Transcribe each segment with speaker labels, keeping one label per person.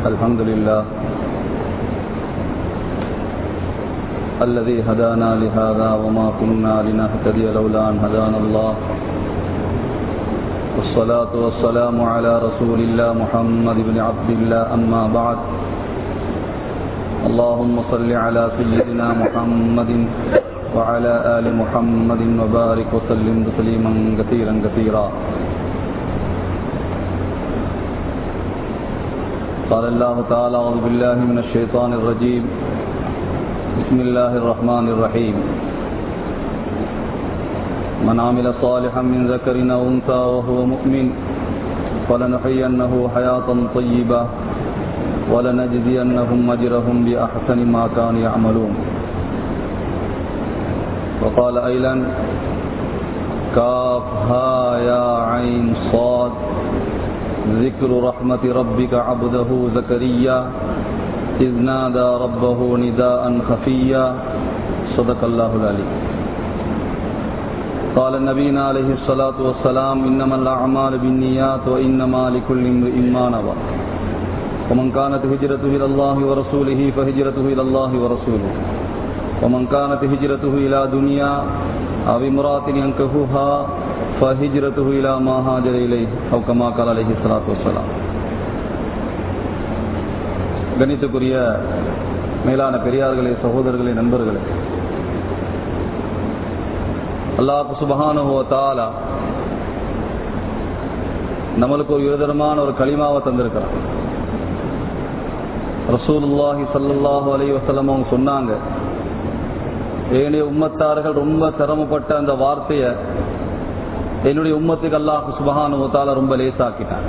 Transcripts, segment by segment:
Speaker 1: الحمد لله الذي هدانا لهذا وما كنا لنهتدي لولا أن هدانا الله والصلاة والسلام على رسول الله محمد بن عبد الله أما بعد اللهم صل على سيدنا محمد وعلى آل محمد وبارك وسلم تسليما كثيرا كثيرا قال الله تعالى أعوذ بالله من الشيطان الرجيم بسم الله الرحمن الرحيم من عمل صالحا من ذكر أو أنثى وهو مؤمن فلنحيينه حياة طيبة ولنجزينهم أجرهم بأحسن ما كانوا يعملون وقال أيضا كافها يا عين صاد ذكر رحمة ربك عبده زكريا إذ نادى ربه نداء خفيا صدق الله العلي قال النبينا عليه الصلاة والسلام إنما الأعمال بالنيات وإنما لكل امرئ ما نوى ومن كانت هجرته إلى الله ورسوله فهجرته إلى الله ورسوله ومن كانت هجرته إلى دنيا أو امرأة ينكهها فهجرته إلى ما هاجر إليه أو كما قال عليه الصلاة والسلام கணித்துக்குரிய மேலான பெரியார்களே சகோதரர்களே நண்பர்களே அல்லாஹ் சுபஹானுவ தாலா நம்மளுக்கு ஒரு விதமான ஒரு களிமாவை தந்திருக்கிறான் ரசூலுல்லாஹி சல்லாஹூ அலி வசலம் அவங்க சொன்னாங்க ஏனைய உம்மத்தார்கள் ரொம்ப சிரமப்பட்ட அந்த வார்த்தையை என்னுடைய உம்மத்துக்கு அல்லாஹ் சுபஹானு தால ரொம்ப லேசாக்கிட்டான்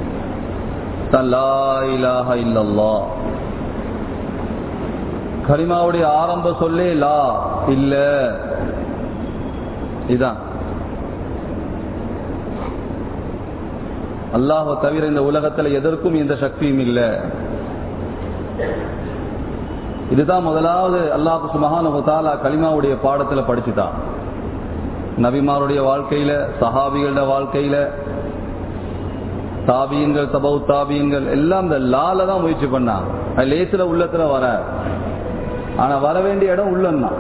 Speaker 1: கலிமாவுடைய ஆரம்ப சொல்லே லா இல்ல இதான் அல்லாஹ தவிர இந்த உலகத்தில் எதற்கும் எந்த சக்தியும் இல்லை இதுதான் முதலாவது அல்லாஹு சுமகான கலிமாவுடைய பாடத்தில் படிச்சுட்டான் நபிமாருடைய வாழ்க்கையில சஹாபிகளோட வாழ்க்கையில தாபியங்கள் தபவு தாபியங்கள் எல்லாம் இந்த லால தான் முயற்சி பண்ணான் அது லேசில உள்ளத்துல வர ஆனா வர வேண்டிய இடம் உள்ளம்தான்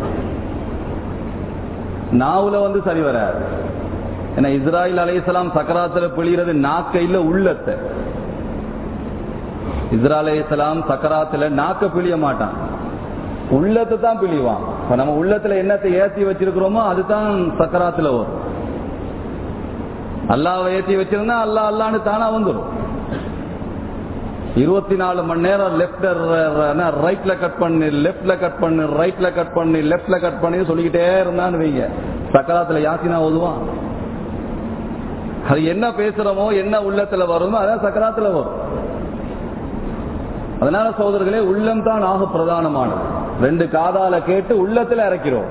Speaker 1: நாவுல வந்து சரி வராது ஏன்னா இஸ்ராயில் அலையலாம் சக்கராத்துல பிழிகிறது நாக்க இல்ல உள்ளத்தை இஸ்ரால் அலையலாம் சக்கராத்துல நாக்க பிழிய மாட்டான் உள்ளத்தை தான் பிழிவான் இப்ப நம்ம உள்ளத்துல என்னத்தை ஏத்தி வச்சிருக்கிறோமோ அதுதான் சக்கராத்துல வரும் அல்லாவை ஏற்றி வச்சிருந்தா அல்லா அல்லான்னு தானா வந்துடும் இருபத்தி நாலு மணி நேரம் லெப்ட் ரைட்ல கட் பண்ணு லெப்ட்ல கட் பண்ணு ரைட்ல கட் பண்ணு லெப்ட்ல கட் பண்ணி சொல்லிக்கிட்டே இருந்தான்னு வைங்க சக்கராத்துல யாசினா ஓதுவான் அது என்ன பேசுறோமோ என்ன உள்ளத்துல வருமோ அதான் சக்கராத்துல வரும் அதனால சோதர்களே உள்ளம் தான் ஆக பிரதானமானது ரெண்டு காதால கேட்டு உள்ளத்துல இறக்கிறோம்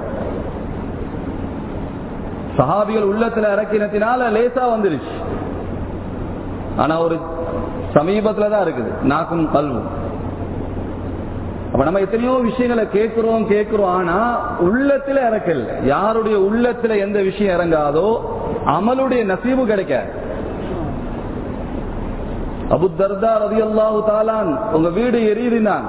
Speaker 1: சஹாபிகள் உள்ளத்துல இறக்கினத்தினால லேசா வந்துருச்சு ஆனா ஒரு சமீபத்துல தான் இருக்குது நாக்கும் கல்வும் அப்ப நம்ம எத்தனையோ விஷயங்களை கேட்கிறோம் கேட்கிறோம் ஆனா உள்ளத்துல இறக்கல யாருடைய உள்ளத்துல எந்த விஷயம் இறங்காதோ அமலுடைய நசீபு கிடைக்காது அபு தர்தா ரதி அல்லாஹு தாலான் உங்க வீடு எரியுதுனான்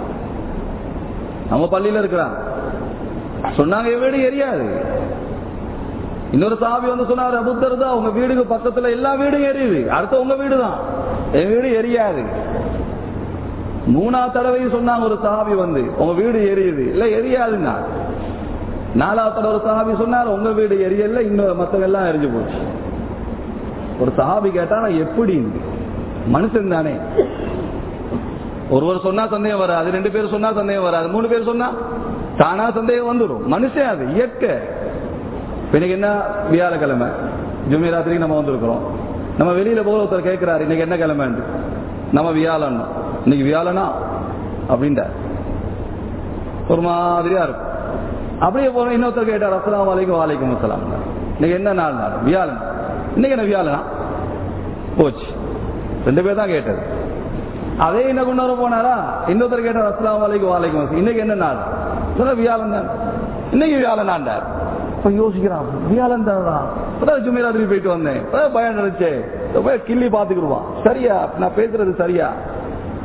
Speaker 1: நம்ம பள்ளியில இருக்கிறான் சொன்னாங்க என் வீடு எரியாது இன்னொரு சாபி வந்து சொன்னார் அபுத்தர் தான் உங்க வீடுக்கு பக்கத்துல எல்லா வீடும் எரியுது அடுத்த உங்க வீடு தான் என் வீடு எரியாது மூணா தடவையும் சொன்னாங்க ஒரு சாபி வந்து உங்க வீடு எரியுது இல்ல எரியாதுன்னா நாலாவது தடவை ஒரு சாபி சொன்னார் உங்க வீடு எரியல இன்னொரு மத்தவங்க எல்லாம் எரிஞ்சு போச்சு ஒரு சாபி கேட்டா நான் எப்படி மனுஷன் தானே ஒருவர் சொன்னா சந்தேகம் வராது ரெண்டு பேர் சொன்னா சந்தேகம் வராது மூணு பேர் சொன்னா தானா சந்தேகம் வந்துடும் மனுஷன் அது இயற்கை இன்னைக்கு என்ன வியாழக்கிழமை ஜுமிராத்திரிக்கு நம்ம வந்திருக்கிறோம் நம்ம வெளியில போக ஒருத்தர் கேட்கிறாரு இன்னைக்கு என்ன கிழமை நம்ம வியாழன் இன்னைக்கு வியாழனா அப்படின்ட்ட ஒரு மாதிரியா இருக்கும் அப்படியே போன இன்னொருத்தர் கேட்டார் அஸ்லாம் வலைக்கும் வாலைக்கும் அஸ்லாம் இன்னைக்கு என்ன நாள் நாள் வியாழன் இன்னைக்கு என்ன வியாழனா போச்சு ரெண்டு பேர் தான் கேட்டது அதே என்ன கொண்டு போனாரா இன்னொருத்தர் கேட்டார் அஸ்லாம் வலைக்கும் வாலைக்கும் இன்னைக்கு என்ன நாள் சொன்ன வியாழன் தான் இன்னைக்கு வியாழனாண்டார் இப்ப யோசிக்கிறான் வியாழன் தானடா இப்பதான் ஜுமேராத்திரி போயிட்டு வந்தேன் இப்பதான் பயம் நினைச்சேன் போய் கிள்ளி பாத்துக்கிடுவான் சரியா நான் பேசுறது சரியா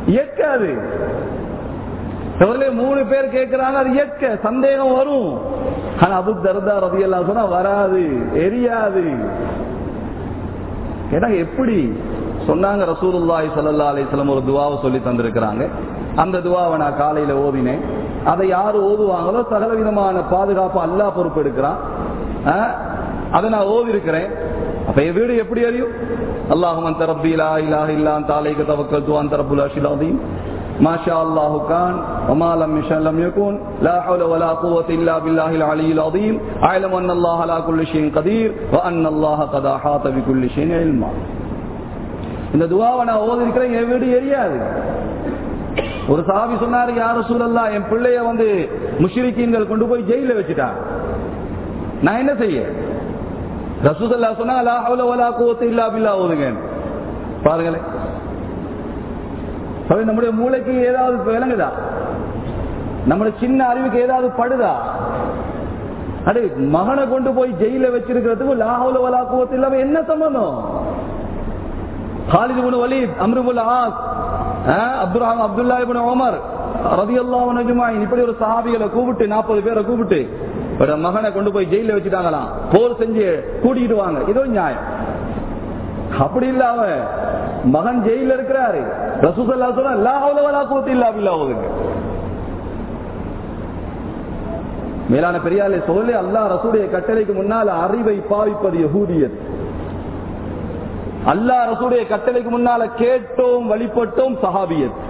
Speaker 1: இயற்காது அவர்களே மூணு பேர் கேட்கிறாங்க அது இயற்க சந்தேகம் வரும் ஆனா அபு தர்தா ரதி எல்லாம் சொன்னா வராது எரியாது கேட்டாங்க எப்படி சொன்னாங்க ரசூலுல்லாஹி ஸல்லல்லாஹு அலைஹி வஸல்லம் ஒரு துவாவை சொல்லி தந்திருக்கிறாங்க அந்த துவாவை நான் காலையில ஓதினேன் அதை யார் ஓதுவாங்களோ சகல விதமான பாதுகாப்பு அல்லாஹ் பொறுப்பெடுக்கிறான் ஆ? அதை நான் ஓதி இருக்கிறேன் அப்ப என் வீடு எப்படி அறியும் அல்லாஹும் அந்த ரப்பி லா இலாஹ இல்லா அந்த அலைக தவக்கல்து அந்த ரப்புல் அர்ஷில் அதீம் ما شاء الله كان وما لم يشاء لم يكن لا حول ولا قوة إلا بالله العلي العظيم أعلم أن الله على كل شيء قدير وأن الله قد أحاط بكل شيء علما இந்த துவாவை நான் ஓதிருக்கிறேன் என் வீடு எரியாது ஒரு சாபி சொன்னாரு யார சூழல்லா என் பிள்ளைய வந்து முஷ்ரிக்கீன்கள் கொண்டு போய் ஜெயில வச்சுட்டாங்க நான் என்ன செய்ய ரசூசல்லா சொன்னா லா ஹவுல வலா குவத்த இல்லா பில்லா ஓதுங்க பாருங்களேன் அப்ப நம்முடைய மூளைக்கு ஏதாவது விளங்குதா நம்முடைய சின்ன அறிவுக்கு ஏதாவது படுதா அடே மகனை கொண்டு போய் ஜெயில வச்சிருக்கிறதுக்கு லாஹவுல வலா குவத்து இல்லாம என்ன சம்பந்தம் خالد بن وليد Amr بن As Abdul Abdullah ibn Umar ரலியல்லாஹு அன்ஹுமாயின் இப்படி ஒரு சஹாபிகளை கூப்பிட்டு 40 பேரை கூப்பிட்டு ஒரு மகனை கொண்டு போய் ஜெயில வச்சுட்டாங்களாம் போர் செஞ்சு கூட்டிட்டு வாங்க இதோ நியாயம் அப்படி இல்ல அவன் மகன் ஜெயில இருக்கிறாரு ரசூசல்லா சொன்னா லா ஹவுல வலா குவத்த இல்லா பில்லா ஓதுங்க மேலான பெரியாலே சொல்லி அல்லாஹ் ரசூடைய கட்டளைக்கு முன்னால் அறிவை பாவிப்பது யஹூதியத் அல்லாஹ் ரசூடைய கட்டளைக்கு முன்னால கேட்டோம் வழிபட்டோம் சஹாபியத்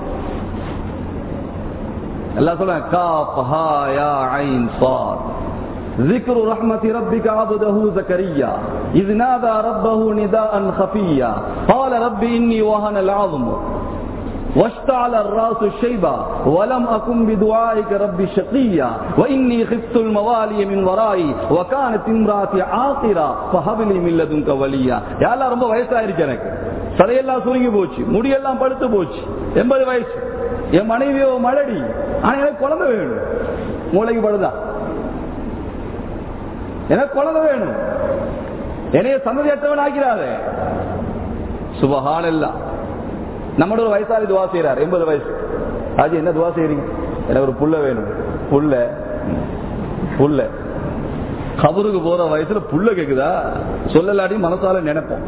Speaker 1: அல்லாஹ் சொல்ல காஃப் ஹா யா ஐன் ஸாத் ذكر رحمة ربك عبده زكريا إذ نادى ربه نداء خفيا قال رب إني وهن العظم واشتعل الراس شيبا ولم أكن بدعائك ربي شقيا وإني خفت الموالي من ورائي وكانت امراتي عاقرة فهب لي من لدنك وليا يا الله ரொம்ப வயசாயிருச்சு எனக்கு சதையெல்லாம் சுருங்கி போச்சு முடியெல்லாம் படுத்து போச்சு எண்பது வயசு என் மனைவியோ மலடி ஆனா எனக்கு குழந்தை வேணும் மூளைக்கு படுதா எனக்கு குழந்தை வேணும் என்னைய சந்ததியற்றவன் ஆக்கிறாரு சுபஹான் எல்லாம் நம்மளோட ஒரு வயசாளி துவா செய்யறாரு எண்பது வயசு ஆஜி என்ன துவா செய்யறீங்க எனக்கு ஒரு புள்ள வேணும் புள்ள புள்ள கபருக்கு போற வயசுல புள்ள கேக்குதா சொல்லலாடி மனசால நினைப்போம்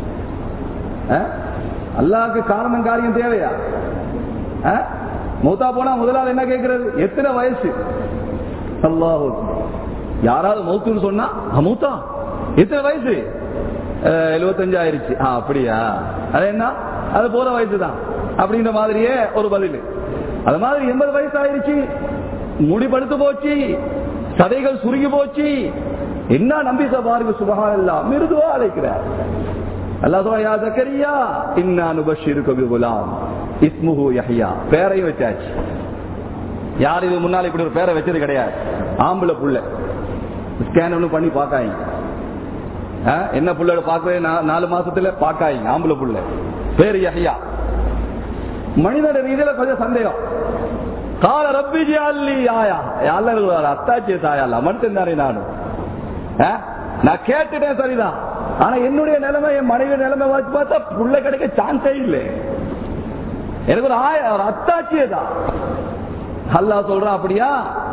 Speaker 1: அல்லாவுக்கு காரணம் காரியம் தேவையா மூத்தா போனா முதலாவது என்ன கேட்கறது எத்தனை வயசு அல்லாஹ் யாராவது மௌத்துன்னு சொன்னா மூத்தா எத்தனை வயசு எழுபத்தஞ்சு ஆயிருச்சு அப்படியா அது என்ன அது போற வயசு தான் அப்படின்ற மாதிரியே ஒரு பதில் அது மாதிரி எண்பது வயசு ஆயிருச்சு முடி படுத்து போச்சு சதைகள் சுருங்கி போச்சு என்ன நம்பிக்கை பாருங்க சுபகான் எல்லாம் மிருதுவா அழைக்கிறார் அல்லாஹ் யா ஜக்கரியா இன்னா நுபஷிருக்கு பிகுலாம் இஸ்முஹு யஹ்யா பேரையும் வச்சாச்சு யார் இது முன்னால இப்படி ஒரு பேரை வச்சது கிடையாது ஆம்பளை புள்ள ஸ்கேன் ஒண்ணு பண்ணி பாக்காங்க என்ன புள்ள பார்க்கவே நாலு மாசத்துல பாக்காங்க ஆம்பளை புள்ள பேரு யஹ்யா மனிதன ரீதியில கொஞ்சம் சந்தேகம் கால ரப்பி ஜியாலி ஆயா யாழ்ல அத்தாச்சிய தாயால மனுஷன் தானே நானும் நான் கேட்டுட்டேன் சரிதான் ஆனா என்னுடைய நிலைமை என் மனைவி நிலைமை வச்சு பார்த்தா புள்ள கிடைக்க சான்ஸே இல்லை எனக்கு ஒரு ஆய ஒரு அத்தாச்சியே தான் அல்லா சொல்றான் அப்படியா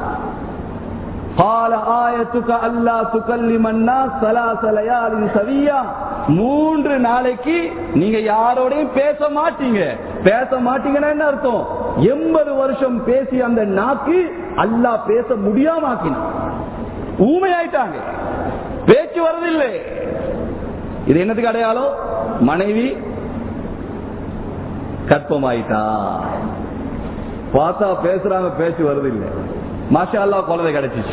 Speaker 1: قال آيتك ألا تكلم الناس ثلاث ليال سويا மூன்று நாளைக்கு நீங்க யாரோடையும் பேச மாட்டீங்க பேச மாட்டீங்கன்னா என்ன அர்த்தம் எண்பது வருஷம் பேசி அந்த நாக்கு அல்லா பேச முடியாம ஆக்கினான் ஊமையாயிட்டாங்க பேச்சு வரதில்லை இது என்னத்துக்கு அடையாளம் மனைவி கற்பமாயிட்டா பார்த்தா பேசுறாங்க பேச்சு வருது இல்லை மாஷா அல்லா குழந்தை கிடைச்சிச்சு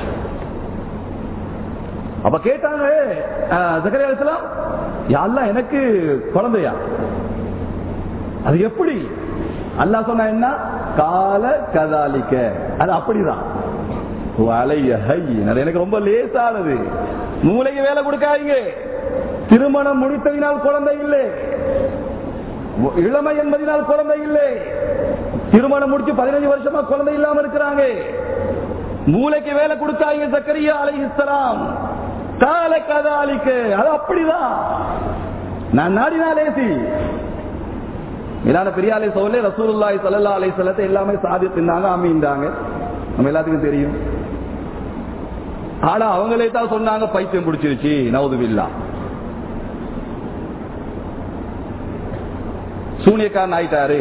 Speaker 1: அப்ப கேட்டாங்க ஜக்கரியா அலிஸ்லாம் யாரெல்லாம் எனக்கு குழந்தையா அது எப்படி அல்லா சொன்ன என்ன கால கதாலிக்க அது அப்படிதான் எனக்கு ரொம்ப லேசானது மூளைக்கு வேலை கொடுக்காதீங்க திருமணம் முடித்ததினால் குழந்தை இல்லை இளமை என்பதினால் குழந்தை இல்லை திருமணம் முடிச்சு பதினஞ்சு வருஷமா குழந்தை இல்லாம இருக்கிறாங்க மூளைக்கு வேலை கொடுத்தாங்க சக்கரியா அலை இஸ்லாம் கால கதாலிக்கு அது அப்படிதான் நான் நாடினா லேசி இதான பெரியாலை சோழே ரசூலுல்லாஹி ஸல்லல்லாஹு அலைஹி வஸல்லத்தை எல்லாமே சாதித்திருந்தாங்க அமீந்தாங்க நம்ம எல்லாத்துக்கும் தெரியும் ஆனா அவங்களே தான் சொன்னாங்க பைத்தியம் பிடிச்சிருச்சு நவுதுபில்லா சூனியக்காரன் ஆயிட்டாரு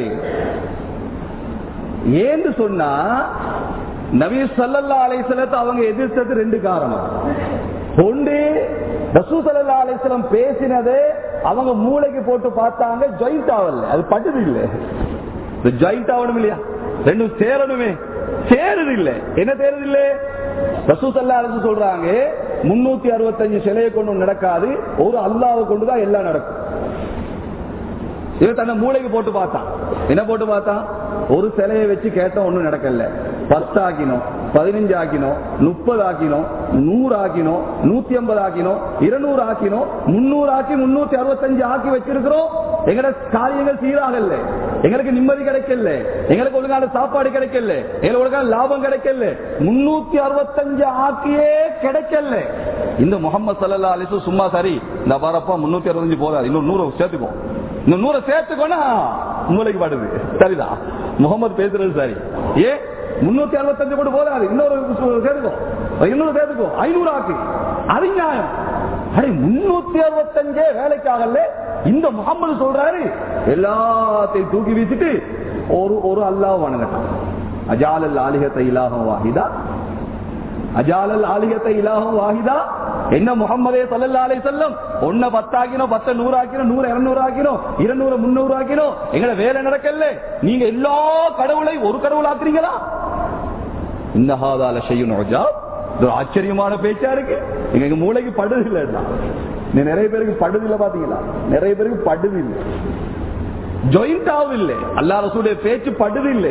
Speaker 1: ஏன்னு சொன்னா நபி சல்லல்லா அலைசலத்தை அவங்க எதிர்த்தது ரெண்டு காரணம் ஒன்று ரசூ சல்லா அலிஸ்லம் பேசினது அவங்க மூளைக்கு போட்டு பார்த்தாங்க ஜாயிண்ட் ஆகல அது பட்டது இல்ல ஜாயிண்ட் ஆகணும் இல்லையா ரெண்டும் சேரணுமே சேருது இல்ல என்ன சேருது இல்ல ரசூ சல்லா அலிசு சொல்றாங்க முன்னூத்தி அறுபத்தஞ்சு சிலையை கொண்டு நடக்காது ஒரு அல்லாவை கொண்டுதான் எல்லாம் நடக்கும் இவன் தன்னை மூளைக்கு போட்டு பார்த்தான் என்ன போட்டு பார்த்தான் ஒரு சிலையை வச்சு கேட்ட ஒண்ணும் நடக்கல பத்து ஆக்கினோம் பதினஞ்சு ஆக்கினோம் முப்பது ஆக்கினோம் நூறு ஆக்கினோம் நூத்தி ஐம்பது ஆக்கினோம் இருநூறு ஆக்கினோம் முன்னூறு ஆக்கி முன்னூத்தி அறுபத்தஞ்சு ஆக்கி வச்சிருக்கிறோம் எங்கட காரியங்கள் சீராகல எங்களுக்கு நிம்மதி கிடைக்கல எங்களுக்கு ஒழுங்கான சாப்பாடு கிடைக்கல எங்களுக்கு ஒழுங்கான லாபம் கிடைக்கல முன்னூத்தி அறுபத்தஞ்சு ஆக்கியே கிடைக்கல இந்த முகமது சல்லா அலிசு சும்மா சரி இந்த பாரப்பா முன்னூத்தி அறுபத்தஞ்சு போதாது இன்னும் நூறு சேர்த்துக்கோ இந்த நூறை சேர்த்துக்கோனா மூளைக்கு பாடுது சரிதான் முகமது பேசுறது சரி ஏ முன்னூத்தி அறுபத்தஞ்சு கூட போதாது இன்னொரு சேர்த்துக்கோ இன்னொரு சேர்த்துக்கோ ஐநூறு ஆக்கு அது நியாயம் அடே முன்னூத்தி அறுபத்தஞ்சே வேலைக்காகல இந்த முகமது சொல்றாரு எல்லாத்தையும் தூக்கி வீசிட்டு ஒரு ஒரு அல்லாஹ் வணங்கட்டான் அஜாலல் ஆலிகத்தை இலாகம் வாஹிதா அஜாலல் ஆலிகத்தை இலாகம் வாஹிதா என்ன முகமதே சல்லல்லா அலை செல்லம் ஒன்ன பத்தாக்கினோம் பத்த நூறு ஆக்கினோம் நூறு இருநூறு ஆக்கினோம் இருநூறு முன்னூறு ஆக்கினோம் எங்களை வேலை நடக்கல நீங்க எல்லா கடவுளை ஒரு கடவுள் ஆக்குறீங்களா இன்னஹாதால செய்யும் ரோஜா இது ஆச்சரியமான பேச்சா இருக்கு எங்க மூளைக்கு படுது இல்ல நிறைய பேருக்கு படுது இல்ல பாத்தீங்களா நிறைய பேருக்கு படுது இல்லை ஜாயிண்ட் ஆகும் இல்லை அல்லா ரசூடைய பேச்சு படுது இல்லை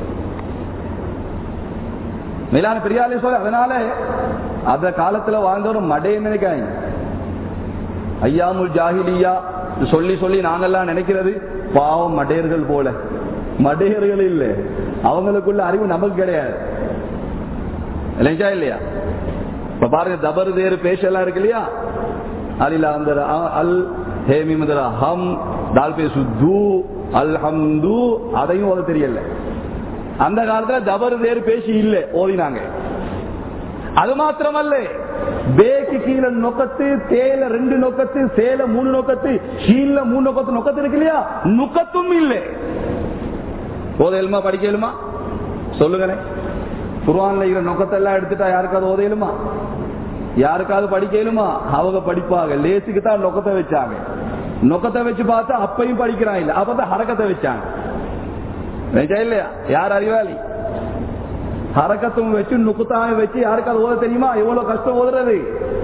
Speaker 1: மேலான பெரியாலே சொல்ல அதனால அந்த காலத்துல வாழ்ந்தவரும் மடைய நினைக்காங்க ஐயாமுல் ஜாகிலியா சொல்லி சொல்லி நாங்கெல்லாம் நினைக்கிறது பாவம் மடையர்கள் போல மடையர்கள் இல்ல அவங்களுக்குள்ள அறிவு நமக்கு கிடையாது இல்லைங்களா இல்லையா இப்ப பாருங்க தபர் தேர் பேசலாம் இருக்கு இல்லையா அலிலா அந்த அல் ஹேமி முதல ஹம் தால் பேசு தூ அல் ஹம்து அதையும் ஓத தெரியல அந்த காலத்துல தபர் தேர் பேசி இல்ல ஓதினாங்க அது மாத்திரமல்ல பேக்கு கீழே நொக்கத்து தேல ரெண்டு நொக்கத்து சேல மூணு நொக்கத்து ஷீல்ல மூணு நொக்கத்து நொக்கத்து இருக்கு இல்லையா நுக்கத்தும் இல்லை ஓதையலுமா படிக்கலுமா சொல்லுங்களே குர்வான்ல இருக்கிற நொக்கத்தை எல்லாம் எடுத்துட்டா யாருக்காவது ஓதையலுமா யாருக்காவது படிக்கலுமா அவங்க படிப்பாங்க லேசுக்கு தான் நொக்கத்தை வச்சாங்க நொக்கத்தை வச்சு பார்த்தா அப்பையும் படிக்கிறான் இல்ல அப்பதான் ஹரக்கத்தை வச்சாங்க இல்லையா யார் அறிவாளி ஹரக்கத்தும் வச்சு நுக்குத்தாவை வச்சு யாருக்காவது ஓத தெரியுமா எவ்வளவு கஷ்டம் ஓதுறது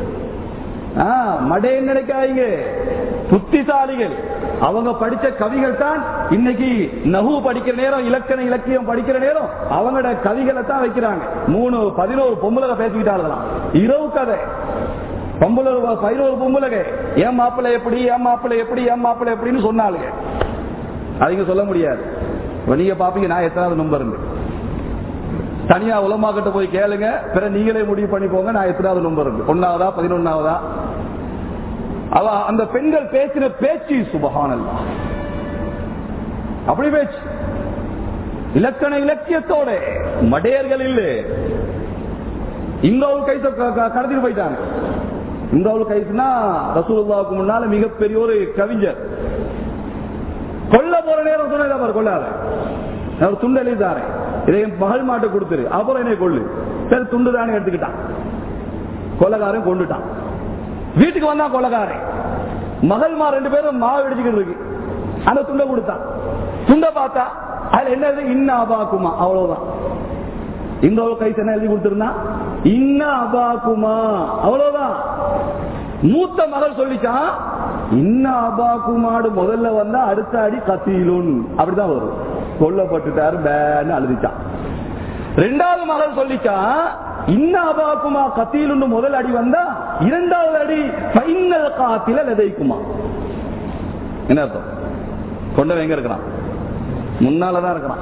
Speaker 1: மடைய நினைக்காதீங்க புத்திசாலிகள் அவங்க படிச்ச கவிகள் தான் இன்னைக்கு நகு படிக்கிற நேரம் இலக்கண இலக்கியம் படிக்கிற நேரம் அவங்களோட கவிகளை தான் வைக்கிறாங்க மூணு பதினோரு பொம்பளை பேசிக்கிட்டாங்களாம் இரவு கதை பொம்பளை பதினோரு பொம்பளை ஏன் மாப்பிள்ளை எப்படி ஏன் மாப்பிள்ளை எப்படி ஏன் மாப்பிள்ளை எப்படின்னு சொன்னாலுங்க அதிக சொல்ல முடியாது நீங்க பாப்பீங்க நான் எத்தனாவது நம்பர் தனியா உலமாக்கிட்ட போய் கேளுங்க பிற நீங்களே முடிவு பண்ணிக்கோங்க நான் எத்தனாவது நம்பர் இருக்கு ஒன்னாவதா பதினொன்னாவதா அவ அந்த பெண்கள் பேசின பேச்சு சுபகானல்லா அப்படி பேச்சு இலக்கண இலக்கியத்தோட மடையர்கள் இல்ல இந்தாவுல் கைச கடத்திட்டு போயிட்டாங்க இந்தாவுல் கைசுனா ரசூலுல்லாவுக்கு முன்னால மிகப்பெரிய ஒரு கவிஞர் கொல்ல போற நேரம் சொன்னது கொள்ளாத அவர் துண்டு எழுதிதாரு இதை மகள் மாட்டை கொடுத்துரு அப்புறம் என்னை கொள்ளு சரி துண்டு தானே எடுத்துக்கிட்டான் கொலகாரன் கொண்டுட்டான் வீட்டுக்கு வந்தான் கொலகாரன் மகள்மா ரெண்டு பேரும் மாவு இடிச்சுக்கிட்டு இருக்கு அந்த துண்டை கொடுத்தான் துண்டை பார்த்தா அதுல என்னது இன்ன அபாக்குமா அவ்வளவுதான் இந்த கை என்ன எழுதி கொடுத்திருந்தா இன்ன அபாக்குமா அவ்வளவுதான் மூத்த மகள் சொல்லிச்சான் இன்ன அபாக்குமாடு முதல்ல வந்தா அடுத்த அடி கத்தியிலும் அப்படிதான் வரும் கொல்லப்பட்டுட்டாரு பேன்னு அழுதிச்சான் ரெண்டாவது மகள் சொல்லிச்சான் இன்ன அபாக்குமா கத்தியிலுண்டு முதல் அடி வந்தா இரண்டாவது அடி பைனல் காத்தில லதைக்குமா என்ன அர்த்தம் கொண்டவன் எங்க இருக்கிறான் முன்னாலதான் இருக்கிறான்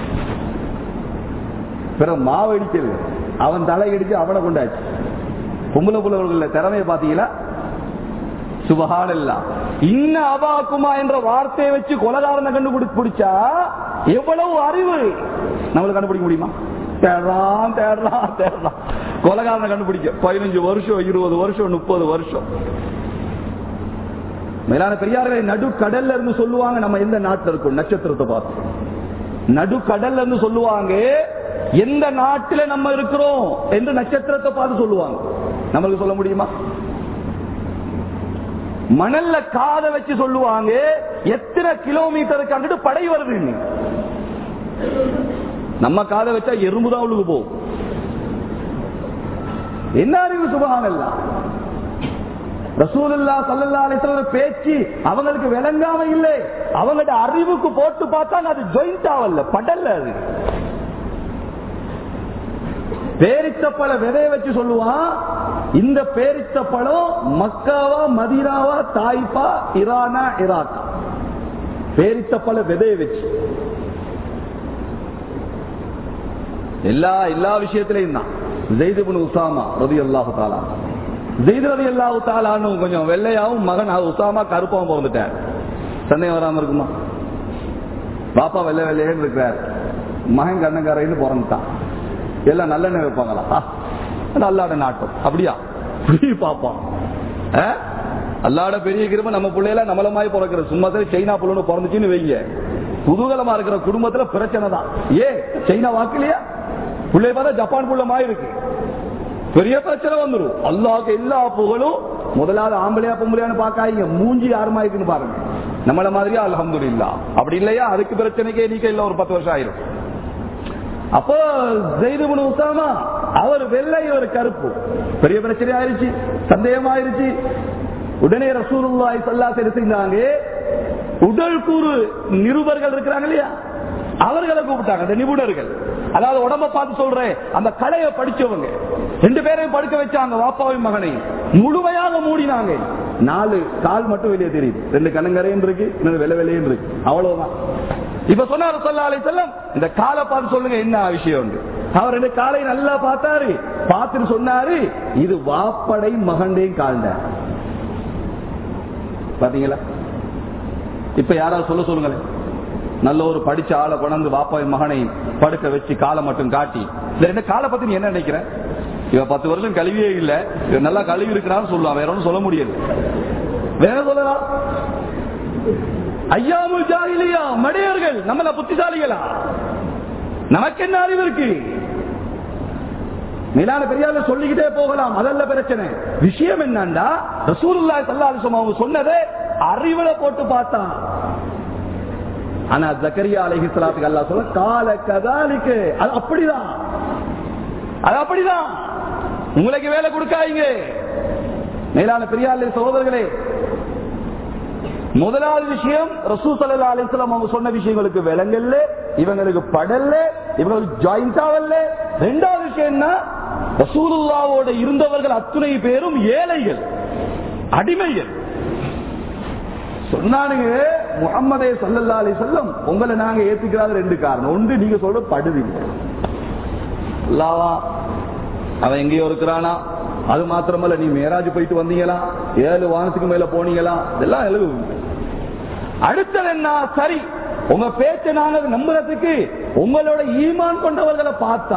Speaker 1: பிறகு மாவு இடிக்கிறது அவன் தலை இடிச்சு அவனை கொண்டாச்சு பொம்பளை புள்ளவர்கள் திறமையை பாத்தீங்களா சுபஹானல்லா இன்ன அபாக்குமா என்ற வார்த்தையை வச்சு கொலகாரனை கண்டுபிடிச்சா எவ்வளவு அறிவு நம்மளுக்கு கண்டுபிடிக்க முடியுமா தேடுறான் தேடுறான் தேடுறான் கொலகாரனை கண்டுபிடிக்க பதினஞ்சு வருஷம் இருபது வருஷம் முப்பது வருஷம் மேலான பெரியார்களை நடு கடல்ல இருந்து சொல்லுவாங்க நம்ம எந்த நாட்டில் இருக்கோம் நட்சத்திரத்தை பார்த்து நடு கடல்ல இருந்து சொல்லுவாங்க எந்த நாட்டில நம்ம இருக்கிறோம் என்று நட்சத்திரத்தை பார்த்து சொல்லுவாங்க நம்மளுக்கு சொல்ல முடியுமா மணல்ல காத வச்சு சொல்லுவாங்க எத்தனை கிலோமீட்டருக்கு அங்கிட்டு படை வருது நம்ம காத வச்சா எறும்புதான் உள்ளுக்கு போகும் என்ன அறிவு சுபகானல்ல ரசூலுல்லா சல்லல்லா அலிஸ்வர பேச்சு அவங்களுக்கு விளங்காம இல்லை அவங்கள்ட்ட அறிவுக்கு போட்டு பார்த்தாங்க அது ஜொயிண்ட் ஆகல படல்ல அது பேரித்த பழ விதைய வச்சு சொல்லுவான் இந்த பேரித்த பழம் மக்காவா மதீனாவா தாய்ப்பா இரானா இராக்கா பேரித்த பழ விதைய வச்சு எல்லா எல்லா விஷயத்திலையும் தான் ஜெய்துபின் உசாமா ரவி அல்லாஹு தாலா ஜெய்து ரவி அல்லாஹு தாலான்னு கொஞ்சம் வெள்ளையாவும் மகன் உசாமா கருப்பாவும் பிறந்துட்டார் சந்தேகம் வராம இருக்குமா பாப்பா வெள்ளை வெள்ளையன்னு இருக்கிறார் மகன் கண்ணக்காரைன்னு பிறந்துட்டான் எல்லாம் நல்லெண்ணெய் வைப்பாங்களா அல்லாட நாட்டம் அப்படியா இப்படி பாப்பான் அல்லாட பெரிய கிரும நம்ம பிள்ளைல நம்மளமாய் பிறக்கிற சும்மா சரி சைனா புள்ளன்னு பிறந்துச்சுன்னு வைங்க குதூகலமா இருக்கிற குடும்பத்துல பிரச்சனை தான் ஏ சைனா வாக்குலையா பிள்ளை பார்த்தா ஜப்பான் புள்ளமா இருக்கு பெரிய பிரச்சனை வந்துடும் அல்லாவுக்கு எல்லா புகழும் முதலாவது ஆம்பளையா பொம்பளையான்னு பாக்காதீங்க மூஞ்சி யாருமா இருக்குன்னு பாருங்க நம்மள மாதிரியா அலமது இல்லா அப்படி இல்லையா அதுக்கு பிரச்சனைக்கே நீக்க இல்ல ஒரு பத்து வருஷம் ஆயிரும் அப்போ ஜெயிதுபுன் உசாமா அவர் வெள்ளை ஒரு கருப்பு பெரிய பிரச்சனை ஆயிருச்சு சந்தேகம் ஆயிருச்சு உடனே ரசூலுல்லாய் சல்லா செஞ்சாங்க உடல் கூறு நிருபர்கள் இருக்கிறாங்க இல்லையா அவர்களை கூப்பிட்டாங்க அந்த நிபுணர்கள் அதாவது உடம்ப பார்த்து சொல்றேன் அந்த கலையை படிச்சவங்க ரெண்டு பேரையும் படுக்க வச்சாங்க வாப்பாவின் மகனை முழுமையாக மூடினாங்க நாலு கால் மட்டும் வெளியே தெரியுது ரெண்டு கண்ணங்கரையும் இருக்கு இன்னொரு வெள்ளை வெள்ளையும் இருக்கு அவ்வளவுதான் இப்ப சொன்னாரு சொல்ல அலை செல்லம் இந்த காலை பார்த்து சொல்லுங்க என்ன விஷயம் அவர் ரெண்டு காலை நல்லா பார்த்தாரு பார்த்துட்டு சொன்னாரு இது வாப்படை மகண்டையும் கால்ட பாத்தீங்களா இப்ப யாராவது சொல்ல சொல்லுங்களேன் நல்ல ஒரு படிச்ச ஆளை கொண்டு வாப்பாவின் மகனை படுக்க வச்சு காலை மட்டும் காட்டி இந்த ரெண்டு காலை பத்தி நீ என்ன நினைக்கிற இவன் பத்து வருஷம் கழுவியே இல்ல இவன் நல்லா கழுவி இருக்கிறான்னு சொல்லலாம் வேற ஒன்றும் சொல்ல முடியாது வேற சொல்லலாம் ஐயாமுல் ஜாகிலியா மடையர்கள் நம்மள புத்திசாலிகளா நமக்கு என்ன அறிவு இருக்கு மேலான பெரியால சொல்லிக்கிட்டே போகலாம் அதல்ல பிரச்சனை விஷயம் என்னண்டா ரசூலுல்லா சல்லாஹம் அவங்க சொன்னதை அறிவுல போட்டு பார்த்தான் ஆனா ஜக்கரியா அலஹி சலாத்துக்கு அல்லா சொல்ல கால கதாலிக்கு அது அப்படிதான் அது அப்படிதான் உங்களுக்கு வேலை கொடுக்காதீங்க மேலான பெரியாலே சகோதரர்களே முதலாவது விஷயம் ரசூ சல்லா அலிஸ்லாம் அவங்க சொன்ன விஷயங்களுக்கு விளங்கல்ல இவங்களுக்கு படல்ல இவங்களுக்கு ஜாயிண்ட் ஆகல ரெண்டாவது விஷயம் என்ன ரசூலுல்லாவோட இருந்தவர்கள் அத்துணை பேரும் ஏழைகள் அடிமைகள் சொன்னானுங்க முகமதே சல்லல்லா அலி சொல்லம் உங்களை நாங்க ஏத்துக்கிறாத ரெண்டு காரணம் ஒன்று நீங்க சொல்ற படுவீங்க அல்லாவா அவன் எங்கேயோ இருக்கிறானா அது மாத்திரமல்ல நீ மேராஜ் போயிட்டு வந்தீங்களா ஏழு வானத்துக்கு மேல போனீங்களா இதெல்லாம் எழுது அடுத்தது என்ன சரி உங்க பேச்ச நாங்க நம்புறதுக்கு உங்களோட ஈமான் கொண்டவர்களை பார்த்தா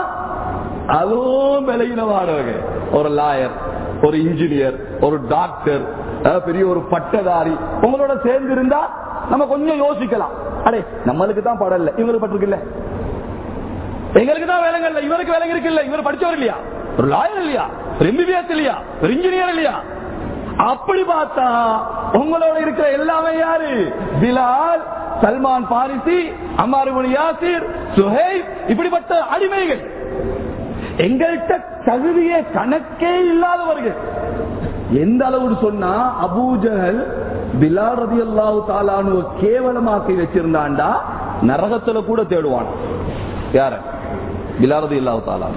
Speaker 1: அதுவும் விலகினவானவங்க ஒரு லாயர் ஒரு இன்ஜினியர் ஒரு டாக்டர் பெரிய ஒரு பட்டதாரி உங்களோட சேர்ந்து இருந்தா நம்ம கொஞ்சம் யோசிக்கலாம் அடே நம்மளுக்கு தான் படம் இல்ல இவங்களுக்கு பட்டிருக்குல்ல எங்களுக்கு தான் வேலைங்க இல்ல இவருக்கு வேலைங்க இருக்கு இல்ல இவர் படிச்சவர் இல்லையா ஒரு லாயர் இல்லையா ஒரு எம்பிபிஎஸ் இல்லையா ஒரு இன்ஜினியர் இல்லையா அப்படி பார்த்தா உங்களோட இருக்கிற எல்லாமே யாரு Bilal Salman Farisi Ammar Yasir Suhaib இப்படிப்பட்ட அடிமைகள் எங்கள்கிட்ட தகுதியே கணக்கே இல்லாதவர்கள் எந்த அளவு சொன்னா அபூஜகல் பிலால் ரதி அல்லாஹு தாலானு கேவலமாக்கி வச்சிருந்தாண்டா நரகத்துல கூட தேடுவான் யார பிலால் ரதி அல்லாஹு தாலானு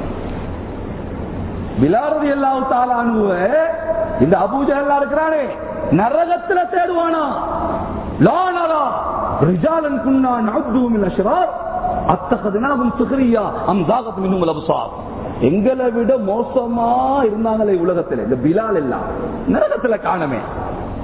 Speaker 1: பிலால் ரதி அல்லாஹு தாலானுவ இந்த அபூஜகல்லா இருக்கிறானே நரகத்துல தேடுவானா லானரா ரிஜாலன் குன்னா நஅது மின் அஷ்ரார் அத்தகதுனாஹும் சுக்ரியா அம் ஜாகத் மின்ஹும் அப்சார் எங்களை விட மோசமா இருந்தாங்களே உலகத்துல இந்த பிலால் எல்லாம் நரகத்துல காணமே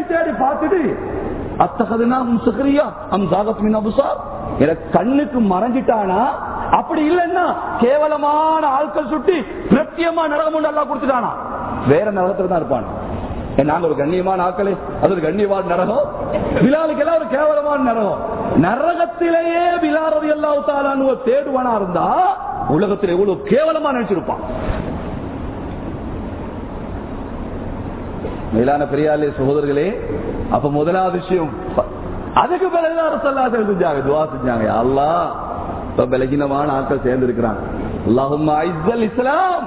Speaker 1: தேடி பார்த்துட்டு அத்தகதுனா சுகரியா அம் ஜாகத்மின் அபுசார் எனக்கு கண்ணுக்கு மறைஞ்சிட்டானா அப்படி இல்லைன்னா கேவலமான ஆட்கள் சுட்டி பிரத்தியமா நரகம் ஒன்று எல்லாம் கொடுத்துட்டானா வேற நரகத்துல தான் இருப்பான் நாங்க ஒரு கண்ணியமான ஆக்களே அது ஒரு கண்ணியமான நரகம் பிலாலுக்கு எல்லாம் ஒரு கேவலமான நரகம் நரகத்திலேயே பிலாரதி எல்லாத்தாலான்னு தேடுவானா இருந்தா உலகத்தில் எவ்வளவு கேவலமா நினைச்சிருப்பான் மேலான பெரியாலே சகோதரர்களே அப்ப முதலாவது விஷயம் அதுக்கு பிறகுதான் ரசல்லாசல் செஞ்சாங்க துவா செஞ்சாங்க அல்லா இப்ப பலகீனமான ஆட்கள் சேர்ந்து இருக்கிறாங்க அல்லாஹும் இஸ்லாம்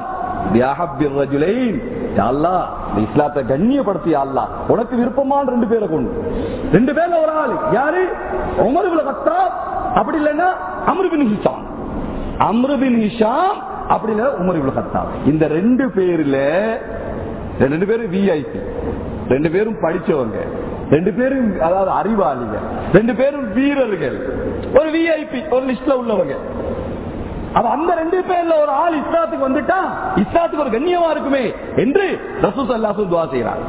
Speaker 1: இஸ்லாத்தை கண்ணியப்படுத்தி அல்லா உனக்கு விருப்பமான ரெண்டு பேரை கொண்டு ரெண்டு பேர்ல ஒரு ஆள் யாரு உமருபின் கத்தாப் அப்படி இல்லைன்னா அமருபின் ஹிஷாம் அம்ருபின் ஹிஷாம் அப்படி இல்ல உமருபின் கத்தாப் இந்த ரெண்டு பேர்ல ரெண்டு பேரும் விஐபி ரெண்டு பேரும் படிச்சவங்க ரெண்டு பேரும் அதாவது அறிவாளிகள் ரெண்டு பேரும் வீரர்கள் ஒரு விஐபி ஒரு லிஸ்ட்ல உள்ளவங்க அப்ப அந்த ரெண்டு பேர்ல ஒரு ஆள் இஸ்லாத்துக்கு வந்துட்டா இஸ்லாத்துக்கு ஒரு கண்ணியமா இருக்குமே என்று ரசூஸ் அல்லாசு துவா செய்யறாங்க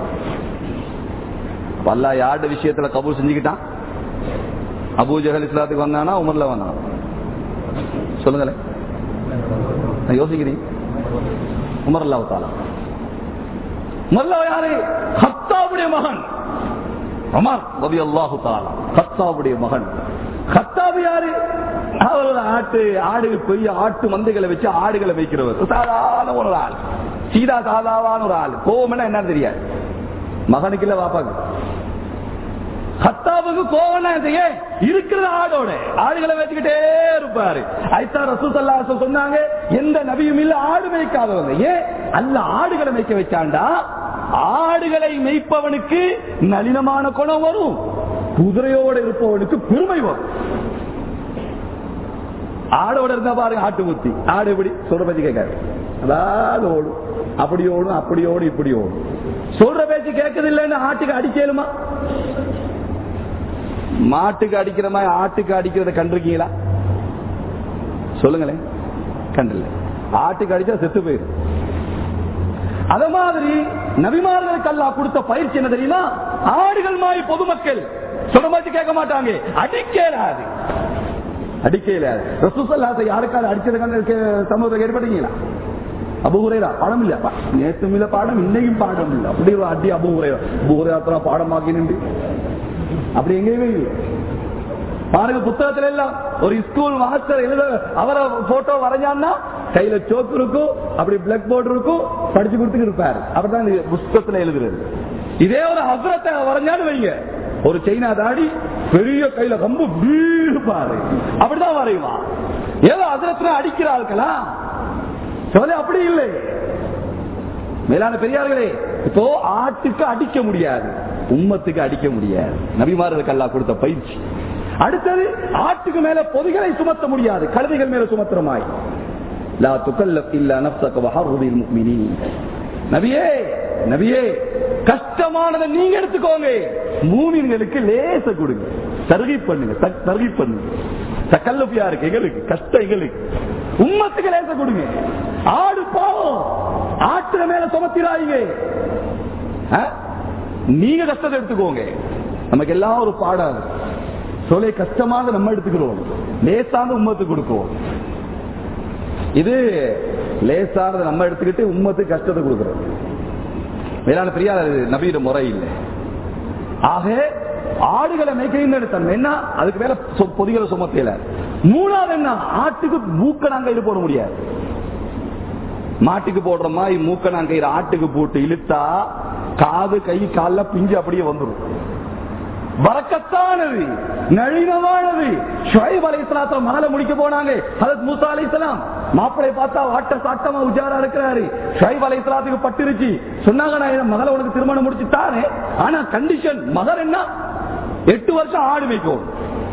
Speaker 1: பல்லா யாருடைய விஷயத்துல கபூல் செஞ்சுக்கிட்டான் அபூ ஜஹல் இஸ்லாத்துக்கு வந்தானா உமர்ல வந்தானா சொல்லுங்களேன் யோசிக்கிறீங்க உமர் அல்லாஹ் தாலா உமர்ல யாரு ஹத்தாவுடைய மகன் உமர் ரவி அல்லாஹு தாலா ஹத்தாவுடைய மகன் ஹத்தாபு யாரு அவர் ஆட்டு ஆடு பெரிய ஆட்டு மந்தைகளை வச்சு ஆடுகளை வைக்கிறவர் சாதாரண ஒரு ஆள் சீதா சாதாவான ஒரு ஆள் கோவம்னா என்னன்னு தெரியாது மகனுக்கு இல்ல வாப்பாக்கு ஹத்தாவுக்கு கோவம்னா ஏன் இருக்கிற ஆடோட ஆடுகளை வச்சுக்கிட்டே இருப்பாரு ஐத்தா ரசூசல்லா சொன்னாங்க எந்த நபியும் இல்ல ஆடு மேய்க்காதவங்க ஏன் அல்ல ஆடுகளை மேய்க்க வச்சாண்டா ஆடுகளை மேய்ப்பவனுக்கு நளினமான குணம் வரும் குதிரையோட இருப்பவனுக்கு பெருமை வரும் ஆடோட இருந்தா பாருங்க ஆட்டு முத்தி ஆடு எப்படி சொல்ற பேச்சு கேட்காது அதாவது ஓடும் அப்படி ஓடும் அப்படி ஓடும் இப்படி ஓடும் சொல்ற பேச்சு கேட்கறது இல்லைன்னு ஆட்டுக்கு அடிக்கலுமா மாட்டுக்கு அடிக்கிற மாதிரி ஆட்டுக்கு அடிக்கிறத கண்டிருக்கீங்களா சொல்லுங்களேன் கண்டில்ல ஆட்டுக்கு அடிச்சா செத்து போயிடும் அத மாதிரி நபிமார்களுக்கு அல்லா கொடுத்த பயிற்சி என்ன தெரியுமா ஆடுகள் மாதிரி பொதுமக்கள் சொல்ற மாதிரி கேட்க மாட்டாங்க அடிக்கலாது அடிக்கலாது ரசூசல்லாசை யாருக்காவது அடிச்சது சமூகத்தில் ஏற்பட்டீங்களா அபுகுரைரா பாடம் இல்ல நேற்றும் இல்ல பாடம் இன்னைக்கும் பாடம் இல்ல அப்படி ஒரு அடி அபுகுரைரா அபுகுரைரா பாடமாக்கி நின்று அப்படி எங்கேயுமே இல்லை பாருங்க புத்தகத்துல எல்லாம் ஒரு ஸ்கூல் மாஸ்டர் எழுத அவரை போட்டோ வரைஞ்சான்னா கையில சோக்கு இருக்கும் அப்படி பிளாக் போர்டு இருக்கும் படிச்சு கொடுத்துட்டு இருப்பாரு அப்படிதான் இந்த புஸ்தகத்துல எழுதுறது இதே ஒரு ஹசரத்தை வரைஞ்சான்னு வைங்க ஒரு சைனா தாடி பெரிய கையில ரொம்ப இருப்பாரு அப்படிதான் வரைவான் ஏதோ ஹசரத்துல அடிக்கிற ஆட்களா சொல்ல அப்படி இல்லை மேலான பெரியார்களே இப்போ ஆட்டுக்கு அடிக்க முடியாது உம்மத்துக்கு அடிக்க முடியாது நபிமார்களுக்கு அல்லா கொடுத்த பயிற்சி அடுத்தது ஆட்டுக்கு மேல பொதிகளை சுமத்த முடியாது கழுதைகள் மேல சுமத்துறமாய் லா துக்கல்லப் இல்ல நப்சக வஹருதில் முஃமினீன் நபியே நபியே கஷ்டமானதை நீங்க எடுத்துக்கோங்க மூமின்களுக்கு லேச கொடுங்க தருகை பண்ணுங்க தருகை பண்ணுங்க தக்கல்லப்பியா இருக்கு எங்களுக்கு கஷ்டம் எங்களுக்கு உம்மத்துக்கு லேச கொடுங்க ஆடு பாவம் ஆட்டுல மேல சுமத்திராயிங்க நீங்க கஷ்டத்தை எடுத்துக்கோங்க நமக்கு எல்லாம் ஒரு பாடாது சொல்லை கஷ்டமாக நம்ம எடுத்துக்கிறோம் லேசான உம்மத்துக்கு கொடுக்குவோம் இது லேசானது நம்ம எடுத்துக்கிட்டு உம்மத்துக்கு கஷ்டத்தை கொடுக்கிறோம் மேலான பெரியார் நபீர முறை இல்லை ஆக ஆடுகளை மேய்க்கிற தன்மை என்ன அதுக்கு மேல பொதிகளை சுமத்தையில மூணாவது என்ன ஆட்டுக்கு மூக்க நாங்க இது போட முடியாது மாட்டுக்கு போடுற மாதிரி மூக்க நாங்க ஆட்டுக்கு போட்டு இழுத்தா காது கை கால பிஞ்சு அப்படியே வந்துடும் வரக்கத்தானது நளினமானது ஷுவைப் அலைஹிஸ்ஸலாத்து மகளை முடிக்க போனாங்க ஹஜரத் மூசா அலைஹிஸ்ஸலாம் மாப்பிளை பார்த்தா வாட்ட சாட்டமா உஜாரா இருக்கிறாரு ஷுவைப் அலைஹிஸ்ஸலாத்துக்கு பட்டுருச்சு சொன்னாங்க நான் என் மகளை உனக்கு திருமணம் முடிச்சு தானே ஆனா கண்டிஷன் மகர் என்ன எட்டு வருஷம் ஆடு வைக்கும்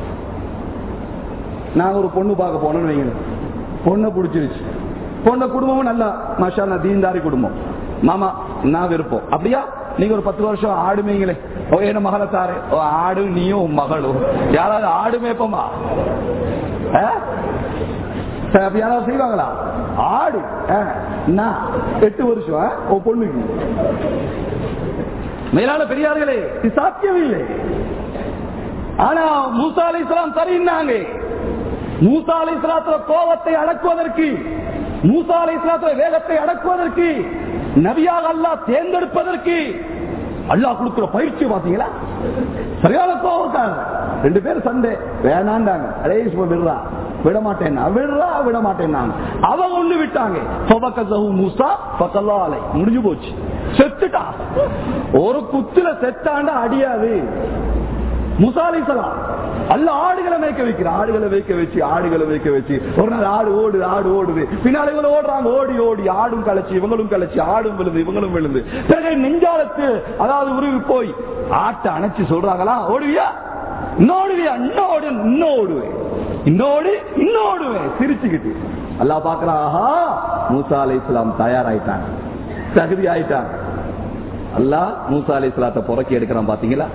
Speaker 1: நான் ஒரு பொண்ணு பார்க்க போனேன்னு வைங்க பொண்ணை பிடிச்சிருச்சு பொண்ண குடும்பமும் நல்லா மாஷா நான் தீன்தாரி குடும்பம் மாமா நான் விருப்பம் அப்படியா நீங்க ஒரு பத்து வருஷம் ஆடு மேய்ங்களே ஓ என்ன மகளை தாரு ஓ ஆடு நீயும் உன் மகளும் யாராவது ஆடு மேய்ப்போமா ஆ? சரி, அப்படி யாராவது செய்வாங்களா ஆடு ஆ, நான் எட்டு வருஷம் ஆ? உன் பொண்ணுக்கு மேலான பெரியார்களே இது சாத்தியம் இல்லை ஆனா மூசா அலை இஸ்லாம் சரின்னாங்க மூசா அலை இஸ்லாத்துல கோபத்தை அடக்குவதற்கு மூசா அலை இஸ்லாத்துல வேகத்தை அடக்குவதற்கு நபியாக அல்லாஹ் தேர்ந்தெடுப்பதற்கு அல்லாஹ் கொடுக்கிற பயிற்சி பாத்தீங்களா சரியான கோபக்காரர் ரெண்டு பேரும் சண்டை வேணாண்டாங்க அடே சும்மா விடுறா விட மாட்டேன் விடுறா விட மாட்டேன் அவன் ஒண்ணு விட்டாங்க ஃபபக்கஸஹு மூசா ஃபகல்லாலை முடிஞ்சு போச்சு செத்துட்டா ஒரு குத்துல செத்தாண்டா அடியாது முசாலிசலாம் அல்ல ஆடுகளை மேய்க்க வைக்கிற ஆடுகளை வைக்க வச்சு ஆடுகளை வைக்க வச்சு ஒரு நாள் ஆடு ஓடுது ஆடு ஓடுது பின்னால இவங்க ஓடுறாங்க ஓடி ஓடி ஆடும் கலைச்சு இவங்களும் கலைச்சு ஆடும் விழுந்து இவங்களும் விழுந்து பிறகு நெஞ்சாலத்து அதாவது உருவி போய் ஆட்டை அணைச்சு சொல்றாங்களா ஓடுவியா இன்னோடுவியா இன்னோடு இன்னோடுவேன் இன்னோடு இன்னோடுவேன் சிரிச்சுக்கிட்டு அல்லா பாக்குறான் ஆஹா மூசா அலை இஸ்லாம் தயாராயிட்டாங்க தகுதி ஆயிட்டாங்க அல்லா மூசா அலை இஸ்லாத்தை புறக்கி எடுக்கிறான் பாத்தீங்களா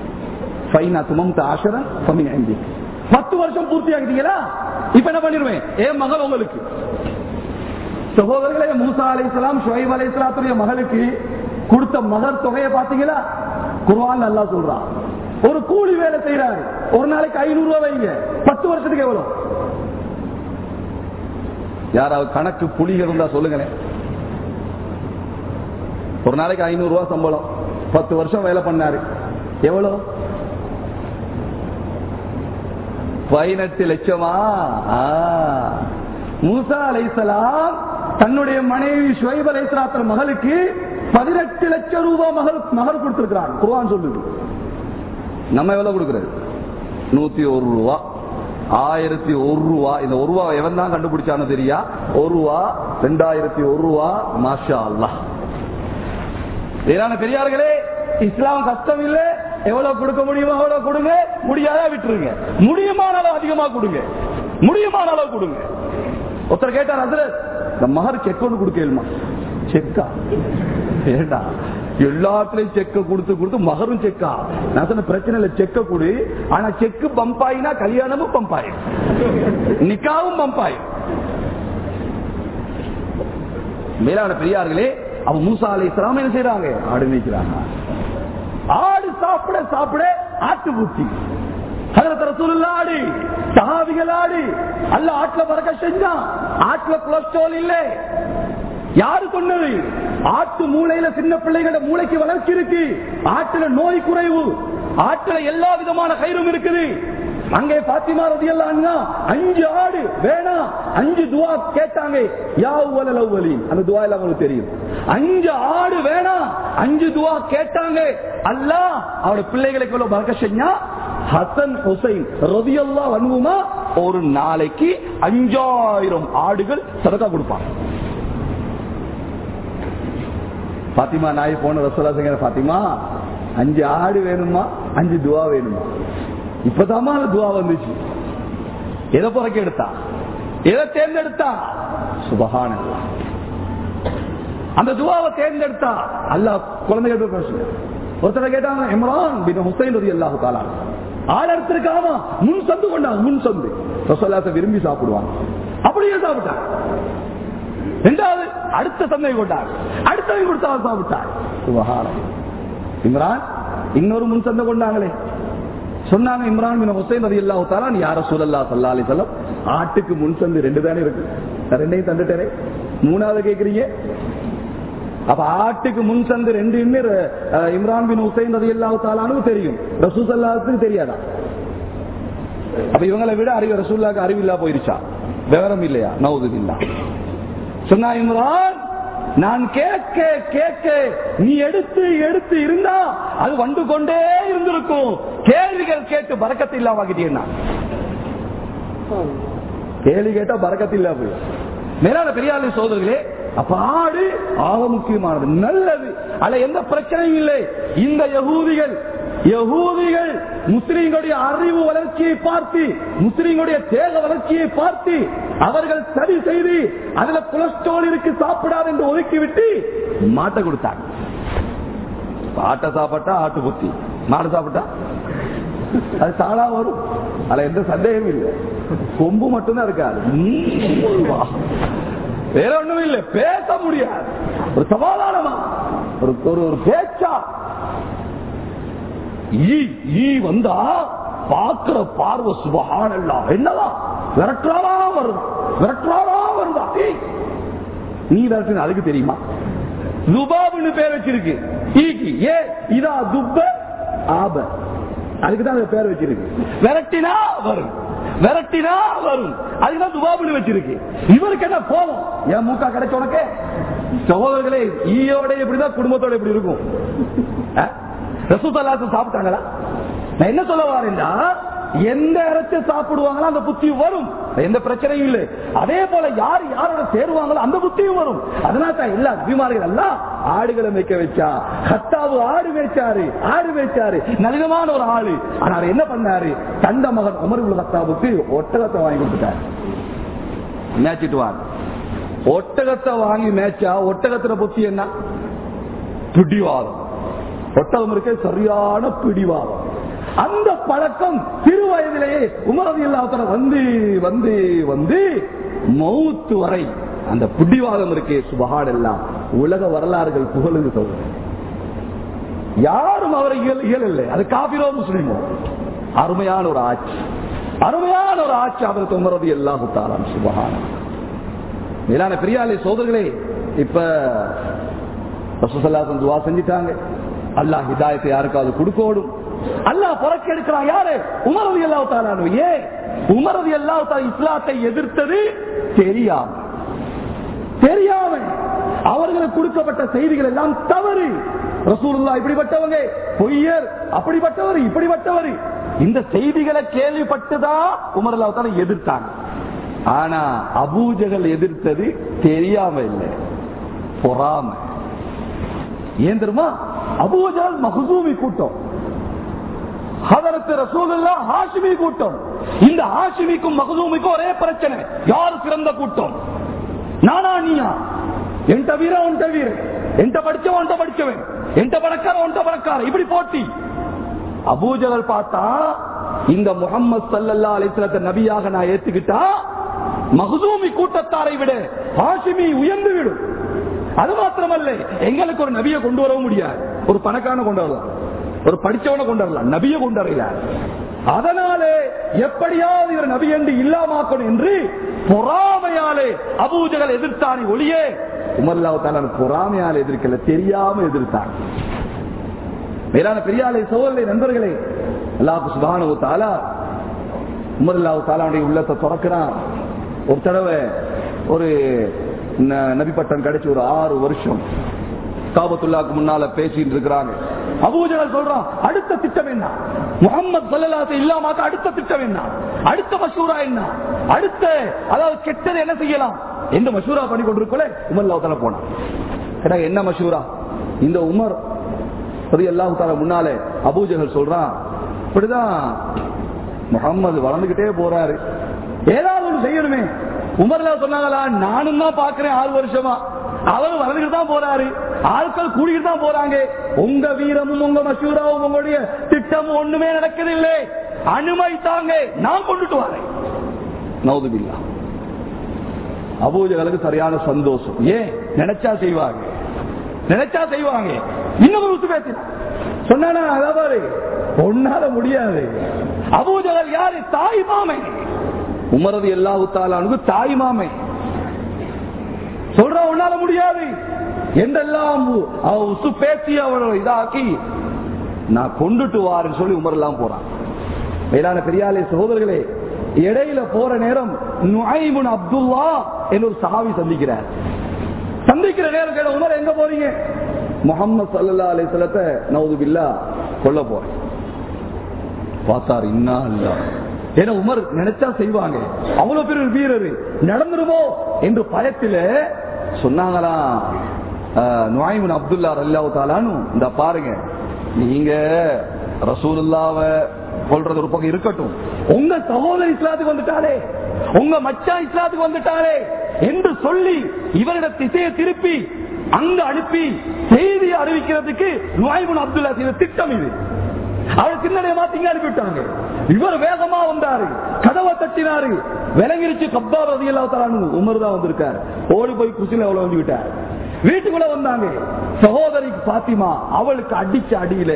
Speaker 1: பத்து வருஷம் பூர்த்தி ஆகிட்டீங்களா இப்ப என்ன பண்ணிருவேன் என் மகள் உங்களுக்கு சகோதரர்களே மூசா அலை இஸ்லாம் ஷுவைப் அலை இஸ்லாத்துடைய மகளுக்கு கொடுத்த மகர் தொகையை பாத்தீங்களா குர்வான் நல்லா சொல்றான் ஒரு கூலி வேலை செய்யறாரு ஒரு நாளைக்கு ஐநூறு ரூபாய் வைங்க பத்து வருஷத்துக்கு எவ்வளவு யாராவது கணக்கு புலிகள் இருந்தா சொல்லுங்களேன் ஒரு நாளைக்கு ஐநூறு ரூபாய் சம்பளம் பத்து வருஷம் வேலை பண்ணாரு எவ்வளவு பதினெட்டு லட்சமா மூசா அலைசலாம் தன்னுடைய மனைவி ஷுவைப் அலைசலாத்திர மகளுக்கு பதினெட்டு லட்சம் ரூபாய் மகள் மகள் கொடுத்திருக்கிறான் குர்வான் சொல்லுது நம்ம எவ்வளவு கொடுக்கிறது நூத்தி ஒரு ரூபா ஆயிரத்தி ஒரு ரூபா இந்த ஒரு ரூபா எவன் தான் கண்டுபிடிச்சானு தெரியா ஒரு ரூபா ரெண்டாயிரத்தி ஒரு ரூபா மாஷா அல்லா ஏதான பெரியார்களே இஸ்லாம் கஷ்டம் இல்லை எவ்வளவு கொடுக்க முடியுமோ அவ்வளவு கொடுங்க முடியாத விட்டுருங்க முடியுமான அளவு அதிகமா கொடுங்க முடியுமான அளவு கொடுங்க ஒருத்தர் கேட்டார் அதுல இந்த மகர் செக் ஒன்று கொடுக்கலுமா செக்கா ஏண்டா எல்லாத்துலயும் செக்க கொடுத்து கொடுத்து மகரும் செக்கா நான் சொன்ன பிரச்சனை இல்ல செக்க கொடு ஆனா செக்கு பம்பாயினா கல்யாணமும் பம்பாயும் நிக்காவும் பம்பாயும் மேலான பெரியார்களே அவன் மூசா அலை இஸ்லாம் என்ன செய்யறாங்க ஆடு மேய்க்கிறாங்க ஆடு சாப்பிட சாப்பிட ஆட்டு பூச்சி ஆடு சகாவிகள் ஆடு அல்ல ஆட்டுல பறக்க செஞ்சான் ஆட்டுல கொலஸ்ட்ரால் இல்ல யாரு கொண்டது ஆட்டு மூளையில சின்ன பிள்ளைகளோட மூளைக்கு வளர்ச்சி இருக்கு ஆட்டுல நோய் குறைவு ஆட்டுல எல்லா விதமான கயிறும் இருக்குது அங்கே பாத்திமா ரதி அஞ்சு ஆடு வேணாம் அஞ்சு துவா கேட்டாங்க யாவலி அந்த துவா எல்லாம் உங்களுக்கு தெரியும் அஞ்சு ஆடு வேணாம் அஞ்சு துவா கேட்டாங்க அல்ல அவரோட பிள்ளைகளுக்கு எவ்வளவு பறக்க செஞ்சா ஹசன் ஹுசைன் ரதியல்லா வன்வுமா ஒரு நாளைக்கு அஞ்சாயிரம் ஆடுகள் சதக்கா கொடுப்பாங்க பாத்திமா நாய் போன ரசோலா சிங்க பாத்திமா அஞ்சு ஆடு வேணுமா அஞ்சு துவா வேணுமா இப்பதாமா அந்த துவா வந்துச்சு எதை புறக்க எடுத்தா எதை தேர்ந்தெடுத்தா சுபகான அந்த துவாவை தேர்ந்தெடுத்தா அல்லா குழந்தைகள் ஒருத்தர் கேட்டாங்க இம்ரான் பின் ஹுசைன் ரதி அல்லாஹு தாலா ஆள் எடுத்திருக்காம முன் சந்து கொண்டாங்க முன் சந்து ரசோல்லாச விரும்பி சாப்பிடுவாங்க அப்படியே சாப்பிட்டாங்க ரெண்டாவது அடுத்த சந்தை கொண்டார் அடுத்தவங்க கொடுத்தா சாப்பிட்டார் சுபகாரம் இம்ரான் இன்னொரு முன் சந்தை கொண்டாங்களே சொன்னாங்க இம்ரான் பின் ஹுசைன் ரதி அல்லாஹு தாலா நீ யார சூழல்லா சல்லா அலி சொல்லம் ஆட்டுக்கு முன் சந்து ரெண்டு தானே இருக்கு நான் ரெண்டையும் தந்துட்டேனே மூணாவது கேக்குறீங்க அப்ப ஆட்டுக்கு முன் சந்து ரெண்டு இம்ரான் பின் ஹுசைன் ரதி அல்லாஹு தாலானு தெரியும் ரசூசல்லாத்துக்கு தெரியாதா அப்ப இவங்களை விட அறிவு ரசூல்லாக்கு அறிவில்லா போயிருச்சா விவரம் இல்லையா நவுது இல்லா சொன்னா இம்ரான் நான் கேட்க கேட்க நீ எடுத்து எடுத்து இருந்தா அது வந்து கொண்டே இருந்திருக்கும் கேள்விகள் கேட்டு பறக்கத்து இல்லாம ஆகிட்டீங்கன்னா கேள்வி கேட்டா பறக்கத்து இல்லா போய் மேலான பெரியாளி சோதர்களே அப்ப ஆடு ஆக முக்கியமானது நல்லது அல்ல எந்த பிரச்சனையும் இல்லை இந்த யகூதிகள் யகூதிகள் முஸ்லிம்களுடைய அறிவு வளர்ச்சியை பார்த்து முஸ்லிம்களுடைய தேக வளர்ச்சியை பார்த்து அவர்கள் சரி செய்து அதுல கொலஸ்ட்ரால் இருக்கு சாப்பிடாது என்று ஒதுக்கிவிட்டு மாட்டை கொடுத்தாங்க ஆட்டை சாப்பிட்டா ஆட்டு புத்தி மாடு சாப்பிட்டா அது தானா வரும் அதுல எந்த சந்தேகம் இல்லை கொம்பு மட்டும்தான் இருக்காது வேற ஒண்ணும் இல்லை பேச முடியாது ஒரு சமாதானமா ஒரு ஒரு பேச்சா ஈ ஈ வந்தா பாக்குற பார்வை சுபகானல்லா என்னவா விரட்டுறாரா வருதா விரட்டுறாரா வருதா ஏய், நீ விரட்டுன அதுக்கு தெரியுமா துபாப்னு பேர் வச்சிருக்கு ஈக்கு ஏ இதா துப்ப ஆப அதுக்கு தான் அந்த பேர் வச்சிருக்கு விரட்டினா வரும் விரட்டினா வரும் அதுக்குதான் துபாபுன்னு வச்சிருக்கு இவருக்கு என்ன கோபம் என் மூக்கா கிடைச்ச உனக்கு சகோதரர்களே ஈயோட இப்படிதான் குடும்பத்தோட இப்படி இருக்கும் ரசூத்தல்லாசம் சாப்பிட்டாங்களா நான் என்ன சொல்ல வரேன்டா எந்த இறைச்சி சாப்பிடுவாங்களோ அந்த புத்தி வரும் எந்த பிரச்சனையும் இல்லை அதே போல யார் யாரோட சேருவாங்களோ அந்த புத்தியும் வரும் அதனால தான் எல்லா அபிமானிகள் எல்லாம் ஆடுகளை மேய்க்க வச்சா கத்தாவு ஆடு மேய்ச்சாரு ஆடு மேய்ச்சாரு நளினமான ஒரு ஆளு ஆனா அவர் என்ன பண்ணாரு தந்த மகன் உமர் உள்ள கத்தாவுக்கு ஒட்டகத்தை வாங்கி கொடுத்துட்டாரு மேய்ச்சிட்டு வாங்க ஒட்டகத்தை வாங்கி மேய்ச்சா ஒட்டகத்துல புத்தி என்ன பிடிவாதம் ஒட்டகம் இருக்க சரியான பிடிவாதம் அந்த பழக்கம் சிறு வயதிலேயே உமரது இல்லாத வந்து வந்து வந்து மௌத்து வரை அந்த பிடிவாதம் இருக்கே சுபகாடு எல்லாம் உலக வரலாறுகள் புகழுது சொல்றது யாரும் அவரை இயல் இயலில்லை அது காபிரோ முஸ்லிமோ அருமையான ஒரு ஆட்சி அருமையான ஒரு ஆட்சி அவருக்கு உமரது எல்லாம் குத்தாராம் சுபகான மேலான பெரியாலே சோதர்களே இப்ப ரசூசல்லாசன் துவா செஞ்சிட்டாங்க அல்லாஹ் ஹிதாயத்தை யாருக்காவது கொடுக்கோடும் அல்லாஹ் புறக்க எடுக்கிறான் யாரு உமரது எல்லாத்தாலும் ஏன் உமரது எல்லாத்தா இஸ்லாத்தை எதிர்த்தது தெரியாம தெரியாம அவர்களுக்கு கொடுக்கப்பட்ட செய்திகள் எல்லாம் தவறு ரசூலுல்லா இப்படிப்பட்டவங்க பொய்யர் அப்படிப்பட்டவர் இப்படிப்பட்டவர் இந்த செய்திகளை கேள்விப்பட்டுதான் உமர் அல்லாத்தால எதிர்த்தாங்க ஆனா அபூஜகள் எதிர்த்தது தெரியாம இல்லை பொறாம ஏன் தெரியுமா அபூஜல் மஹசூமி கூட்டம் ஹதரத்து ரசூலுல்லா ஹாஷிமி கூட்டம் இந்த ஹாஷிமிக்கும் மகதூமிக்கும் ஒரே பிரச்சனை யாரு சிறந்த கூட்டம் நானா நீயா என்ட வீர உன்ட வீர என்ட படிச்சவன் உன்ட படிச்சவன் என்ட பணக்கார உன்ட பணக்கார இப்படி போட்டி அபூஜகல் பார்த்தா இந்த முகம்மது சல்லல்லா அலிஸ்லத்தை நபியாக நான் ஏத்துக்கிட்டா மகதூமி கூட்டத்தாரை விட ஹாஷிமி உயர்ந்து விடும் அது மாத்திரமல்ல எங்களுக்கு ஒரு நபியை கொண்டு வரவும் முடியாது ஒரு பணக்கான கொண்டு வரலாம் ஒரு படிச்சவனை கொண்டு வரலாம் நபியை கொண்டு வரல அதனாலே எப்படியாவது இவர் நபி என்று இல்லாமாக்கணும் என்று பொறாமையாலே அபூஜகள் எதிர்த்தானே ஒளியே உமர்லாவுத்தான பொறாமையால் எதிர்க்கல தெரியாம எதிர்த்தான் மேலான பெரியாலை சோழலை நண்பர்களே அல்லாஹு சுபானு தாலா உமர்லாவு தாலாவுடைய உள்ளத்தை திறக்கிறான் ஒரு தடவை ஒரு ந- நபிப்பட்டம் கிடைச்சு ஒரு ஆறு வருஷம் காபத்துல்லாக்கு முன்னால பேசிட்டு இருக்கிறாங்க அபூஜகல் சொல்றான் அடுத்த திட்டம் என்ன முகமது சல்லல்லாத்தை இல்லாம அடுத்த திட்டம் என்ன அடுத்த மசூரா என்ன அடுத்த அதாவது கெட்டது என்ன செய்யலாம் எந்த மசூரா பண்ணி கொண்டிருக்கல உமர் லாவத்தால போனான் கேட்டா என்ன மசூரா இந்த உமர் சரி அல்லாஹு தாலா முன்னாலே அபூஜகல் சொல்றான் இப்படிதான் முகம்மது வளர்ந்துகிட்டே போறாரு ஏதாவது ஒண்ணு செய்யணுமே உமர்ல சொன்னாங்களா நானும் தான் பாக்குறேன் ஆறு வருஷமா அவர் வளர்ந்துட்டு தான் போறாரு ஆட்கள் கூடிட்டு தான் போறாங்க உங்க வீரமும் உங்க மசூராவும் உங்களுடைய திட்டமும் ஒண்ணுமே நடக்கதில்லை அனுமதித்தாங்க நான் கொண்டுட்டு வரேன் நவுதுபில்லா அபூஜகளுக்கு சரியான சந்தோஷம் ஏன் நினைச்சா செய்வாங்க நினைச்சா செய்வாங்க இன்னும் ஒரு பேசினா சொன்னானா அதாவது ஒன்னால முடியாது அபூஜகல் யாரு தாய் மாமை உமரது எல்லா உத்தாலானுக்கு தாய் மாமை சொல்ற உன்னால முடியாது என்றெல்லாம் அவ உசு பேசி அவளை இதாக்கி நான் கொண்டுட்டு வாருன்னு சொல்லி உமரெல்லாம் போறான் மேலான பெரியாலே சகோதரர்களே இடையில போற நேரம் நுஐமுன் அப்துல்லா என்று ஒரு சஹாவி சந்திக்கிறார் சந்திக்கிற நேரம் கேட்ட உமர் எங்க போறீங்க முகமது சல்லா அலி சொல்லத்தை நவுது பில்லா கொல்ல போறேன் பார்த்தார் இன்னா அல்லா ஏன்னா உமர் நினைச்சா செய்வாங்க அவ்வளவு பெரிய ஒரு வீரர் நடந்துருமோ என்று பயத்தில சொன்னாங்களா நுவாய்மன் அப்துல்லா அல்லாஹ் தாலானு இந்த பாருங்க நீங்க ரசூலுல்லாவ கொள்றது ஒரு பக்கம் இருக்கட்டும் உங்க சகோதரி இஸ்லாத்துக்கு வந்துட்டாரே உங்க மச்சான் இஸ்லாத்துக்கு வந்துட்டாரே என்று சொல்லி இவரிட திசையை திருப்பி அங்க அனுப்பி செய்தியை அறிவிக்கிறதுக்கு நுவாய்மன் அப்துல்லா செய்த திட்டம் இது அவர் சின்னடைய மாத்தீங்க அனுப்பிவிட்டாங்க இவர் வேகமா வந்தாரு கதவை தட்டினாரு விலங்கிருச்சு கப்பா ரதி எல்லாத்தாரு உமர் தான் வந்திருக்காரு ஓடி போய் குசில அவ்வளவு வந்து விட்டார் வீட்டுக்குள்ள வந்தாங்க சகோதரி பாத்திமா அவளுக்கு அடிச்ச அடியில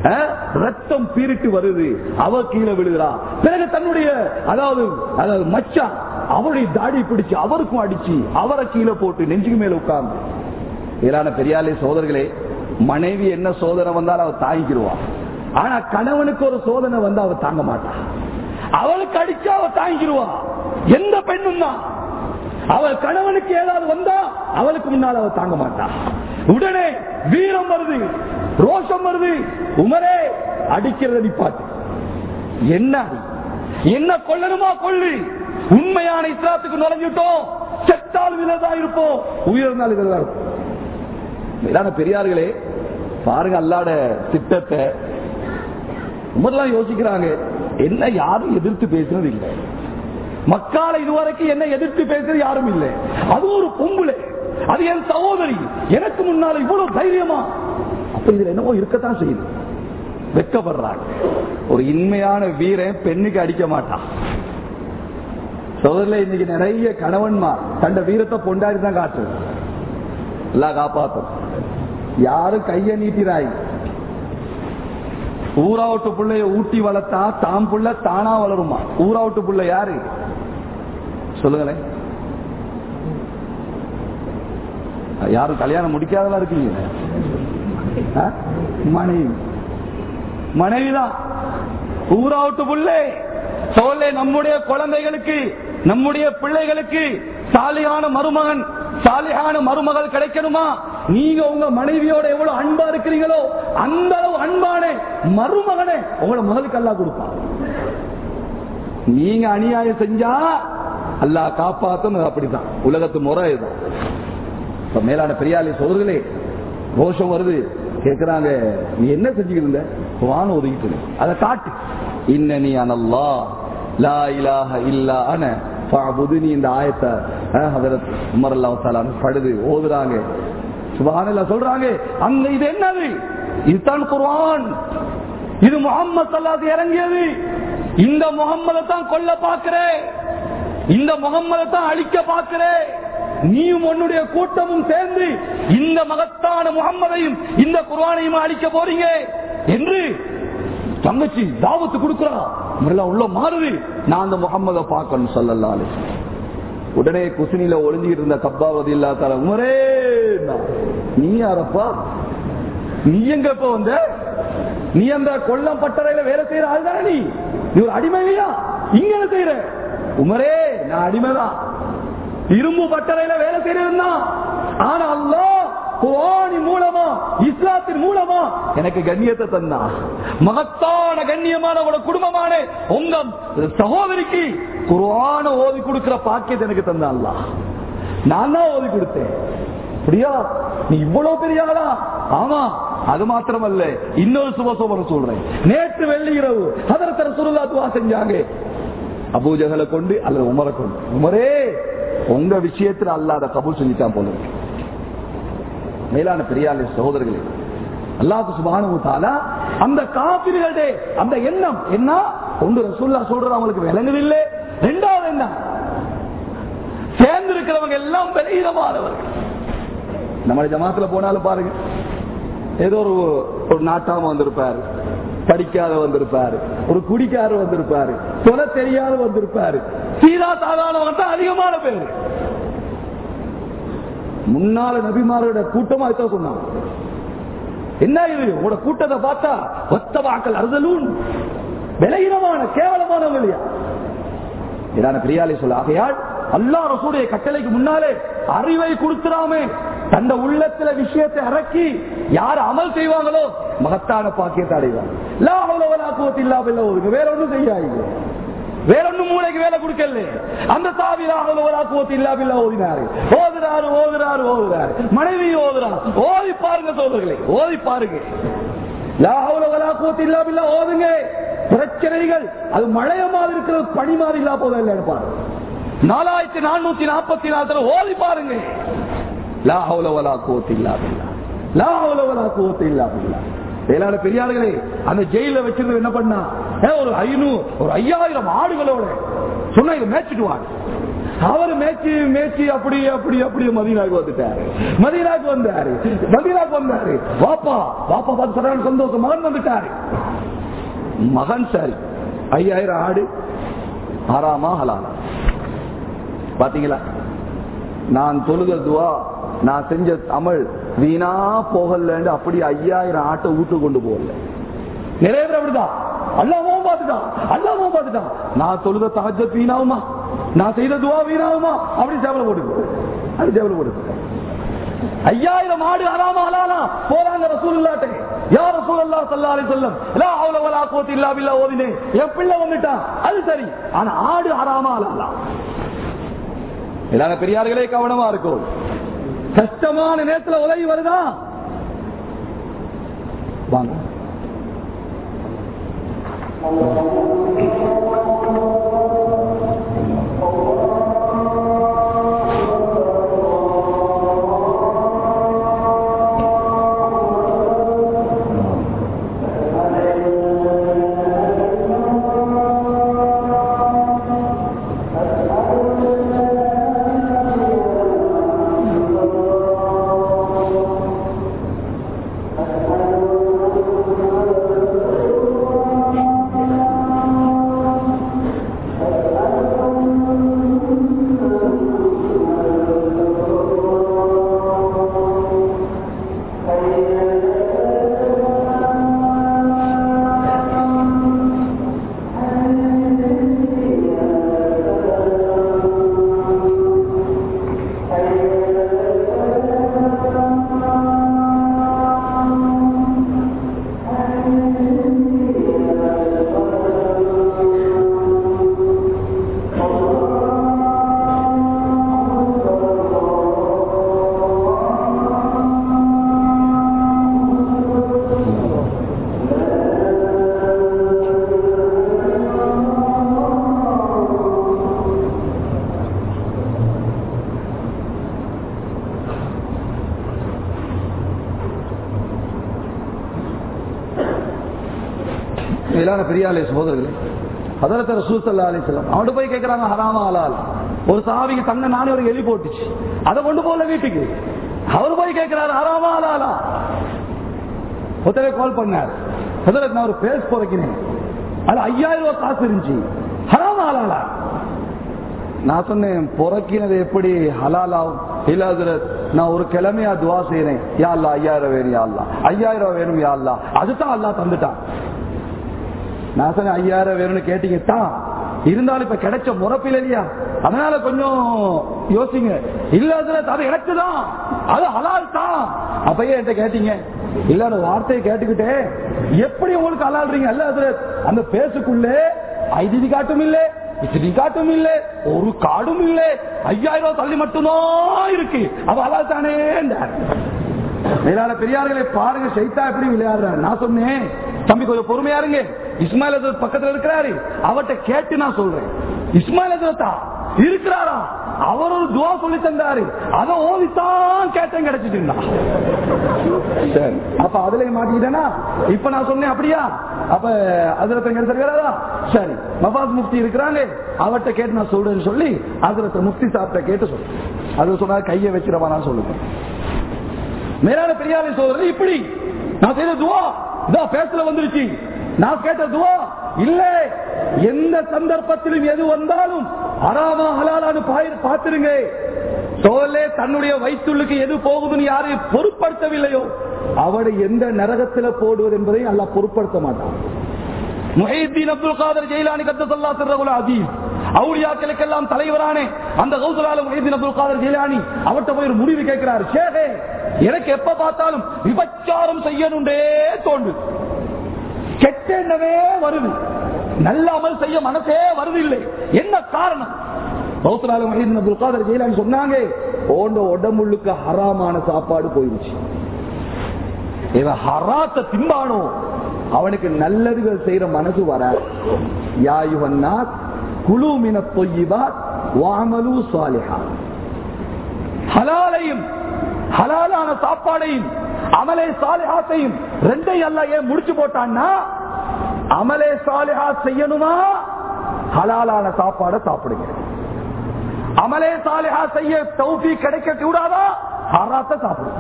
Speaker 1: அஹ், ரத்தம் பீரிட்டு வருது அவ கீழே விழுகிறா பிறகு தன்னுடைய அதாவது அதாவது மச்சான் அவருடைய தாடி பிடிச்சு அவருக்கும் அடிச்சு அவரை கீழே போட்டு நெஞ்சுக்கு மேல உட்கார்ந்து இதான பெரியாலே சோதர்களே மனைவி என்ன சோதனை வந்தாலும் அவ தாங்கிக்கிடுவா ஆனா கணவனுக்கு ஒரு சோதனை வந்து அவ தாங்க மாட்டா அவளுக்கு அடிச்சா அவ தாங்கிடுவா எந்த பெண்ணும் தான் அவள் கணவனுக்கு ஏதாவது வந்தா அவளுக்கு முன்னால் அவள் தாங்க மாட்டா உடனே வீரம் வருது ரோஷம் வருது உமரே அடிக்கிறத நிப்பாட்டு என்ன அடி? என்ன கொல்லணுமா கொள்ளு உண்மையான இஸ்லாத்துக்கு நுழைஞ்சிட்டோம் செத்தால் விததான் இருப்போம் உயிர்ந்தால் விததான் இருப்போம் இதான பெரியார்களே பாருங்க அல்லாட திட்டத்தை உமர்லாம் யோசிக்கிறாங்க என்ன யாரும் எதிர்த்து பேசுறது இல்லை மக்கால இதுவரைக்கும் என்ன எதிர்த்து பேசுறது யாரும் இல்லை அது ஒரு பொம்புளை அது என் சகோதரி எனக்கு முன்னால இவ்வளவு தைரியமா அப்ப இதுல என்னவோ இருக்கத்தான் செய்யுது வெக்கப்படுறாங்க ஒரு இன்மையான வீரன் பெண்ணுக்கு அடிக்க மாட்டான் சோதரில் இன்னைக்கு நிறைய கணவன்மார் தண்ட வீரத்தை பொண்டாடி தான் காட்டுறது எல்லாம் காப்பாத்தும் யாரும் கைய நீட்டிராய் ஊராவட்டு பிள்ளைய ஊட்டி வளர்த்தா தாம் புள்ள தானா வளருமா ஊராவட்டு புள்ள யாரு சொல்லுங்களேன் யாரும் கல்யாணம் முடிக்காதெல்லாம் இருக்கீங்க ஆ? மனைவி மனைவிதான் ஊராவட்டு புள்ளே சோழே நம்முடைய குழந்தைகளுக்கு நம்முடைய பிள்ளைகளுக்கு சாலியான மருமகன் சாலியான மருமகள் கிடைக்கணுமா நீங்க உங்க மனைவியோட எவ்வளவு அன்பா இருக்கிறீங்களோ அந்த அளவு அன்பான மருமகனை உங்களோட மகளுக்கு அல்லா கொடுப்பான் நீங்க அநியாயம் செஞ்சா அல்லாஹ் காப்பாத்தணும் அப்படிதான் உலகத்து முறை இதுதான் இப்ப மேலான பெரியாளி சோதர்களே ரோஷம் வருது கேக்குறாங்க நீ என்ன செஞ்சுக்கிட்டு இருந்த வான ஒதுக்கிட்டு இரு. அதை காட்டு இன்னனி அனல்லா லா இலாஹ இல்லா அன ஃபஅபுதுனி இந்த ஆயத்தை அஹ், ஹதரத் உமர் அல்லாஹ் தஆலா படுது ஓதுறாங்க சுபஹானல்லாஹ் சொல்றாங்க அங்க இது என்னது இதுதான் குர்ஆன் இது முகம்மது சல்லாத்து இறங்கியது இந்த முகம்மதை தான் கொல்ல பார்க்கிறேன் இந்த முகம்மதை தான் அழிக்க பார்க்கிறேன் நீயும் உன்னுடைய கூட்டமும் சேர்ந்து இந்த மகத்தான முகம்மதையும் இந்த குர்ஆனையும் அழிக்க போறீங்க என்று தங்கச்சி தாவத்து கொடுக்கிறா முறையில உள்ள மாறுது நான் அந்த முகம்மதை பார்க்கணும் சொல்லலாலே உடனே குசினில ஒளிஞ்சிட்டு இருந்த கப்பாவதி இல்லாத உமரே நீ யாரப்பா நீ எங்க இப்ப வந்த நீ அந்த கொல்லம் பட்டறையில வேலை செய்யற ஆள் தானே நீ நீ ஒரு அடிமையா இங்க என்ன செய்யற உமரே நான் அடிமைதான் இரும்பு பட்டறையில வேலை செய்யறதுதான் ஆனா அல்லா குர்ஆனி மூலமா இஸ்லாத்தின் மூலமா எனக்கு கண்ணியத்தை தந்தா மகத்தான கண்ணியமான உங்களோட குடும்பமான உங்க சகோதரிக்கு குர்ஆன ஓதி கொடுக்கிற பாக்கியத்தை எனக்கு தந்தா அல்லா நான் தான் ஓதி கொடுத்தேன் அப்படியா நீ இவ்வளவு பெரிய ஆளா ஆமா அது மாத்திரமல்ல இன்னொரு சுபசோபரம் சொல்றேன் நேற்று வெள்ளி இரவு அதற்கு சுருதா துவா செஞ்சாங்க அபூஜகளை கொண்டு அல்லது உமரை கொண்டு உமரே உங்க விஷயத்துல அல்லாத கபூல் செஞ்சுட்டான் போல இருக்கு. மேலான பெரியாளி சகோதரர்களே அல்லாஹு சுபானு தாலா அந்த காபிர்களுடைய அந்த எண்ணம் என்ன ஒன்று ரசூல்லா சொல்றது அவங்களுக்கு விளங்குதில்லை ரெண்டாவது என்ன சேர்ந்து இருக்கிறவங்க எல்லாம் பலகீனமானவர்கள் நம்ம ஜமாத்துல போனாலும் பாருங்க ஏதோ ஒரு ஒரு நாட்டாம வந்திருப்பாரு படிக்காத வந்திருப்பாரு ஒரு குடிக்காரர் வந்திருப்பாரு சொல்ல தெரியாத வந்திருப்பாரு சீதா சாதாரணவங்க தான் அதிகமான பேர் முன்னால நபிமாரோட கூட்டமா இதான் சொன்னாங்க என்ன இது உங்களோட கூட்டத்தை பார்த்தா ஒத்த வாக்கள் அறுதலூன் விலகினமான கேவலமான இல்லையா இதான பிரியாலை சொல்ல ஆகையால் அல்லா ரசூடைய கட்டளைக்கு முன்னாலே அறிவை கொடுத்துடாமே தந்த உள்ளத்துல விஷயத்தை இறக்கி யார் அமல் செய்வாங்களோ மகத்தான பாக்கியத்தை அடைவாங்க லா ஹவ்ல வலா குவத்த இல்லா பில்லா ஒதுங்க வேற ஒண்ணும் செய்யாதீங்க வேற ஒண்ணும் மூளைக்கு வேலை கொடுக்கல அந்த சாவி லா ஹவ்ல வலா குவத்த இல்லா பில்லா ஓதினாரு ஓதுறாரு ஓதுறாரு ஓதுறாரு மனைவி ஓதுறாரு ஓதி பாருங்க சோதர்களே ஓதி பாருங்க லா ஹவ்ல வலா குவத்த இல்லா பில்லா ஓதுங்க பிரச்சனைகள் அது மழைய மாதிரி இருக்கிறது பனி மாதிரி இல்லா போதும் இல்லைன்னு பாருங்க நாலாயிரத்தி நானூத்தி நாற்பத்தி நாலு ஓதி பாருங்க லா ஹவுல வலா குவத்த இல்லா பில்லா லா ஹவுல வலா குவத்த இல்லா பில்லா வேளாண் பெரியார்களே அந்த ஜெயில வச்சிருந்து என்ன பண்ணா ஏ, ஒரு ஐநூறு ஒரு ஐயாயிரம் ஆடுகளோட சொன்னா இதை மேய்ச்சிட்டு வாங்க அவர் மேய்ச்சி மேய்ச்சி அப்படி அப்படி அப்படி மதீனாக்கு வந்துட்டாரு மதீனாக்கு வந்தாரு மதீனாக்கு வந்தாரு வாப்பா வாப்பா பார்த்து சரியான சந்தோஷம் மகன் வந்துட்டாரு மகன் சரி ஐயாயிரம் ஆடு ஆறாமா ஹலாலா பாத்தீங்களா நான் தொழுத துவா நான் செஞ்ச அமல் வீணா போகலன்னு அப்படி ஐயாயிரம் ஆட்டை வீட்டு கொண்டு போகல நிறைய பேர் அப்படிதான் அல்லாவும் பார்த்துட்டான் அல்லாவும் பார்த்துட்டான் நான் தொழுத தகஜ வீணாகுமா நான் செய்த துவா வீணாகுமா அப்படி சேவலை போட்டு அப்படி சேவலை போட்டு ஐயாயிரம் ஆடு அறாம அலானா போறாங்க ரசூலுல்லாட்டே யார் ரசூலுல்லா ஸல்லல்லாஹு அலைஹி வஸல்லம் லா ஹவுல வலா குவத்த இல்லா பில்லா ஓதினே என் பிள்ளை வந்துட்டான் அது சரி ஆனா ஆடு அறாம அலாலா எல்லாரும் பெரியார்களே கவனமா இருக்கும் கஷ்டமான நேரத்துல உதவி வருதா வாங்க மேலான பெரியாலே சகோதரர்களே அதரத்த ரசூசல்லா அலிஸ்லாம் அவன்கிட்ட போய் கேட்கிறாங்க ஹராமா ஹலால் ஒரு சாவிக்கு தங்க நானே ஒரு எலி போட்டுச்சு அதை கொண்டு போகல வீட்டுக்கு அவர் போய் கேட்கிறாரு ஹராமா ஹலாலா ஒருத்தரை கால் பண்ணார் ஹதரத் நான் ஒரு பேஸ் போறக்கினேன் அது ஐயாயிரம் ரூபாய் காசு இருந்துச்சு ஹராமா ஹலாலா நான் சொன்னேன் பொறக்கினது எப்படி ஹலாலாவும் இல்ல ஹதரத் நான் ஒரு கிழமையா துவா செய்யறேன் யா அல்லா ஐயாயிரம் வேணும் யா அல்லா ஐயாயிரம் ரூபாய் வேணும் யா அல்லா அதுதான் அல்லா தந்துட்டான் நான் சொன்னேன் ஐயாயிரம் வேணும்னு கேட்டீங்க தான் இருந்தாலும் இப்ப கிடைச்ச முறப்பில் இல்லையா அதனால கொஞ்சம் யோசிங்க இல்லாத அது எனக்கு தான் அது ஹலால் தான் அப்பயே என்கிட்ட கேட்டீங்க இல்ல அந்த வார்த்தையை கேட்டுக்கிட்டே எப்படி உங்களுக்கு ஹலால்றீங்க அல்ல அது அந்த பேசுக்குள்ளே ஐடி காட்டும் இல்ல இத்தனை காட்டும் இல்ல ஒரு காடும் இல்ல ஐயாயிரம் ரூபாய் தள்ளி மட்டும்தான் இருக்கு அவ ஹலால் தானே மேலான பெரியார்களை பாருங்க சைத்தா எப்படி விளையாடுறாரு நான் சொன்னேன் தம்பி கொஞ்சம் பொறுமையா இருங்க இஸ்மாயில் ஹசரத் பக்கத்துல இருக்கிறாரு அவர்கிட்ட கேட்டு நான் சொல்றேன் இஸ்மாயில் ஹசரத்தா இருக்கிறாரா அவர் ஒரு துவா சொல்லி தந்தாரு அதை ஓதித்தான் கேட்டேன் கிடைச்சிட்டு சரி அப்ப அதுல மாட்டிக்கிட்டேனா இப்ப நான் சொன்னேன் அப்படியா அப்ப அதுல கிடைச்சிருக்கிறதா சரி மபாஸ் முஃப்தி இருக்கிறாங்க அவர்கிட்ட கேட்டு நான் சொல்றேன்னு சொல்லி அதுல முஃப்தி சாப்பிட்ட கேட்டு சொல்றேன் அது சொன்னா கையை வச்சிடவா நான் சொல்லுங்க மேலான பெரியாரை சோதரர் இப்படி நான் செய்த துவா இதான் பேசல வந்துருச்சு நான் கேட்ட துவா இல்ல எந்த சந்தர்ப்பத்திலும் எது வந்தாலும் அறாமா ஹலாலான்னு பார்த்திருங்க சோலே தன்னுடைய வயிற்றுள்ளுக்கு எது போகுதுன்னு யாரு பொருட்படுத்தவில்லையோ அவரை எந்த நரகத்துல போடுவது என்பதை அல்ல பொருட்படுத்த மாட்டான் முஹீத்தீன் அப்துல் காதர் ஜெயிலானி கத்தசல்லா சிறகுல அதீஸ் அவுளியாக்களுக்கெல்லாம் தலைவரானே அந்த கௌசலால முஹீத்தீன் அப்துல் காதர் ஜெயிலானி அவர்கிட்ட போய் ஒரு முடிவு கேட்கிறார் ஷேகே எனக்கு எப்ப பார்த்தாலும் விபச்சாரம் செய்யணுண்டே தோண்டு கெட்ட எண்ணமே வருது நல்ல அமல் செய்ய மனசே வருது இல்லை என்ன காரணம் கௌசலால முஹீத்தீன் அப்துல் காதர் ஜெயிலானி சொன்னாங்க ஓண்ட உடம்புள்ளுக்கு ஹராமான சாப்பாடு போயிடுச்சு இவன் ஹராத்த திம்பானோ அவனுக்கு நல்லதுகள் செய்யற மனசு வர யாயுவன்னா குழு மின பொய்யிபாத் வாமலு சாலிஹா ஹலாலையும் ஹலாலான சாப்பாடையும் அமலே சாலிஹாத்தையும் ரெண்டையும் அல்ல ஏன் முடிச்சு போட்டான்னா அமலே சாலிஹா செய்யணுமா ஹலாலான சாப்பாடை சாப்பிடுங்க அமலே சாலிஹா செய்ய தௌஃபி கிடைக்க கூடாதா ஹராத்த சாப்பிடும்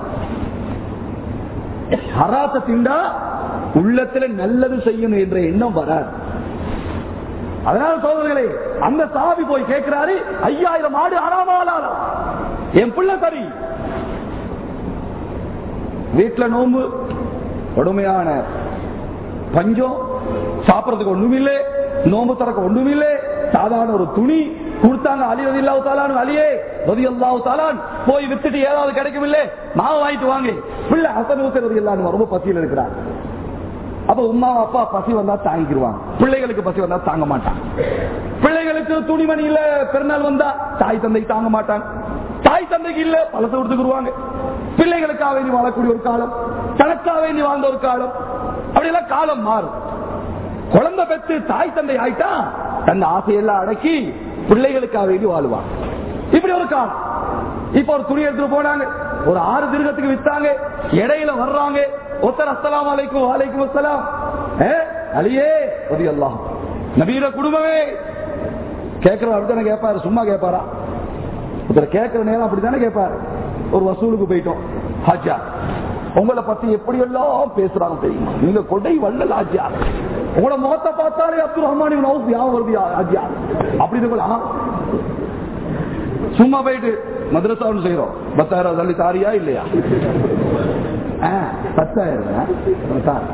Speaker 1: ஹராத்த திண்டா உள்ளத்துல நல்லது செய்யணும் என்ற எண்ணம் வராது அதனால சோதர்களே அந்த சாவி போய் கேட்கிறாரு ஐயாயிரம் ஆடு அறாமாலாரா என் பிள்ளை சரி வீட்டுல நோம்பு கடுமையான பஞ்சம் சாப்பிடறதுக்கு ஒண்ணுமில்லை நோம்பு தரக்கு ஒண்ணுமில்லை சாதாரண ஒரு துணி கொடுத்தாங்க அலி ரதி இல்லாவு தாலான் அலியே ரதி அல்லாவு தாலான் போய் வித்துட்டு ஏதாவது கிடைக்குமில்லை மாவு வாங்கிட்டு வாங்க பிள்ளை ஹசன் ஹுசைன் ரதி அல்லான்னு ரொம்ப பசியில் இருக்கிறார் அப்ப உமா அப்பா பசி வந்தா தாங்கிக்கிடுவாங்க பிள்ளைகளுக்கு பசி வந்தா தாங்க மாட்டாங்க பிள்ளைகளுக்கு துணிமணி இல்ல பெருநாள் வந்தா தாய் தந்தை தாங்க மாட்டாங்க தாய் தந்தைக்கு இல்ல பழத்தை கொடுத்துக்குருவாங்க பிள்ளைகளுக்காக வேண்டி வாழக்கூடிய ஒரு காலம் தனக்காக வேண்டி வாழ்ந்த ஒரு காலம் அப்படியெல்லாம் காலம் மாறும் குழந்தை பெற்று தாய் தந்தை ஆயிட்டா தன் ஆசையெல்லாம் அடக்கி பிள்ளைகளுக்காக வேண்டி வாழ்வாங்க இப்படி ஒரு காலம் இப்ப ஒரு துணி எடுத்துட்டு போனாங்க ஒரு ஆறு திருகத்துக்கு வித்தாங்க இடையில வர்றாங்க ஒருத்தர் அஸ்லாம் அலைக்கும் வாலைக்கும் அஸ்லாம் அலியே ஒதி அல்லாம் நபீர குடும்பமே கேட்கிற அப்படித்தானே கேட்பாரு சும்மா கேட்பாரா ஒருத்தர் கேட்கிற நேரம் அப்படித்தானே கேட்பாரு ஒரு வசூலுக்கு போயிட்டோம் ஹாஜா உங்களை பத்தி எப்படி எல்லாம் பேசுறாங்க தெரியுமா நீங்க கொடை வள்ளல் ஆஜியா உங்களோட முகத்தை பார்த்தாலே அப்துல் ரஹ்மான் ஞாபகம் வருது ஆஜியா அப்படி இருக்கலாம் சும்மா போயிட்டு மദ്രസ ஒன்று செய்யறோம் பத்தாயிரம் தள்ளி தாரியா இல்லையா பத்தாயிரம்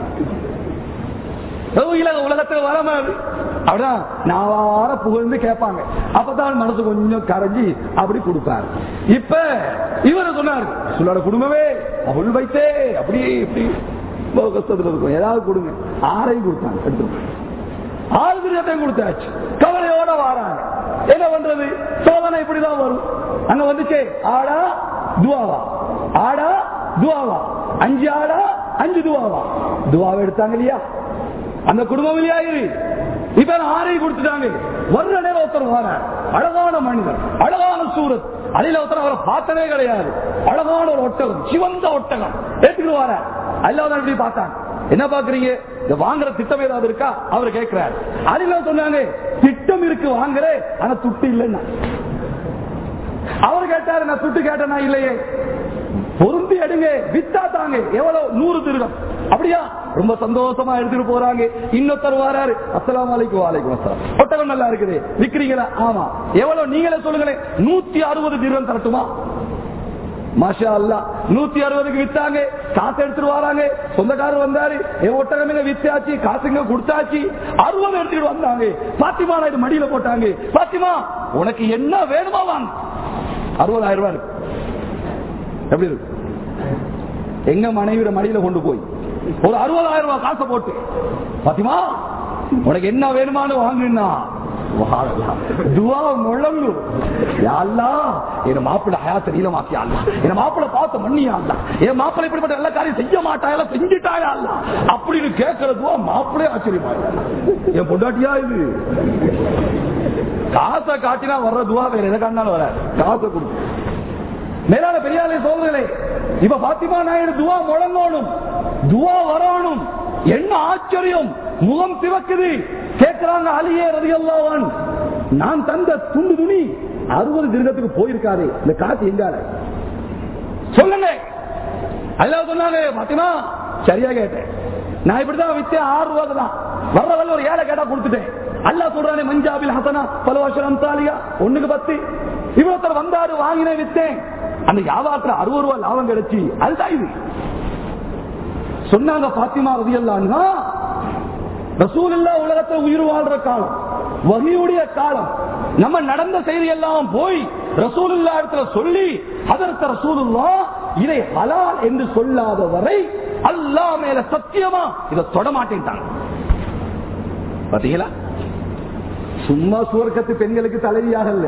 Speaker 1: உலகத்துல வராம அப்படிதான் நாவார புகழ்ந்து கேட்பாங்க அப்பதான் மனசு கொஞ்சம் கரைஞ்சி அப்படி கொடுப்பாரு இப்ப இவரு சொன்னார் சொல்லோட குடும்பமே அவள் வைத்தே அப்படியே இப்படி கஷ்டத்துல இருக்கும் ஏதாவது கொடுங்க ஆறையும் கொடுத்தாங்க எடுத்து ஆறு திருத்தையும் கொடுத்தாச்சு கவலையோட வாராங்க என்ன பண்றது சோதனை இப்படிதான் வரும் அங்க வந்துச்சே ஆடா துவாவா ஆடா துவாவா அஞ்சு ஆடா அஞ்சு துவாவா துவாவை எடுத்தாங்க இல்லையா அந்த குடும்பம் இல்லையா இரு இப்ப ஆறையும் கொடுத்துட்டாங்க வர்ற நேரம் ஒருத்தர் வர அழகான மனிதர் அழகான சூரத் அதில் ஒருத்தர் அவரை பார்த்ததே கிடையாது அழகான ஒரு ஒட்டகம் சிவந்த ஒட்டகம் ஏற்றுக்கிட்டு வர அல்லாதான் இப்படி பார்த்தாங்க என்ன பாக்குறீங்க இந்த வாங்குற திட்டம் ஏதாவது இருக்கா அவர் கேட்கிறார் அதில் சொன்னாங்க திட்டம் இருக்கு வாங்குற ஆனா துட்டு இல்லைன்னா அவர் கேட்டாரு நான் துட்டு கேட்டேனா இல்லையே பொருந்தி எடுங்க வித்தா தாங்க எவ்வளவு நூறு திருடம் அப்படியா ரொம்ப சந்தோஷமா எடுத்துட்டு போறாங்க இன்னொருத்தர் வராரு அஸ்லாம் வலைக்கும் வாலைக்கும் அஸ்லாம் ஒட்டகம் நல்லா இருக்குது விக்கிறீங்களா ஆமா எவ்வளவு நீங்களே சொல்லுங்களேன் நூத்தி அறுபது திருடம் தரட்டுமா மாஷா அல்லா நூத்தி அறுபதுக்கு வித்தாங்க காசு எடுத்துட்டு வராங்க சொந்தக்காரர் வந்தாரு என் ஒட்டகமே வித்தாச்சு காசுங்க கொடுத்தாச்சு அறுபது எடுத்துட்டு வந்தாங்க பாத்திமா இது மடியில போட்டாங்க பாத்திமா உனக்கு என்ன வேணுமா வாங்க அறுபதாயிரம் ரூபாய் இருக்கு எப்படி இருக்கு எங்க மனைவியோட மடியில கொண்டு போய் ஒரு அறுபதாயிரம் ரூபாய் காசை போட்டு பாத்திமா உனக்கு என்ன வேணுமானு வாங்கினா துவா முழங்கு யாழ்லா என் மாப்பிள்ள ஹயாத்த நீளமாக்கியா என் மாப்பிள்ள பார்த்த மண்ணியா என் மாப்பிள்ள இப்படிப்பட்ட எல்லா காரியம் செய்ய மாட்டாயா செஞ்சுட்டாயா அப்படின்னு கேட்கிற துவா மாப்பிள்ளே ஆச்சரியமா என் பொண்டாட்டியா இது காசை காட்டினா வர்ற துவா வேற எதை காட்டினாலும் வர காசை கொடுத்து மேலான பெரியாலே சோதனை இப்ப பாத்திமா நாயுடு துவா முழங்கணும் துவா வரணும் என்ன ஆச்சரியம் முகம் சிவக்குது கேட்கிறாங்க அலியே ரதியல்லாவான் நான் தந்த துண்டு துணி அறுபது திருகத்துக்கு போயிருக்காரு இந்த காசு எங்கால சொல்லுங்க அல்ல சொன்னாங்க பாத்திமா சரியா கேட்டேன் நான் இப்படிதான் வித்தேன் ஆறு ரூபாய்க்கு தான் வர்ற வரல ஒரு ஏழை கேட்டா கொடுத்துட்டேன் அல்லா சொல்றானே மஞ்சாபில் ஹசனா பல வருஷம் தாலியா ஒண்ணுக்கு பத்து இவ்வளோத்தர் வந்தாரு வாங்கினேன் வித்தேன் அந்த வியாபாரத்துல அறுபது ரூபாய் லாபம் கிடைச்சி அதுதான் இது சொன்னாங்க பாத்திமா ரதியல்லான்னா ரசூல் இல்லா உலகத்தை உயிர் வாழ்ற காலம் வகையுடைய காலம் நம்ம நடந்த செய்தி எல்லாம் போய் ரசூல் இல்லா இடத்துல சொல்லி அதற்கு ரசூலுல்லா இதை ஹலால் என்று சொல்லாத வரை அல்லா மேல சத்தியமா இதை தொட மாட்டேன்ட்டாங்க பாத்தீங்களா சும்மா சுவர்க்கத்து பெண்களுக்கு தலைவியாகல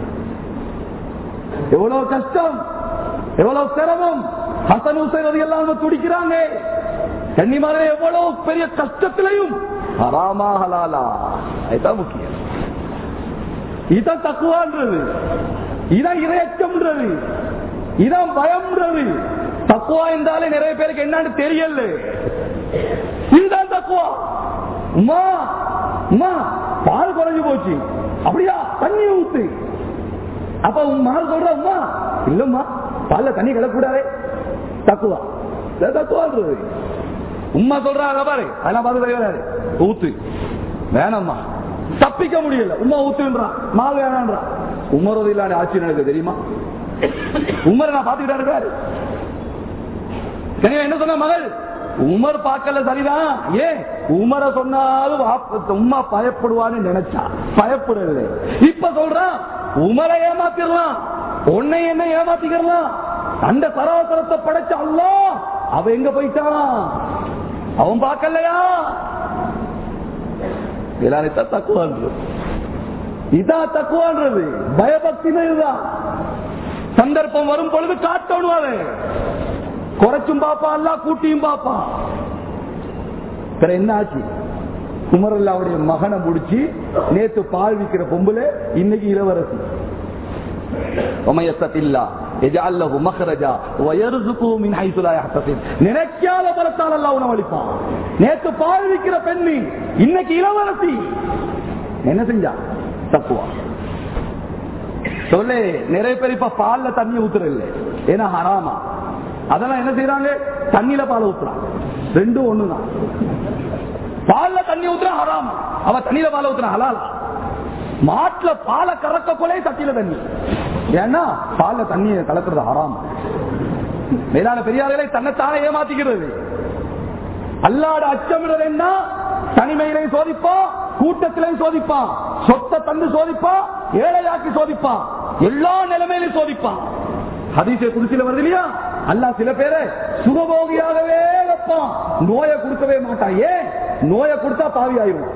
Speaker 1: எவ்வளவு கஷ்டம் எவ்வளவு சிரமம் ஹசன் ஹுசைன் எல்லாம் துடிக்கிறாங்க கன்னிமாரே எவ்வளவு பெரிய கஷ்டத்திலையும் ஹராமா ஹலாலா இதுதான் முக்கியம் இதான் தக்குவான்றது இதான் இரையச்சம்ன்றது இதான் பயம்ன்றது தக்குவா என்றாலே நிறைய பேருக்கு என்னன்னு தெரியல இதுதான் தக்குவா உமா உமா பால் குறைஞ்சு போச்சு அப்படியா தண்ணி ஊத்து அப்ப உன் மகள் சொல்ற உமா இல்லம்மா பால்ல தண்ணி கிடக்கூடாதே தக்குவா இதான் தக்குவான்றது உம்மா சொல்றாங்க பாரு அதெல்லாம் பார்த்து தெரியாது ஊத்து வேணாம்மா தப்பிக்க முடியல உமா ஊத்துன்றான் மாவு வேணான்றான் உமரது இல்லாத ஆட்சி நடக்கு தெரியுமா உமரை நான் பாத்துக்கிட்டா இருக்காரு சரியா என்ன சொன்ன மகள் உமர் பார்க்கல சரிதான் ஏன் உமர சொன்னாலும் வாப்ப- உம்மா பயப்படுவான்னு நினைச்சா பயப்படல இப்ப சொல்றான் உமரை ஏமாத்திடலாம் உன்னை என்ன ஏமாத்திக்கலாம் அந்த சராசரத்தை படைச்ச அல்லா அவ எங்க போயிட்டான் அவன் பார்க்கலையா எல்லாரும் தக்குவான்றது இதான் தக்குவான்றது பயபக்தின்னு இதுதான் சந்தர்ப்பம் வரும் பொழுது காட்டணும் அதை குறைச்சும் பாப்பான் அல்ல கூட்டியும் பாப்பான் பிற என்ன ஆச்சு குமரல்லாவுடைய மகனை முடிச்சு நேத்து பால் விக்கிற பொம்புல இன்னைக்கு இளவரசி ஒமையத்தத்தில்லா يجعل له مخرجا ويرزقه من حيث لا يحتسب நினைக்காத பலத்தால் அல்லாஹ் உணவளிப்பான் நேத்து பால் விக்கிற பெண்ணி இன்னைக்கு இளவரசி என்ன செஞ்சா தப்புவா சொல்லு நிறைய பேர் இப்ப பால்ல தண்ணி ஊத்துறதில்ல ஏன்னா ஹராமா அதெல்லாம் என்ன செய்யறாங்க தண்ணியில பால் ஊத்துறான் ரெண்டும் ஒண்ணுதான் பால்ல தண்ணி ஊத்துறா ஹராமா அவ தண்ணியில பால் ஊத்துறான் ஹலாலா மாட்டுல பாலை கறக்க போலே தட்டியில தண்ணி ஏன்னா பால்ல தண்ணியை கலக்கிறது ஹராம் மேலான பெரியார்களை தன்னைத்தானே ஏமாத்திக்கிறது அல்லாட அச்சமிடுறது என்ன தனிமையிலையும் சோதிப்பான் கூட்டத்திலையும் சோதிப்பான் சொத்தை தந்து சோதிப்பான் ஏழையாக்கி சோதிப்பான் எல்லா நிலைமையிலும் சோதிப்பான் ஹதீசை குடிச்சில வருது இல்லையா அல்லாஹ் சில பேரை சுகபோகியாகவே வைப்பான் நோயை கொடுக்கவே மாட்டான் ஏன் நோயை கொடுத்தா பாவி ஆயிரும்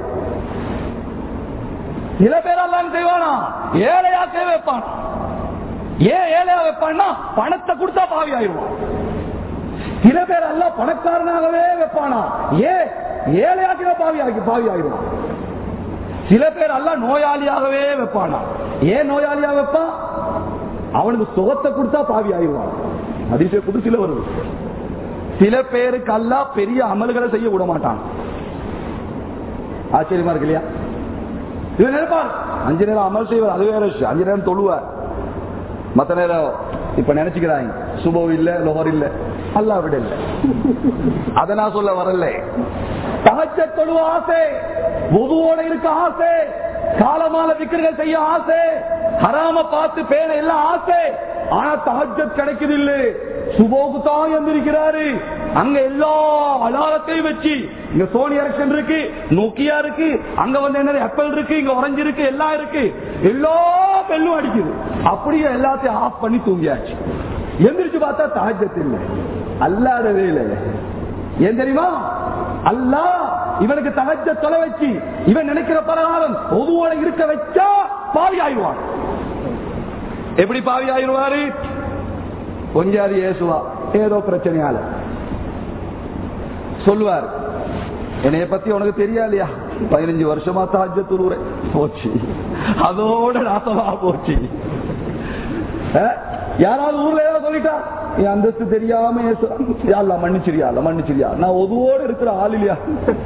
Speaker 1: சில பேர் எல்லாம் செய்வானா ஏழையாக்கவே வைப்பான் ஏன் ஏழையா வைப்பான்னா பணத்தை கொடுத்தா பாவி ஆயிடுவான் சில பேர் அல்ல பணக்காரனாகவே வைப்பானா ஏன் ஏழையாக்கிற பாவி ஆகி பாவி ஆயிடுவான் சில பேர் அல்ல நோயாளியாகவே வைப்பானா ஏன் நோயாளியா வைப்பான் அவனுக்கு சுகத்தை கொடுத்தா பாவி ஆயிடுவான் அதிசய குடிச்சில வருது சில பேருக்கு அல்ல பெரிய அமல்களை செய்ய விட மாட்டான் ஆச்சரியமா இருக்கு இல்லையா இவன் நினைப்பார் அஞ்சு நேரம் அமல் செய்வார் அது வேற விஷயம் அஞ்சு நேரம் தொழுவார் மத்த நேரம் இப்ப நினைச்சுக்கிறாங்க சுபோ இல்ல லோகர் இல்ல அல்லா விட இல்ல அத நான் சொல்ல வரல தகச்ச தொழுவ ஆசை ஒதுவோட இருக்க ஆசை காலமால விக்கிரங்கள் செய்ய ஆசை ஹராம பார்த்து பேண எல்லாம் ஆசை ஆனா தகஜத் கிடைக்குது இல்ல சுபோக்கு தான் எந்திருக்கிறாரு அங்க எல்லா அலாரத்தையும் வச்சு இங்க சோனி எரக்ஷன் இருக்கு நோக்கியா இருக்கு அங்க வந்து என்ன ஆப்பிள் இருக்கு இங்க orange இருக்கு எல்லாம் இருக்கு எல்லா பெல்லும் அடிக்குது அப்படியே எல்லாத்தையும் ஆஃப் பண்ணி தூங்கியாச்சு எந்திரிச்சு பார்த்தா தாஜத் இல்லை அல்லாத வேலை ஏன் தெரியுமா அல்லா இவனுக்கு தகஜ தொலை வச்சு இவன் நினைக்கிற பிரகாரம் ஒதுவோட இருக்க வச்சா பாவி ஆயிடுவான் எப்படி பாவி ஆயிடுவாரு கொஞ்சாதி ஏசுவா ஏதோ பிரச்சனையால சொல்லுவார் என்னைய பத்தி உனக்கு தெரியா இல்லையா பதினஞ்சு வருஷமா தாஜ துருவுற போச்சு அதோட நாசமா போச்சு அஹ், யாராவது ஊர்ல ஏதாவது சொல்லிட்டா என் அந்தஸ்து தெரியாம ஏசுறான். யா அல்லாஹ் மன்னிச்சிரியா அல்ல மன்னிச்சிரியா நான் ஒதுவோடு இருக்கிற ஆள் இல்லையா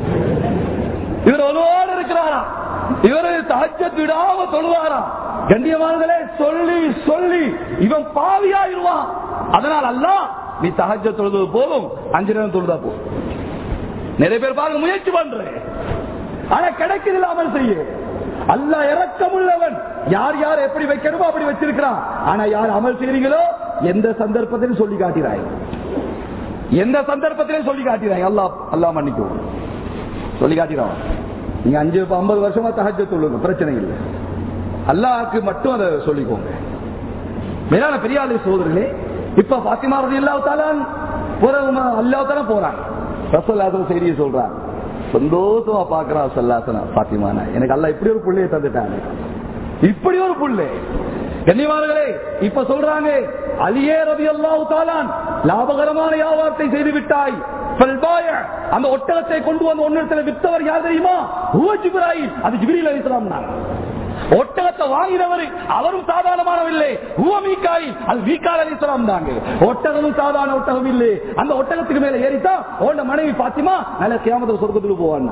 Speaker 1: இவர் ஒதுவோடு இருக்கிறாரா இவரு தஹஜ்ஜத் விடாம தொழுவாரா கண்ணியமானங்களே சொல்லி சொல்லி இவன் பாவியாயிருவான் அதனால் அல்ல நீ தஹஜ்ஜ தொழுது போதும் அஞ்சு நேரம் தொழுதா போதும் நிறைய பேர் பாருங்க முயற்சி பண்றேன் ஆனா கிடைக்குது அமல் செய்ய அல்ல இறக்கமுள்ளவன் யார் யார் எப்படி வைக்கணுமோ அப்படி வச்சிருக்கிறான் ஆனா யார் அமல் செய்றீங்களோ எந்த சந்தர்ப்பத்திலும் சொல்லி காட்டிறாய் எந்த சந்தர்ப்பத்திலும் சொல்லி காட்டிறாய் அல்லா அல்லா மன்னிக்கும் சொல்லி காட்டிறான் நீங்க அஞ்சு ஐம்பது வருஷமா தகஜ சொல்லுங்க பிரச்சனை இல்லை அல்லாஹ்க்கு மட்டும் அதை சொல்லிக்கோங்க மேலான பெரியாளி சோதரர்களே இப்ப பாத்திமா ரதி அல்லாஹாலான் அல்லாஹால போறாங்க ரசல்லாசன செய்தியை சொல்றான் சந்தோஷமா பாக்குறா சல்லாசன பாத்திமான எனக்கு அல்ல இப்படி ஒரு புள்ளையை தந்துட்டாங்க இப்படி ஒரு புள்ளை கண்ணியமானங்களே இப்ப சொல்றாங்க அலியே ரவி அல்லாஹு தாலான் லாபகரமான வியாபாரத்தை செய்து விட்டாய் ஃபல்பாய, அந்த ஒட்டகத்தை கொண்டு வந்து ஒன்னிடத்துல வித்தவர் யார் தெரியுமா ஹுவ ஜிப்ராயில் அது ஜிப்ரீல் அலிஸ்லாம் தான் ஒட்டகத்தை வாங்கினவர் அவரும் சாதாரணமானவில்லை ஹுவ மீகாயில் அது மீகால் அலிஸ்லாம் தாங்க ஒட்டகமும் சாதாரண ஒட்டகம் இல்லை அந்த ஒட்டகத்துக்கு மேல ஏறித்தா உன்ன மனைவி பாத்திமா நல்ல கேமத சொர்க்கத்துக்கு போவான்னா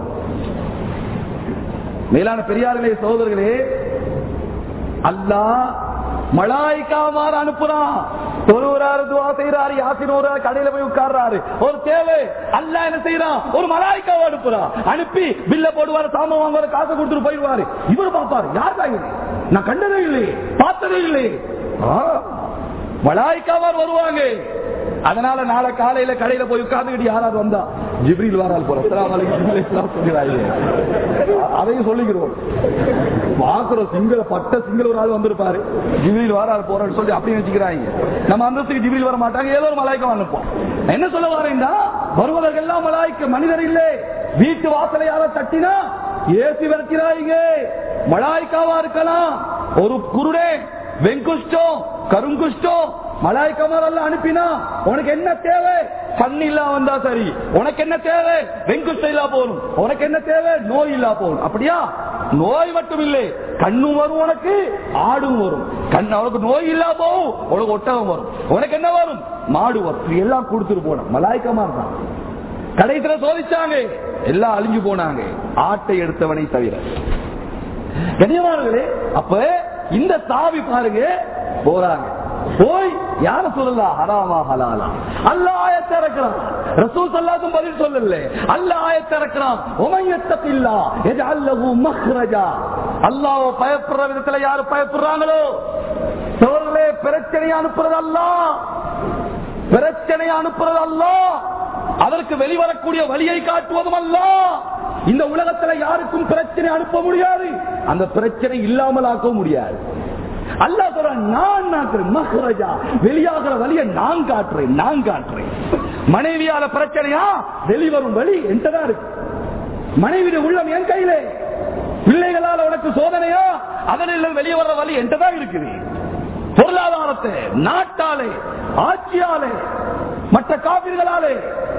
Speaker 1: மேலான பெரியார்களே சகோதரர்களே அல்லாஹ் மலாய்க்காமார் அனுப்புறான் தொழுகிறாரு துவா செய்யறாரு யாசின் ஒரு கடையில போய் உட்கார்றாரு ஒரு தேவை அல்ல என்ன செய்யறான் ஒரு மலாய்க்காவை அனுப்புறான் அனுப்பி பில்ல போடுவாரு சாமான் வாங்குவாரு காசை கொடுத்துட்டு போயிடுவாரு இவர் பார்ப்பாரு யார் தான் இது? நான் கண்டதே இல்லையே பார்த்ததே இல்லையே ஆ, மலாய்க்காவார் வருவாங்க அதனால நாளை காலையில கடையில போய் உட்கார்ந்துக்கிட்டு யாராவது வந்தா ஜிப்ரில் வாரால் போற அஸ்ஸலாமு அலைக்கும் ஜிப்ரீல் இஸ்லாம் சொல்லிடுறாங்க. அதையும் சொல்லிக்கிறோம் பாக்குற சிங்கள பட்ட சிங்கள ஒரு ஆள் வந்திருப்பாரு ஜிப்ரில் வாரால் போறன்னு சொல்லி அப்படியே வச்சுக்கிறாங்க நம்ம அந்தஸ்துக்கு ஜிப்ரில் வர மாட்டாங்க ஏதோ ஒரு மலாய்க்கம் அனுப்போம் என்ன சொல்ல வரேன்னா வருவதற்கெல்லாம் மலாய்க்க மனிதர் இல்லை வீட்டு வாசலை யார தட்டினா ஏசி விரட்டினாங்க மலாய்க்காவா இருக்கலாம் ஒரு குருடே வெங்குஷ்டம் கருங்குஷ்டம் மலாய்க்கமார் எல்லாம் அனுப்பினா உனக்கு என்ன தேவை கண் இல்லா வந்தா சரி உனக்கு என்ன தேவை வெங்குஷ்டம் இல்லா போகணும் உனக்கு என்ன தேவை நோய் இல்லா போகணும் அப்படியா நோய் மட்டும் இல்லை கண்ணும் வரும் உனக்கு ஆடும் வரும் கண் உனக்கு நோய் இல்லா போகும் உனக்கு ஒட்டகம் வரும் உனக்கு என்ன வரும் மாடு வரும் இது எல்லாம் கொடுத்துட்டு போன மலாய்க்கமார் தான் கடைசியில சோதிச்சாங்க எல்லாம் அழிஞ்சு போனாங்க ஆட்டை எடுத்தவனை தவிர கண்ணியமானவர்களே அப்ப இந்த சாவி பாருங்க போறாங்க போய் யார சொல்லலாம் ஹராமா ஹலாலா அல்ல ஆயத்தை இறக்கிறான் ரசூல் சல்லாத்தும் பதில் சொல்லல அல்ல ஆயத்தை இறக்கிறான் உமையத்தப்பில்லா எது அல்லவு மஹ்ரஜா அல்லாஹ் பயப்படுற விதத்துல யாரு பயப்படுறாங்களோ சோழர்களே பிரச்சனை அனுப்புறது அல்ல பிரச்சனை அனுப்புறது அல்ல அதற்கு வெளிவரக்கூடிய வழியை காட்டுவதும் அல்ல இந்த உலகத்துல யாருக்கும் பிரச்சனை அனுப்ப முடியாது அந்த பிரச்சனை இல்லாமல் ஆக்க முடியாது அல்லா சொல்ற நான் நாக்குறேன் மஹ்ரஜா வெளியாகிற வழியை நான் காட்டுறேன் நான் காட்டுறேன் மனைவியால பிரச்சனையா வெளிவரும் வழி என்கிட்ட இருக்கு மனைவியுடைய உள்ளம் என் கையிலே பிள்ளைகளால உனக்கு சோதனையா அதனில் வெளியே வர்ற வழி என்கிட்ட தான் இருக்குது பொருளாதாரத்தை நாட்டாலே ஆட்சியாலே மற்ற காவிர்களாலே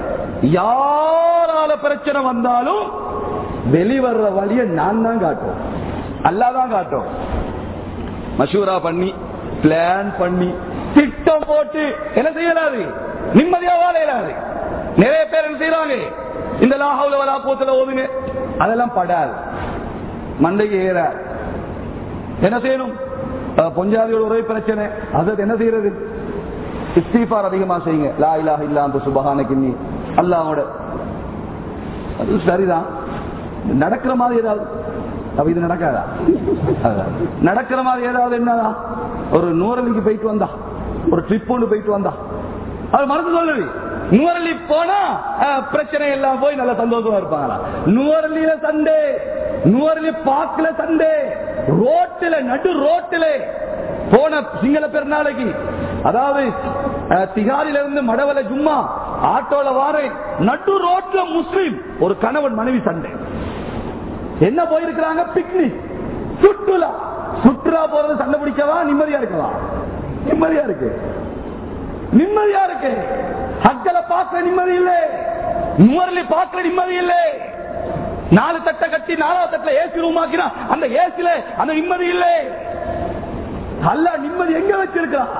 Speaker 1: யாரால பிரச்சனை வந்தாலும் வெளிவர்ற வழியை நான் தான் காட்டும் அல்லாதான் காட்டும் மஷூரா பண்ணி பிளான் பண்ணி திட்டம் போட்டு என்ன செய்யலாது நிம்மதியா வாழ இயலாது நிறைய பேர் என்ன செய்யறாங்க இந்த லாஹவுல வலா போத்துல ஓதுங்க அதெல்லாம் படாது மண்டைக்கு ஏற என்ன செய்யணும் அஹ் பொஞ்சாதியோட ஒரே பிரச்சனை அது என்ன செய்யறது இஸ்தீஃபார் அதிகமா செய்யுங்க லா இலாஹ இல்லா அந்த சுபஹான கிண்ணி அல்லாஹோட அது சரிதான் நடக்கிற மாதிரி ஏதாவது அப்ப இது நடக்காதா அதான். நடக்கிற மாதிரி ஏதாவது என்னதா ஒரு நூறலிக்கு போயிட்டு வந்தா ஒரு ட்ரிப் ஒன்று போயிட்டு வந்தா அது மறந்து சொல்லுது நூறலி போனா அஹ், பிரச்சனை எல்லாம் போய் நல்ல சந்தோஷமா இருப்பாங்களா நூறலியில சண்டே நூறலி பாக்குல சண்டே ரோட்டில நடு ரோட்டில போன சிங்கள பெருநாளைக்கு அதாவது அஹ், திகாரில இருந்து மடவல ஜும்மா ஆட்டோல வாரேன் நடு ரோட்ல முஸ்லிம் ஒரு கணவன் மனைவி சண்டை என்ன போயிருக்கிறாங்க பிக்னிக் சுற்றுலா சுற்றுலா போறது சண்டை பிடிக்கவா நிம்மதியா இருக்கவா நிம்மதியா இருக்கு நிம்மதியா இருக்கு ஹக்களை பார்க்க நிம்மதி இல்லை நுவர்லி பார்க்க நிம்மதி இல்லை நாலு தட்டை கட்டி நாலாவது தட்டுல ஏசி ரூம் ஆக்கினா அந்த ஏசில அந்த நிம்மதி இல்லை அல்ல நிம்மதி எங்க வச்சிருக்கான்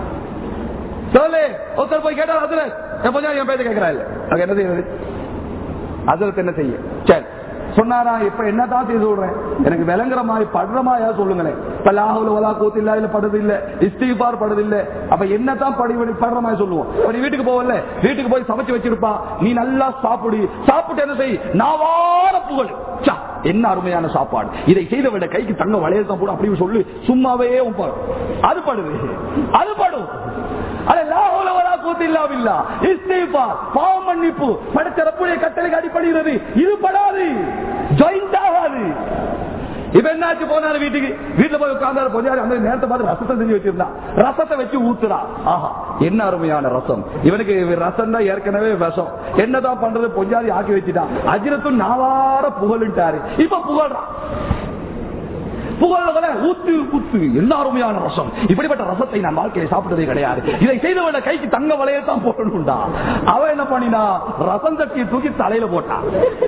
Speaker 1: சொல்லு ஒருத்தர் போய் கேட்டால் அதுல எப்போதும் என் பேச கேட்கிறா இல்ல அது என்ன செய்யறது அதுல என்ன செய்ய சரி சொன்னாரா இப்ப என்னதான் செய்து சொல்றேன் எனக்கு விளங்குற மாதிரி படுற மாதிரியா சொல்லுங்களேன் இப்ப லாஹுல வலா கூத்து இல்ல இல்ல படுது இல்ல இஸ்திபார் படுது இல்ல அப்ப என்னதான் படி படி படுற மாதிரி சொல்லுவோம் இப்ப நீ வீட்டுக்கு போவல வீட்டுக்கு போய் சமைச்சு வச்சிருப்பா நீ நல்லா சாப்பிடு சாப்பிட்டு என்ன செய் நாவார புகழ் ச்சா, என்ன அருமையான சாப்பாடு இதை செய்த விட கைக்கு தங்க வளையல் தான் போடு அப்படின்னு சொல்லு சும்மாவே உன் பாரு. அது படுது அது படும் அட லாஹுல வலா கூத்து இல்லாவில்லா இஸ்திபார் பாவ மன்னிப்பு படைச்ச ரப்புடைய கட்டளைக்கு அடிப்படுகிறது இது படாது ஜாயிண்ட் ஆகாது இப்ப என்னாச்சு போனாரு வீட்டுக்கு வீட்டுல போய் உட்கார்ந்தாரு பொஞ்சாரு அந்த நேரத்தை பார்த்து ரசத்தை செஞ்சு வச்சிருந்தான் ரசத்தை வச்சு ஊத்துறா ஆஹா என்ன அருமையான ரசம் இவனுக்கு ரசம் தான் ஏற்கனவே விஷம் என்னதான் பண்றது பொஞ்சாதி ஆக்கி வச்சுட்டான் அஜிரத்தும் நாவார புகழ்ட்டாரு இப்ப புகழ்றான் புகழ்ல ஊத்து ஊத்து என்ன அருமையான ரசம் இப்படிப்பட்ட ரசத்தை நான் வாழ்க்கையை சாப்பிட்டதே கிடையாது இதை செய்தவன கைக்கு தங்க வளையத்தான் போடணும்டா அவன் என்ன பண்ணினா ரசம் தட்டியை தூக்கி தலையில போட்டான்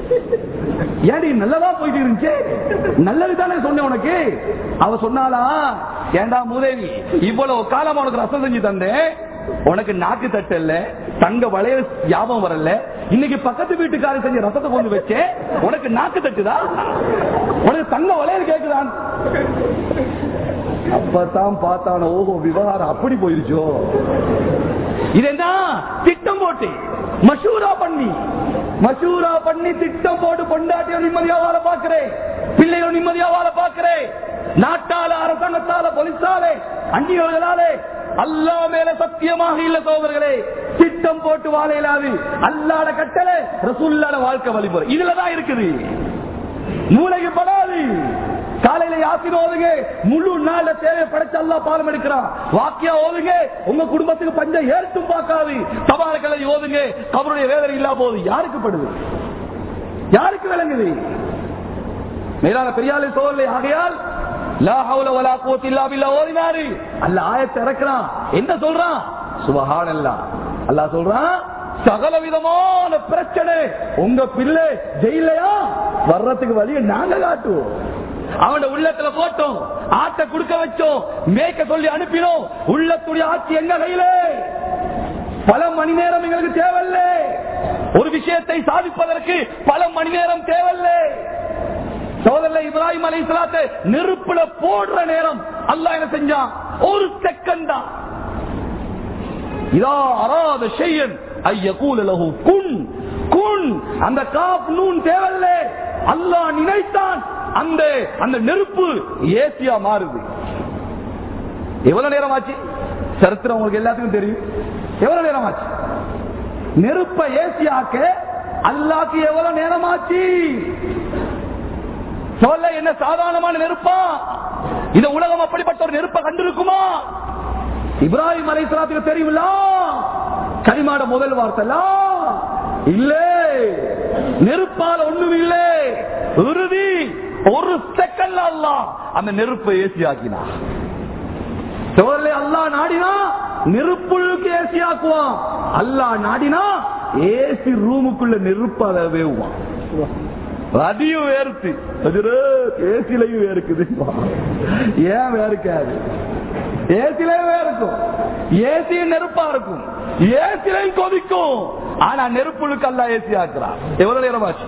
Speaker 1: ஏடி நல்லதா போயிட்டு இருந்துச்சு நல்லது தானே சொன்னேன் உனக்கு அவ சொன்னாலா ஏண்டா மூதேவி இவ்வளவு காலம் உனக்கு ரசம் செஞ்சு தந்தேன் உனக்கு நாக்கு தட்டல தங்க வளைய ஞாபகம் வரல இன்னைக்கு பக்கத்து வீட்டுக்காரி செஞ்ச ரசத்தை கொண்டு வச்சேன் உனக்கு நாக்கு தட்டுதா உனக்கு தங்க வளையல் கேக்குதான் அப்பதான் பார்த்தான ஓஹோ விவகாரம் அப்படி போயிருச்சோ இது என்ன திட்டம் போட்டு மஷூரா பண்ணி மஷூரா பண்ணி திட்டம் போட்டு பொண்டாட்டியோ நிம்மதியா வாழ பாக்குறேன் பிள்ளையோ நிம்மதியா வாழ பாக்குறேன் நாட்டால அரசாங்கத்தால போலீஸாலே அந்நியர்களாலே அல்லா மேல சத்தியமாக இல்ல சோதர்களே திட்டம் போட்டு வாழ இயலாது அல்லாட கட்டளை ரசூல்லாட வாழ்க்கை வழிமுறை இதுலதான் இருக்குது மூளைக்கு படாது காலையில யாத்திரை ஓதுங்க முழு நாள்ல தேவை படைச்சு அல்லா பாலம் எடுக்கிறான் வாக்கியா ஓதுங்க உங்க குடும்பத்துக்கு பஞ்சம் ஏற்றும் பார்க்காது சவால கிளறி ஓதுங்க கபருடைய வேதனை இல்லா போகுது யாருக்கு படுது யாருக்கு விளங்குது மேலான பெரியாலை சோழலை ஆகையால் லா ஹவுல வலா குவத்த இல்லா பில்லா ஓதினாரு அல்ல ஆயத்தை இறக்குறான் என்ன சொல்றான் சுபஹானல்லாஹ் அல்லாஹ் சொல்றான் சகல விதமான பிரச்சனை உங்க பிள்ளை ஜெயிலையா வர்றதுக்கு வழியை நாங்க காட்டுவோம் அவன உள்ளத்துல போட்டோம் ஆட்டை கொடுக்க வச்சோம் மேய்க்க சொல்லி அனுப்பினோம் உள்ளத்துடைய ஆட்சி எங்க கையில பல மணி நேரம் எங்களுக்கு தேவையில்ல ஒரு விஷயத்தை சாதிப்பதற்கு பல மணி நேரம் தேவையில்லை சோதரில் இப்ராஹிம் அலி இஸ்லாத்தை நெருப்புல போடுற நேரம் அல்லாஹ் என்ன செஞ்சான் ஒரு செகண்ட் தான் இதா அராத ஷையன் ஐயகூல லஹு குன் குன் அந்த காப் நூன் தேவல்ல அல்லாஹ் நினைத்தான் அந்த அந்த நெருப்பு ஏசியா மாறுது எவ்வளவு நேரம் ஆச்சு சரித்திரம் உங்களுக்கு எல்லாத்துக்கும் தெரியும் எவ்வளவு நேரம் ஆச்சு நெருப்ப ஏசியாக்க அல்லாக்கு எவ்வளவு நேரம் ஆச்சு சொல்ல என்ன சாதாரணமான நெருப்பா இந்த உலகம் அப்படிப்பட்ட ஒரு நெருப்பை கண்டிருக்குமா இப்ராஹிம் அலை சலாத்துக்கு தெரியுமில்ல கரிமாட முதல் வார்த்தை இல்ல நெருப்பால ஒண்ணும் இல்ல உறுதி ஒரு செகண்ட்ல அல்ல அந்த நெருப்பை ஏசி ஆக்கினா அல்லா நாடினா நெருப்புக்கு ஏசி ஆக்குவான் அல்லா நாடினா ஏசி ரூமுக்குள்ள நெருப்பு அதை வேவுவான் அதையும் வேர்த்து ஏசிலையும் வேர்க்குது ஏன் வேர்க்காது ஏசிலையும் வேர்க்கும் ஏசியும் நெருப்பா இருக்கும் ஏசிலையும் கொதிக்கும் ஆனா நெருப்புழுக்கு அல்ல ஏசி ஆக்குறான் எவ்வளவு நேரமாச்சு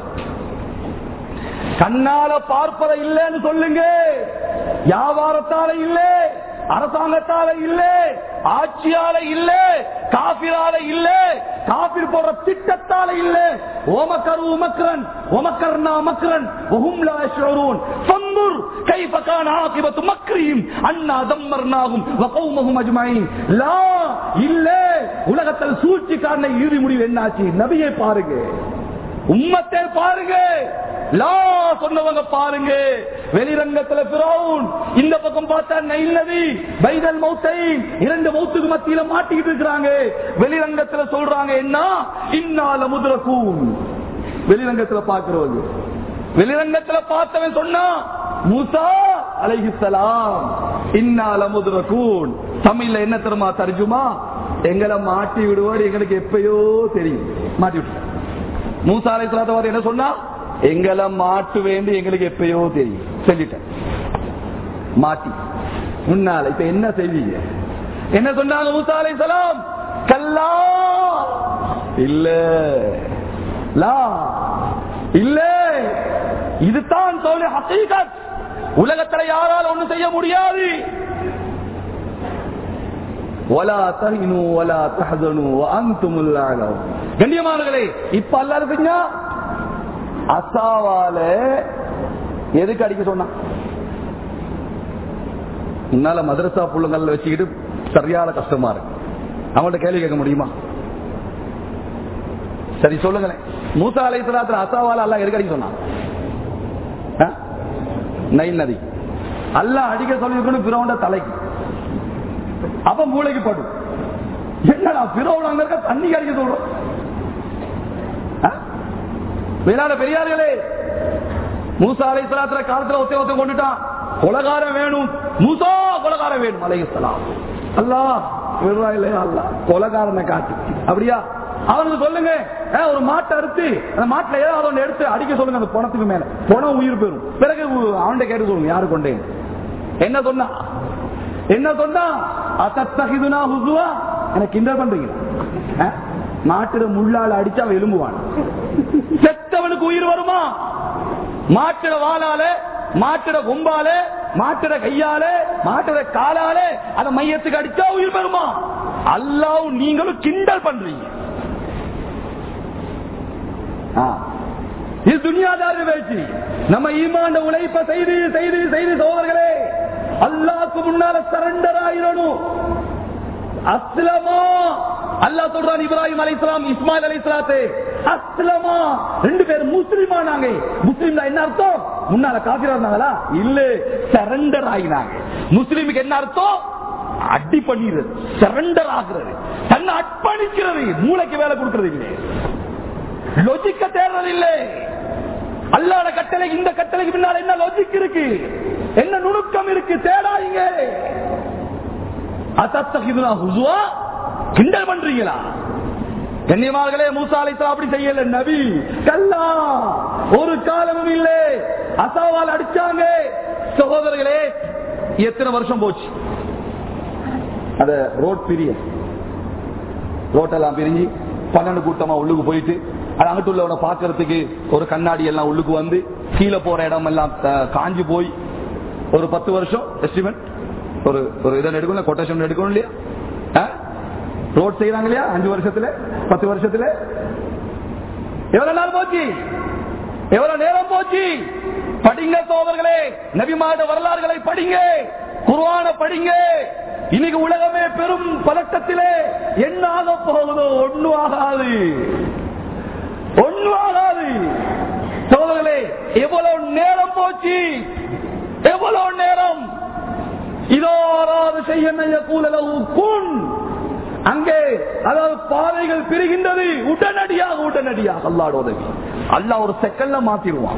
Speaker 1: கண்ணால பார்ப்பதை இல்லைன்னு சொல்லுங்க வியாபாரத்தால இல்ல அரசாங்கத்தால இல்ல ஆட்சியால இல்ல காபிரால இல்ல காபிர் போடுற திட்டத்தால இல்ல ஓமக்கரு உமக்கரன் ஓமக்கர்னா மக்கரன் وهم لا يشعرون فانظر كيف كان عاقبة مكرهم أنا دمرناهم وقومهم أجمعين لا இல்ல உலகத்தில் சூழ்ச்சிக்காரனை இறுதி முடிவு என்னாச்சு நபியை பாருங்க உம்மத்தை பாருங்க லா சொன்னவங்க பாருங்க வெளிரங்கத்துல பிரவுன் இந்த பக்கம் பார்த்தா நைல் நதி பைதல் மௌத்தை இரண்டு மௌத்துக்கு மத்தியில மாட்டிக்கிட்டு இருக்கிறாங்க வெளிரங்கத்துல சொல்றாங்க என்ன இன்னால முதிரக்கூன் வெளிரங்கத்துல பாக்குறவங்க வெளிரங்கத்துல பார்த்தவன் சொன்னா மூசா அலைஹிஸ்ஸலாம் இன்னால முதிரக்கூன் தமிழ்ல என்ன தெரியுமா தர்ஜுமா எங்களை மாட்டி விடுவார் எங்களுக்கு எப்பயோ தெரியும் மாட்டி விட்டு மூசா அலைஹிஸ்ஸலாத்து என்ன சொன்னா எங்களை மாட்டு வேண்டி எங்களுக்கு எப்பயோ தெரியும் சொல்லிட்டேன் மாட்டி முன்னால இப்ப என்ன செய்வீங்க என்ன சொன்னாங்க மூசா அலைஹிஸ்ஸலாம் கல்லா இல்ல லா இல்ல இதுதான் சொல்லி ஹசீகத் உலகத்துல யாரால ஒண்ணு செய்ய முடியாது ولا تهنوا ولا تحزنوا وانتم الاعلون கண்ணியமானவர்களே இப்ப அல்லாஹ் செஞ்சா அசாவால எதுக்கு அடிக்க சொன்னா முன்னால மதரசா புள்ளுங்கள்ல வச்சுக்கிட்டு சரியான கஷ்டமா இருக்கு அவங்கள்ட்ட கேள்வி கேட்க முடியுமா சரி சொல்லுங்களேன் மூசா அலை சலாத்துல அசாவால அல்ல எதுக்கு அடிக்க சொன்னான் ஆ? நைல் நதி அல்ல அடிக்க சொல்லிருக்கணும் பிறவண்ட தலைக்கு அப்ப மூளைக்கு படும் என்னடா பிறவன் அங்க இருக்க தண்ணி அடிக்க சொல்றோம் ஆ? வேளாண் பெரியார்களே மூசா அலை சலாத்துல காலத்துல ஒத்த ஒத்த கொண்டுட்டான் கொலகாரம் வேணும் மூசா கொலகாரம் வேணும் அலைஹிஸ்ஸலாம் அல்லாஹ் விடுறா இல்லையா அல்லாஹ் கொலகாரனை காட்டு அப்படியா அவனுக்கு சொல்லுங்க ஆ, ஒரு மாட்டை அறுத்து அந்த மாட்டுல ஏதாவது ஒண்ணு எடுத்து அடிக்க சொல்லுங்க அந்த பணத்துக்கு மேல பணம் உயிர் போயிரும் பிறகு அவன்கிட்ட கேட்டு சொல்லுங்க யாரு கொண்டேன் என்ன சொன்னா என்ன சொன்னா அத்தகிதுனா ஹுசுவா எனக்கு கிண்டல் பண்றீங்க ஆ? மாட்டுல முள்ளால அடிச்சா அவன் எலும்புவான் செத்தவனுக்கு உயிர் வருமா மாட்டுட வாளால மாட்டுட கொம்பால மாட்டுற கையாலே மாட்டுற காலாலே அந்த மையத்துக்கு அடிச்சா உயிர் பெறுமா அல்லாஹ் நீங்களும் கிண்டல் பண்றீங்க ஆ. இது துனியாதார பேச்சு நம்ம ஈமாண்ட உழைப்ப செய்து செய்து செய்து சோதர்களே அல்லாஹ்க்கு முன்னால சரண்டர் ஆயிரணும் அஸ்லமா அல்லாஹ் சொல்றான் இப்ராஹிம் அலைஹிஸ்ஸலாம் இஸ்மாயில் அலைஹிஸ்ஸலாத்து அஸ்லமா ரெண்டு பேரும் முஸ்லிமா நாங்க முஸ்லிம் என்ன அர்த்தம் முன்னால காபிரா இருந்தாங்களா இல்ல சரண்டர் ஆகினாங்க முஸ்லிமுக்கு என்ன அர்த்தம் அடி பண்ணிடுறது சரண்டர் ஆகுறது தன்னை அர்ப்பணிக்கிறது மூளைக்கு வேலை கொடுக்கறது இல்லை லொஜிக்க தேடுறதில்லை அல்லாத கட்டளை இந்த கட்டளைக்கு பின்னால் என்ன லொஜிக் இருக்கு என்ன நுணுக்கம் இருக்கு தேடாதீங்க அத்தத்தகிதுனா ஹுசுவா கிண்டல் பண்றீங்களா கண்ணியமார்களே மூசா அலைத்தா அப்படி செய்யல நபி கல்லா ஒரு காலமும் இல்லை அசாவால் அடிச்சாங்க சகோதரர்களே எத்தனை வருஷம் போச்சு அத ரோட் பிரிய ரோட்டெல்லாம் பிரிஞ்சு பன்னெண்டு கூட்டமா உள்ளுக்கு போயிட்டு அது அங்கிட்டு உள்ளவனை பாக்குறதுக்கு ஒரு கண்ணாடி எல்லாம் உள்ளுக்கு வந்து கீழே போற இடம் எல்லாம் அஹ், காஞ்சு போய் ஒரு பத்து வருஷம் எஸ்டிமேட் ஒரு ஒரு இதை எடுக்கணும் கொட்டேஷன் எடுக்கணும் இல்லையா ரோட் செய்யறாங்க இல்லையா அஞ்சு வருஷத்துல பத்து வருஷத்துல எவ்வளவு நாள் போச்சு எவ்வளவு நேரம் போச்சு படிங்க சோதர்களே நபிமாட வரலாறுகளை படிங்க குர்ஆன படிங்க இன்னைக்கு உலகமே பெரும் பதட்டத்திலே என்ன ஆக போகுதோ ஒண்ணும் ஆகாது ஒண்ணும் ஆகாது சோதர்களே எவ்வளவு நேரம் போச்சு எவ்வளவு நேரம் இதோராது செய்ய கூலளவு கூன் அங்கே அதாவது பாதைகள் பிரிகின்றது உடனடியாக உடனடியாக அல்லாட உதவி அல்லாஹ் ஒரு செகண்ட்ல மாத்திடுவான்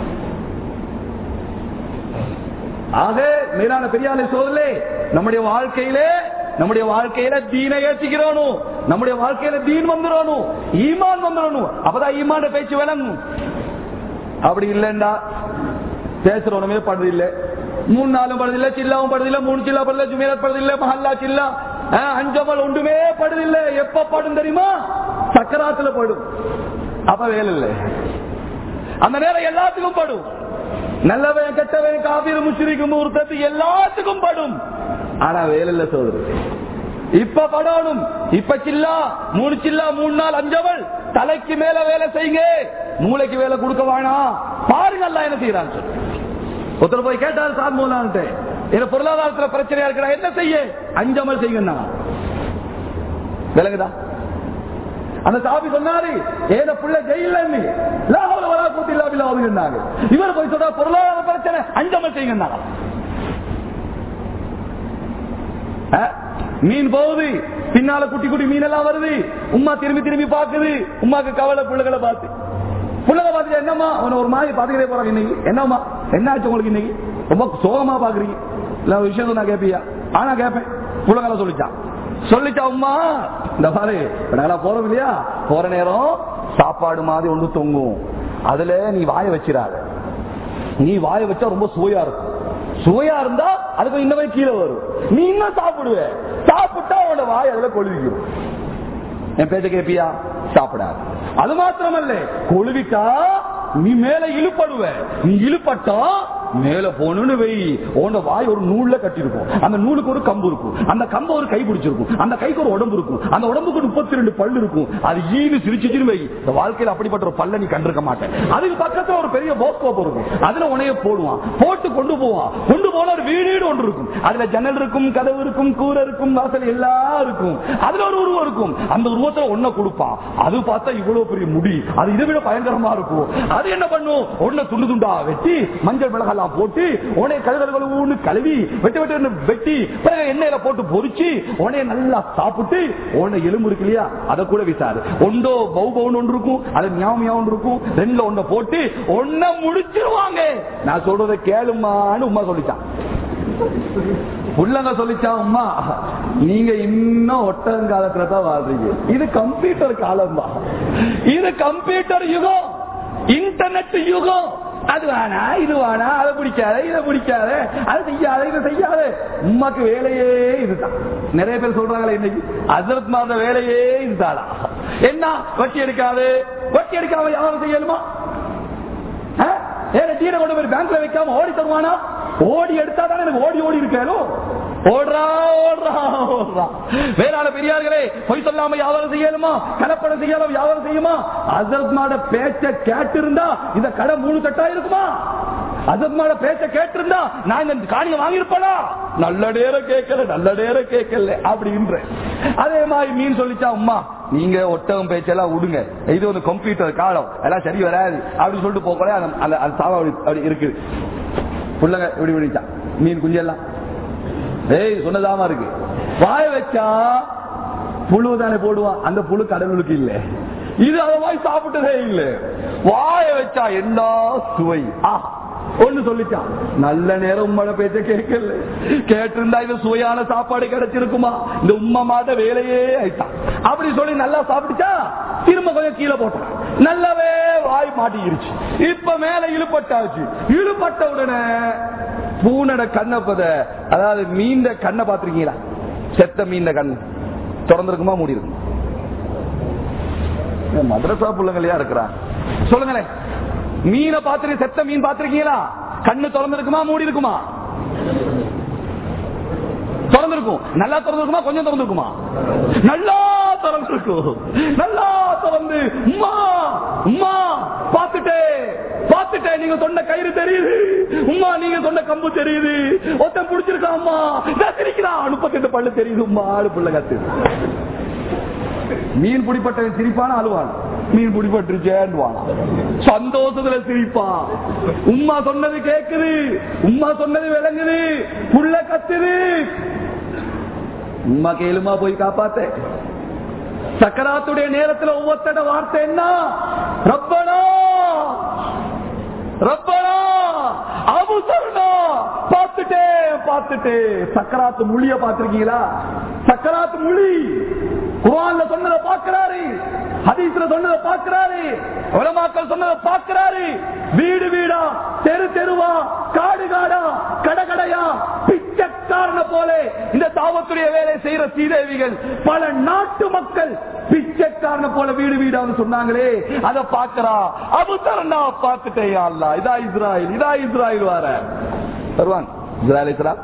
Speaker 1: ஆக மேலான பெரியாலை சோதலே நம்முடைய வாழ்க்கையிலே நம்முடைய வாழ்க்கையில தீனை ஏற்றிக்கிறோனும் நம்முடைய வாழ்க்கையில தீன் வந்துடணும் ஈமான் வந்துடணும் அப்பதான் ஈமான பேச்சு விளங்கும் அப்படி இல்லைண்டா பேசுறவனுமே படுறது இல்ல மூணு நாளும் படுதில்லை சில்லாவும் படுதில்லை மூணு சில்லா படுதில்லை ஜுமேரத் படுதில்லை மஹல்லா சில்லா ஆஹ், அஞ்சமல் ஒன்றுமே படுதில்லை எப்ப படும் தெரியுமா சக்கராத்துல படும் அப்ப வேலை இல்லை அந்த நேரம் எல்லாத்துக்கும் படும் நல்லவன் கெட்டவன் காபீர் முஸ்லிக்கும் முகூர்த்தத்து எல்லாத்துக்கும் படும் ஆனா வேலை இல்ல சோதரி இப்ப படணும் இப்ப சில்லா மூணு சில்லா மூணு நாள் அஞ்சவள் தலைக்கு மேல வேலை செய்யுங்க மூளைக்கு வேலை கொடுக்க வேணாம் பாருங்க எல்லாம் என்ன செய்யறான்னு சொல்லி ஒருத்தர் போய் கேட்டார் சார் மூலான்ட்டு என்ன பொருளாதாரத்துல பிரச்சனையா இருக்கிறா என்ன செய்ய அஞ்சமல் செய்யுங்க விலகுதா அந்த சாபி சொன்னாரு ஏத புள்ள ஜெயில லாகவல வரா கூட்டி இல்லாம சொன்னாங்க இவர் போய் சொல்ற பொருளாதார பிரச்சனை அஞ்சமல் செய்யுங்க மீன் போகுது பின்னால குட்டி குட்டி மீன் எல்லாம் வருது உமா திரும்பி திரும்பி பாக்குது உமாக்கு கவலை பிள்ளைகளை பார்த்து பிள்ளைகளை பார்த்துட்டு என்னம்மா உன்னை ஒரு மாதிரி பாத்துக்கிட்டே போறாங்க இன்னைக்கு என்னம்மா என்ன ஆச்சு உங்களுக்கு இன்னைக்கு ரொம்ப சோகமா பாக்குறீங்க இல்ல ஒரு விஷயம் நான் கேப்பியா ஆனா கேட்பேன் பிள்ளைகளை சொல்லிச்சான் சொல்லிச்சா உமா இந்த மாதிரி இப்ப நாங்களா போறோம் இல்லையா போற நேரம் சாப்பாடு மாதிரி ஒன்று தொங்கும் அதுல நீ வாய வச்சிடாத நீ வாய வச்சா ரொம்ப சுவையா இருக்கும் சுவையா இருந்தா அதுக்கு இன்னமே கீழே வரும் நீ இன்னும் சாப்பிடுவ சாப்பிட்டா உன்னோட வாய் அதுல கொழுவிக்கும் என் பேச்ச கேப்பியா சாப்பிடாது அது மாத்திரமல்ல கொழுவிட்டா நீ மேல இழுப்படுவ நீ இழுப்பட்டா மேல போனு வை உன்னோட வாய் ஒரு நூல்ல கட்டிருக்கும் அந்த நூலுக்கு ஒரு கம்பு இருக்கும் அந்த கம்பு ஒரு கை பிடிச்சிருக்கும் அந்த கைக்கு ஒரு உடம்பு இருக்கும் அந்த உடம்புக்கு முப்பத்தி ரெண்டு பல்லு இருக்கும் அது ஈனு சிரிச்சுன்னு வை இந்த வாழ்க்கையில அப்படிப்பட்ட ஒரு பல்ல நீ கண்டிருக்க மாட்டேன் அதுக்கு பக்கத்துல ஒரு பெரிய போஸ்கோப் இருக்கும் அதுல உனைய போடுவான் போட்டு கொண்டு போவான் கொண்டு போன ஒரு வீடு ஒன்று இருக்கும் அதுல ஜன்னல் இருக்கும் கதவு இருக்கும் கூரை இருக்கும் வாசல் எல்லாம் இருக்கும் அதுல ஒரு உருவம் இருக்கும் அந்த உருவத்துல ஒன்ன கொடுப்பான் அது பார்த்தா இவ்வளவு பெரிய முடி அது இதை விட பயங்கரமா இருக்கும் அது என்ன பண்ணும் ஒன்ன துண்டு துண்டா வெட்டி மஞ்சள் மிளகாலாம் போட்டு உனைய கழுதல்கள் ஊன்னு கழுவி வெட்டி வெட்டி வெட்டி பிறகு எண்ணெயில போட்டு பொரிச்சு உனைய நல்லா சாப்பிட்டு உன்னை எலும்பு இருக்கு இல்லையா அதை கூட விசாரு ஒன்றோ பவு பவுன் ஒன்று இருக்கும் அது ஞாபகம் ஒன்று இருக்கும் ரெண்டுல ஒன்ன போட்டு ஒன்ன முடிச்சிருவாங்க நான் சொல்றதை கேளுமான்னு உமா சொல்லிச்சான் உள்ளங்க சொல்லிச்சா அம்மா நீங்க இன்னும் ஒட்டங்காலத்துல தான் வாழ்றீங்க இது கம்ப்யூட்டர் காலம் தான் இது கம்ப்யூட்டர் யுகம் இன்டர்நெட் யுகம் அது வேணா இது வேணா அதை பிடிக்காத இதை பிடிக்காத அதை செய்யாத இதை செய்யாத உமாக்கு வேலையே இதுதான் நிறைய பேர் சொல்றாங்களே இன்னைக்கு அசரத் மாத வேலையே இதுதானா என்ன வட்டி எடுக்காது வட்டி எடுக்காம யாரும் செய்யணுமா ஏன் டீரை கொண்டு போய் பேங்க்ல வைக்காம ஓடி தருவானா ஓடி எடுத்தா தானே எனக்கு ஓடி ஓடி இருக்காரோ ஓடுறா ஓடுறா ஓடுறா வேளாண் பெரியார்களே பொய் சொல்லாம வியாபாரம் செய்யணுமா கலப்படம் செய்யலாம் வியாபாரம் செய்யுமா அசத்மாட பேச்ச கேட்டு இருந்தா இந்த கடை மூணு கட்டா இருக்குமா அசத்மாட பேச்ச கேட்டு இருந்தா நான் இந்த காணியை வாங்கியிருப்பேனா நல்ல நேரம் கேட்கல நல்ல நேரம் கேட்கல அப்படின்ற அதே மாதிரி மீன் சொல்லிச்சா அம்மா நீங்க ஒட்டகம் பேச்செல்லாம் விடுங்க இது ஒரு கம்ப்யூட்டர் காலம் எல்லாம் சரி வராது அப்படின்னு சொல்லிட்டு போகல அந்த அந்த- அந்த சாவா அப்படி அப்படி இருக்குது புள்ளங்க இப்படி விழிச்சா மீன் குஞ்செல்லாம் ஏய் சொன்னதாமா இருக்கு வாய வச்சா புழு தானே போடுவான் அந்த புழு கடலுக்கு இல்ல இது அத மாதிரி சாப்பிட்டதே இல்ல வாய வச்சா என்ன சுவை ஆ ஒண்ணு சொல்லிச்சான் நல்ல நேரம் உம்மட பேச்ச கேட்கல கேட்டிருந்தா இது சுவையான சாப்பாடு கிடைச்சிருக்குமா இந்த உம்மா மாட்ட வேலையே ஆயிட்டான் அப்படி சொல்லி நல்லா சாப்பிட்டுச்சா திரும்ப கொஞ்சம் கீழே போட்டான் நல்லாவே வாய் மாட்டிக்கிருச்சு இப்ப மேல இழுப்பட்டாச்சு இழுப்பட்ட உடனே பூனட கண்ணை பத அதாவது மீண்ட கண்ணை பாத்திருக்கீங்களா செத்த மீண்ட கண் திறந்திருக்குமா மூடி இருக்கும் மദ്രസா புள்ளங்களையா இருக்கிறா சொல்லுங்களேன் மீனை பாத்திருக்க செத்த மீன் பாத்திருக்கீங்களா கண்ணு திறந்திருக்குமா மூடி இருக்குமா திறந்திருக்கும் நல்லா திறந்திருக்குமா கொஞ்சம் திறந்திருக்குமா நல்லா திறந்திருக்கும் நல்லா திறந்து உம்மா உம்மா பாத்துட்டே பாத்துட்டே நீங்க சொன்ன கயிறு தெரியுது உம்மா நீங்க சொன்ன கம்பு தெரியுது ஒருத்தன் புடிச்சிருக்கா அம்மா நான் சிரிக்கிறான் முப்பத்தெட்டு பல்லு தெரியுது உம்மா ஆடு புள்ள கத்து மீன் பிடிப்பட்டவன் சிரிப்பான அழுவான் மீன் பிடிப்பட்டுருச்சேன்னுவான் சந்தோஷத்துல சிரிப்பான் உம்மா சொன்னது கேக்குது உம்மா சொன்னது விளங்குது புள்ள கத்துது உம்மா கேளுமா போய் காப்பாத்த சக்கராத்துடைய நேரத்துல ஒவ்வொருத்தட வார்த்தை என்ன ரப்பனா ரப்பனா அபுசரணா பார்த்துட்டே பார்த்துட்டே சக்கராத்து மொழிய பார்த்திருக்கீங்களா சக்கராத்து மொழி குரான்ல சொன்னதை பார்க்கிறாரு ஹதீஸ்ல சொன்னதை பார்க்கிறாரு உலமாக்கள் சொன்னதை பார்க்கிறாரு வீடு வீடா தெரு தெருவா காடு காடா கடகடையா பிச்சைக்காரன போல இந்த தாவத்துடைய வேலை செய்யற சீதேவிகள் பல நாட்டு மக்கள் பிச்சைக்காரன போல வீடு வீடான்னு சொன்னாங்களே அதை பார்க்கிறா அபுத்தரண்டா பார்த்துட்டே அல்லா இதா இஸ்ராயல் இதா இஸ்ராயல் வர வருவாங்க இஸ்ராயல் இஸ்ரா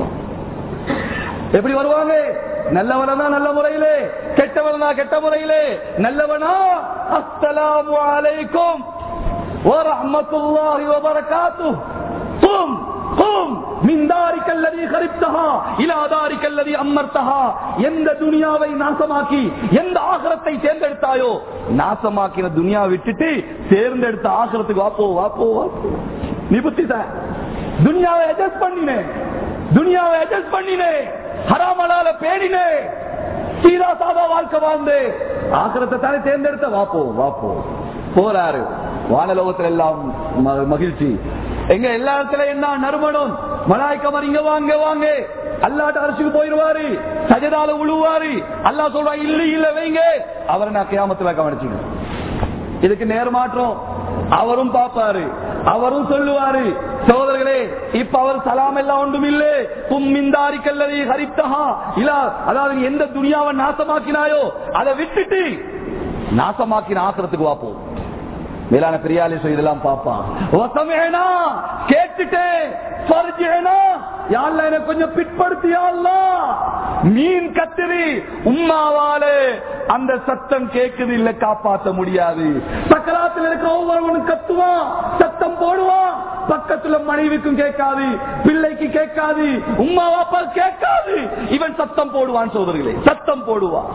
Speaker 1: எப்படி வருவாங்க நல்லவனா நல்ல முறையிலே கெட்டவனா கெட்ட முறையிலே நல்லவனா அஸ்ஸலாமு அலைக்கும் வரஹ்மத்துல்லாஹி வபரகாத்துஹு கும் கும் மின் தாரிக அல்லதி கரிப்தஹா இலா தாரிக அல்லதி அம்மர்தஹா எந்த துனியாவை நாசமாக்கி எந்த ஆகரத்தை தேர்ந்தெடுத்தாயோ நாசமாக்கின துனியா விட்டுட்டு தேர்ந்தெடுத்த ஆகரத்துக்கு வாப்போ வாப்போ வாப்போ நிபுத்திட்ட துனியாவை அட்ஜஸ்ட் பண்ணினேன் துனியாவை அட்ஜஸ்ட் பண்ணினேன் ஹராமலால பேணினே சீதா சாதா வாழ்க்கை வாழ்ந்து ஆக்கிரத்தை தானே தேர்ந்தெடுத்த வாப்போ வாப்போ போறாரு வானலோகத்துல எல்லாம் ம- மகிழ்ச்சி எங்க எல்லா இடத்துல என்ன நறுமணம் மலாய்க்கமர் இங்க வாங்க வாங்க அல்லாட்ட அரசுக்கு போயிருவாரு சஜதால உழுவாரு அல்லா சொல்றா இல்ல இல்ல வைங்க அவரை நான் கியாமத்துல கவனிச்சுங்க இதுக்கு நேர்மாற்றம் அவரும் பார்ப்பாரு அவரும் சொல்லுவாரு சோதரர்களே இப்ப அவர் சலாம் எல்லாம் ஒன்றும் இல்லை கும்மிந்தாரி கல்லதி ஹரித்தஹா இல்ல அதாவது நீ எந்த துணியாவை நாசமாக்கினாயோ அதை விட்டுட்டு நாசமாக்கின ஆசிரத்துக்கு வாப்போம் மேலான பெரியாலே சொல்லி இதெல்லாம் பாப்பான் வசமேனா கேட்டுட்டேன் ஃபர்ஜேனா யாழ்ல எனக்கு கொஞ்சம் பிற்படுத்தியா மீன் கத்திரி உம்மாவாலே அந்த சத்தம் கேக்குது இல்ல காப்பாற்ற முடியாது சக்கராத்தில் இருக்கிற ஒவ்வொருவனும் கத்துவான் சத்தம் போடுவான் பக்கத்துல மனைவிக்கும் கேட்காது பிள்ளைக்கு கேட்காது உம்மா வாப்பா கேட்காது இவன் சத்தம் போடுவான் சோதரிகளே சத்தம் போடுவான்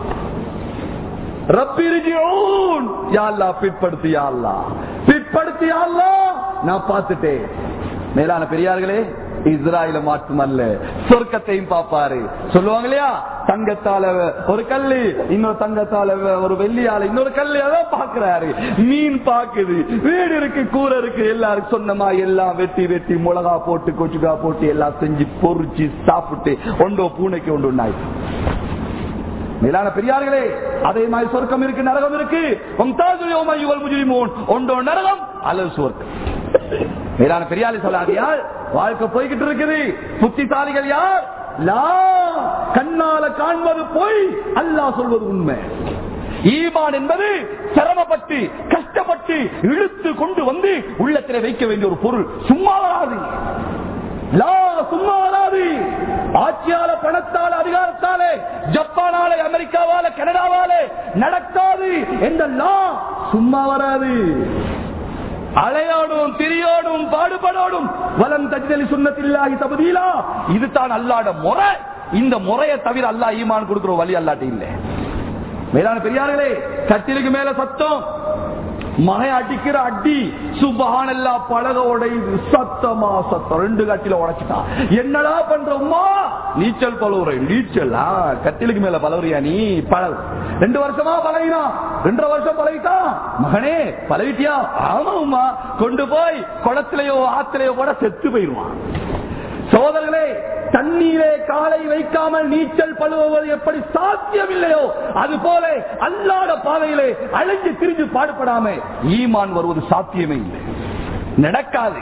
Speaker 1: ரப்பிரிஜியூன் யா அல்லாஹ் பிற்படுத்தி யா அல்லாஹ் பிற்படுத்தி யா அல்லாஹ் நான் பார்த்துட்டேன் மேலான பெரியார்களே இஸ்ராயல மட்டுமல்ல சொர்க்கத்தையும் பார்ப்பாரு சொல்லுவாங்க இல்லையா தங்கத்தால ஒரு கல்லு இன்னொரு தங்கத்தால ஒரு வெள்ளியால இன்னொரு கல்லு அதான் பாக்குறாரு மீன் பாக்குது வீடு இருக்கு கூரை இருக்கு எல்லாருக்கும் சொன்னமா எல்லாம் வெட்டி வெட்டி மிளகா போட்டு கொச்சுக்கா போட்டு எல்லாம் செஞ்சு பொறிச்சு சாப்பிட்டு ஒன்றோ பூனைக்கு ஒன்று நாய் மேலான பெரியார்களே அதே மாதிரி சொர்க்கம் இருக்கு நரகம் இருக்கு மும்தாஜுல் யௌம யுவல் முஜ்ரிமூன் ஒன்றோ நரகம் அல்லது சொர்க்கம் மேலான பெரியாரை சொல்லாது யார் வாழ்க்கை போய்கிட்டு இருக்குது புத்திசாலிகள் யார் லா கண்ணால காண்பது போய் அல்லாஹ் சொல்வது உண்மை ஈமான் என்பது சிரமப்பட்டு கஷ்டப்பட்டு இழுத்து கொண்டு வந்து உள்ளத்திலே வைக்க வேண்டிய ஒரு பொருள் சும்மா வராது லா சும்மா வராது ஆட்சியால பணத்தால அதிகாரத்தாலே ஜப்பானால அமெரிக்காவால கனடாவால நடக்காது என்ற லா சும்மா வராது அலையோடும் திரியோடும் பாடுபடோடும் வலம் தஜ்தலி சுண்ணத்தில்லாஹி தபதீலா இதுதான் அல்லாட முறை இந்த முறையை தவிர அல்லாஹ் ஈமான் கொடுக்கிற வழி அல்லாட்டி இல்லை மேலான பெரியார்களே கட்டிலுக்கு மேல சத்தம் மகை அடிக்கிற அடி சுபஹானல்லா பழக உடையுது சத்தமா சத்தம் ரெண்டு கட்டில உடைச்சிட்டான் என்னடா பண்றோம்மா நீச்சல் பழகுறேன் நீச்சல் ஆ, கட்டிலுக்கு மேல பழகுறியா நீ பழகு ரெண்டு வருஷமா பழகினா ரெண்டரை வருஷம் பழகிட்டான் மகனே பழகிட்டியா ஆமாம்மா கொண்டு போய் குளத்திலேயோ ஆத்திலேயோ கூட செத்து போயிருவான் சோதரர்களே தண்ணீரே காலை வைக்காமல் நீச்சல் பழுவது எப்படி சாத்தியமில்லையோ அது போல அல்லாட பாதையிலே அழைஞ்சு திரிஞ்சு பாடுபடாம ஈமான் வருவது சாத்தியமே இல்லை நடக்காது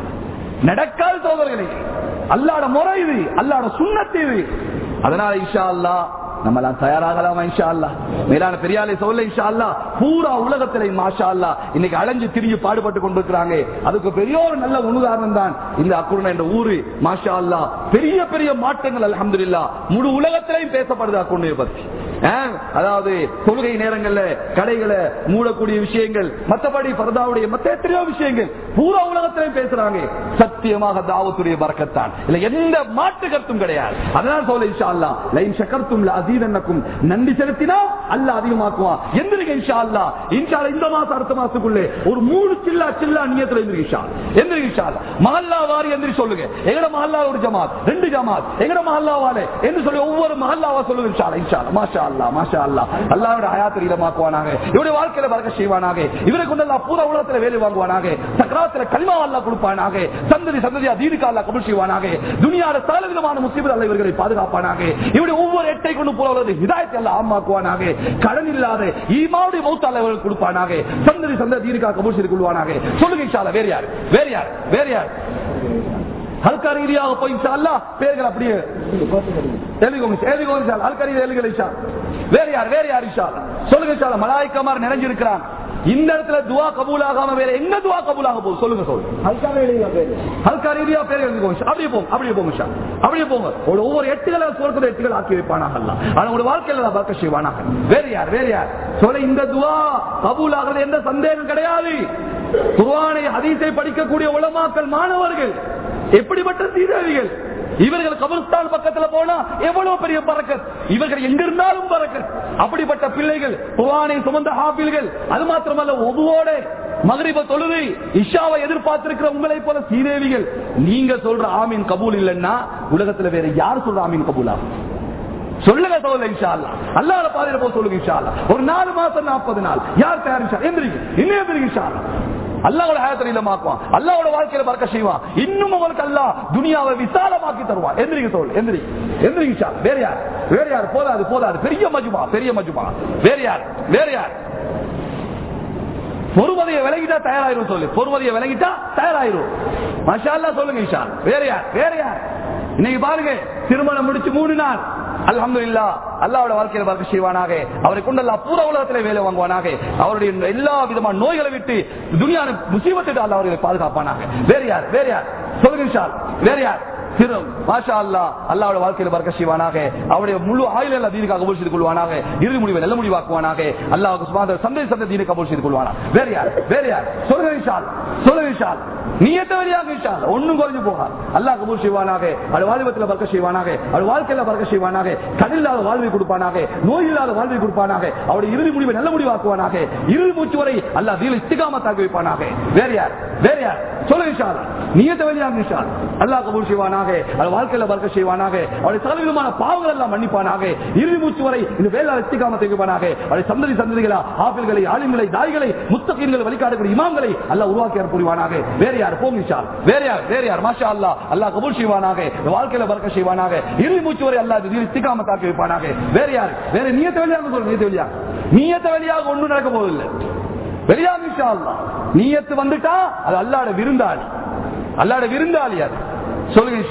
Speaker 1: நடக்காது சோதரர்களே அல்லாட முறை இது அல்லாட சுண்ணத்து இது அதனால இஷா அல்லா நம்ம எல்லாம் தயாராகலாமா இன்ஷா அல்லா மேலான பெரியாலே சொல்ல இன்ஷா அல்லா பூரா உலகத்திலே மாஷா அல்லா இன்னைக்கு அலைஞ்சு திரிஞ்சு பாடுபட்டு கொண்டிருக்கிறாங்க அதுக்கு பெரிய ஒரு நல்ல உதாரணம் தான் இந்த அக்குருணா என்ற ஊரு மாஷா அல்லா பெரிய பெரிய மாற்றங்கள் அலமதுல்லா முழு உலகத்திலையும் பேசப்படுது அக்குருணையை பத்தி ஆஹ், அதாவது தொழுகை நேரங்கள்ல கடைகளை மூடக்கூடிய விஷயங்கள் மற்றபடி பரதாவுடைய மத்த எத்தனையோ விஷயங்கள் பூரா உலகத்திலையும் பேசுறாங்க சத்தியமாக தாவத்துடைய பறக்கத்தான் இல்ல எந்த மாற்று கருத்தும் கிடையாது அதனால சொல்ல இன்ஷா அல்லா லைன் சக்கர்த்தும் அதீதன்னக்கும் நன்றி செலுத்தினா அல்ல அதிகமாக்குவான் எந்திரிக்க இன்ஷா அல்லா இன்ஷா அல்லாஹ் இந்த மாசம் அடுத்த மாசத்துக்குள்ளே ஒரு மூணு சில்லா சில்லா நியத்துல எந்திரி இன்ஷா எந்திரி இன்ஷா அல்லாஹ். மஹல்லா வாரி எந்திரி சொல்லுங்க எங்கட மஹல்லா ஒரு ஜமாத் ரெண்டு ஜமாத் எங்கட மஹல்லாவாலே என்று சொல்லி ஒவ்வொரு மஹல்லாவா சொல்லுங்க இன்ஷா அல்லாஹ், இன்ஷா அல்லாஹ். மாஷா அல்லா மாஷா அல்லா அல்லாவோட ஹயாத்தை இடமாக்குவானாக இவருடைய வாழ்க்கையில வரக்க செய்வானாக இவரை கொண்டு அல்லா பூரா உலகத்துல வேலை வாங்குவானாக சக்கராத்துல கல்மா அல்லா கொடுப்பானாக சந்ததி சந்ததியா தீனுக்கு அல்லா கபுல் செய்வானாக துனியாட சகல விதமான முஸ்லிம் அல்ல இவர்களை பாதுகாப்பானாக இவருடைய ஒவ்வொரு எட்டை கொண்டு பூரா உலகத்தை ஹிதாயத்தை அல்லா ஆமாக்குவானாக கடன் இல்லாத ஈமாவுடைய மௌத்த அல்லவர்கள் கொடுப்பானாக சந்ததி சந்ததி தீனுக்கா கபுல் செய்து கொள்வானாக சொல்லுங்க இன்ஷா அல்லாஹ். வேற யார் வேற யார் வேற யார் ஹல்கா ரீதியாக போய் இன்ஷா அல்லாஹ் பேர்கள் அப்படியே எழுதிக்கோங்க எழுதிக்கோங்க இன்ஷா அல்லாஹ். ஹல்கா ரீதியாக எழுதுங்க இன்ஷா அல்லாஹ். வேற யார் வேற யார் இன்ஷா அல்லாஹ். சொல்லுங்க இன்ஷா அல்லாஹ். மலாய்க்கமார் நிறைஞ்சிருக்கிறான் இந்த இடத்துல துவா கபூலாகாம வேற எங்க துவா கபூலாக போகுது சொல்லுங்க சொல்லுங்க ஹல்கா ரீதியா பேர் எழுதிக்கோங்க இன்ஷா. அப்படியே போங்க அப்படியே போங்க இன்ஷா. அப்படியே போங்க ஒரு ஒவ்வொரு எட்டுகளை சுவர்க்கத்தை எட்டுகள் ஆக்கி வைப்பானாக அல்லாஹ். ஆனா உங்க வாழ்க்கையில நான் பறக்க செய்வானாக வேற யார் வேற யார் சொல்ல இந்த துவா கபூலாகிறது எந்த சந்தேகம் கிடையாது குர்ஆனை ஹதீஸை படிக்கக்கூடிய உலமாக்கள் மாணவர்கள் எப்படிப்பட்ட சீரழிகள் இவர்கள் கபர்ஸ்தான் பக்கத்துல போனா எவ்வளவு பெரிய பறக்கத் இவர்கள் எங்க இருந்தாலும் பறக்கத் அப்படிப்பட்ட பிள்ளைகள் குர்ஆனை சுமந்த ஹாபில்கள் அது மாத்திரமல்ல ஒவ்வொரு மகரிப தொழுது இஷாவை எதிர்பார்த்திருக்கிற உங்களை போல சீதேவிகள் நீங்க சொல்ற ஆமீன் கபூல் இல்லைன்னா உலகத்துல வேற யார் சொல்ற ஆமீன் கபூல் ஆகும் சொல்லுங்க சோதல இன்ஷா அல்லா அல்லாஹ் பாதையில போய் சொல்லுங்க இன்ஷா அல்லா ஒரு நாலு மாசம் நாற்பது நாள் யார் தயார் இன்ஷா எந்திரிங்க இன்னும் எந்திரிங்க இன்ஷா அல்லா அல்லாவோட ஹயத்தை இல்லமாக்குவான் அல்லாவோட வாழ்க்கையில பறக்க செய்வான் இன்னும் உங்களுக்கு அல்லாஹ் துனியாவை விசாலமாக்கி தருவான் எந்திரிங்க தோல் எந்திரி எந்திரிங்க இன்ஷா அல்லாஹ். வேற யார் வேற யார் போதாது போதாது பெரிய மஜுமா பெரிய மஜுமா வேற யார் வேற யார் பொறுமதியை விலகிட்டா தயாராயிரும் சொல்லு பொறுமதியை விலகிட்டா தயாராயிரும் மஷா அல்லாஹ் சொல்லுங்க இன்ஷா அல்லாஹ். வேற யார் வேற யார் இன்னைக்கு பாருங்க திருமணம் முடிச்சு மூணு நாள் அல்ஹம்துலில்லா அல்லாவோட வாழ்க்கையில பார்க்க செய்வானாக அவரை கொண்டு அல்லா பூர உலகத்திலே வேலை வாங்குவானாக அவருடைய எல்லா விதமான நோய்களை விட்டு துனியான முசீபத்திட்டு அல்லா அவர்களை பாதுகாப்பானாக வேற யார் வேற யார் சொல்லுங்க இன்ஷா அல்லாஹ். வேற யார் திரு மாஷா அல்லா அல்லாவோட வாழ்க்கையில பறக்க செய்வானாக அவருடைய முழு ஆயுள் அல்லா தீனுக்காக கபூல் செய்து கொள்வானாக இறுதி முடிவை நல்ல முடிவாக்குவானாக அல்லாவுக்கு சுமாத சந்தை சந்தை தீனை கபூல் செய்து கொள்வானா வேற யார் வேற யார் சொல்லுங்க விஷால் சொல்லுங்க விஷால் நீயத்த வழியாக விஷால் ஒண்ணும் குறைஞ்சு போகா அல்லாஹ் கபூல் செய்வானாக அது வாழ்வத்தில் பறக்க செய்வானாக அது வாழ்க்கையில பறக்க செய்வானாக கண்ணில்லாத வாழ்வை கொடுப்பானாக நோய் இல்லாத வாழ்வை கொடுப்பானாக அவருடைய இறுதி முடிவை நல்ல முடிவாக்குவானாக இறுதி மூச்சு வரை அல்லாஹ் தீல இஸ்திகாமத்தாக்கி வைப்பானாக வேற யார் வேற யார் சொல்லுங்க விஷால் நீயத்த வழியாக விஷால் அல்லாஹ் கபூல் செய்வானாக அது வாழ்க்கையில பறக்க செய்வானாக அவருடைய சகல விதமான பாவங்கள் எல்லாம் மன்னிப்பானாக இறுதி மூச்சு வரை இந்த வேளாண் இஸ்திகாமத்தை வைப்பானாக அவருடைய சந்ததி சந்ததிகளா ஆப்பிள்களை ஆளுங்களை தாய்களை முத்தகீன்களை வழிகாட்டக்கூடிய இமாம்களை அல்லாஹ் உருவாக்கி புரிவானாக வேற யார் போங்க விஷால் வேற யார் வேற யார் மாஷா அல்லாஹ் அல்லாஹ் கபூல் செய்வானாக இந்த வாழ்க்கையில பறக்க செய்வானாக இறுதி மூச்சு வரை அல்லாஹ் தீல இஸ்திகாமத்தாக்கி வைப்பானாக வேற யார் வேற நீயத்த வழியாக சொல்லுங்க நீயத்த வழியாக நீயத்த வழியாக ஒன்றும் நடக்க போவதில்லை வெளியாக இன்ஷா அல்லாஹ். நீயத்து வந்துட்டா அது அல்லாட விருந்தாளி அல்லாட விருந்தாளி அது சொல்லுங்க இன்ஷா அல்லாஹ்.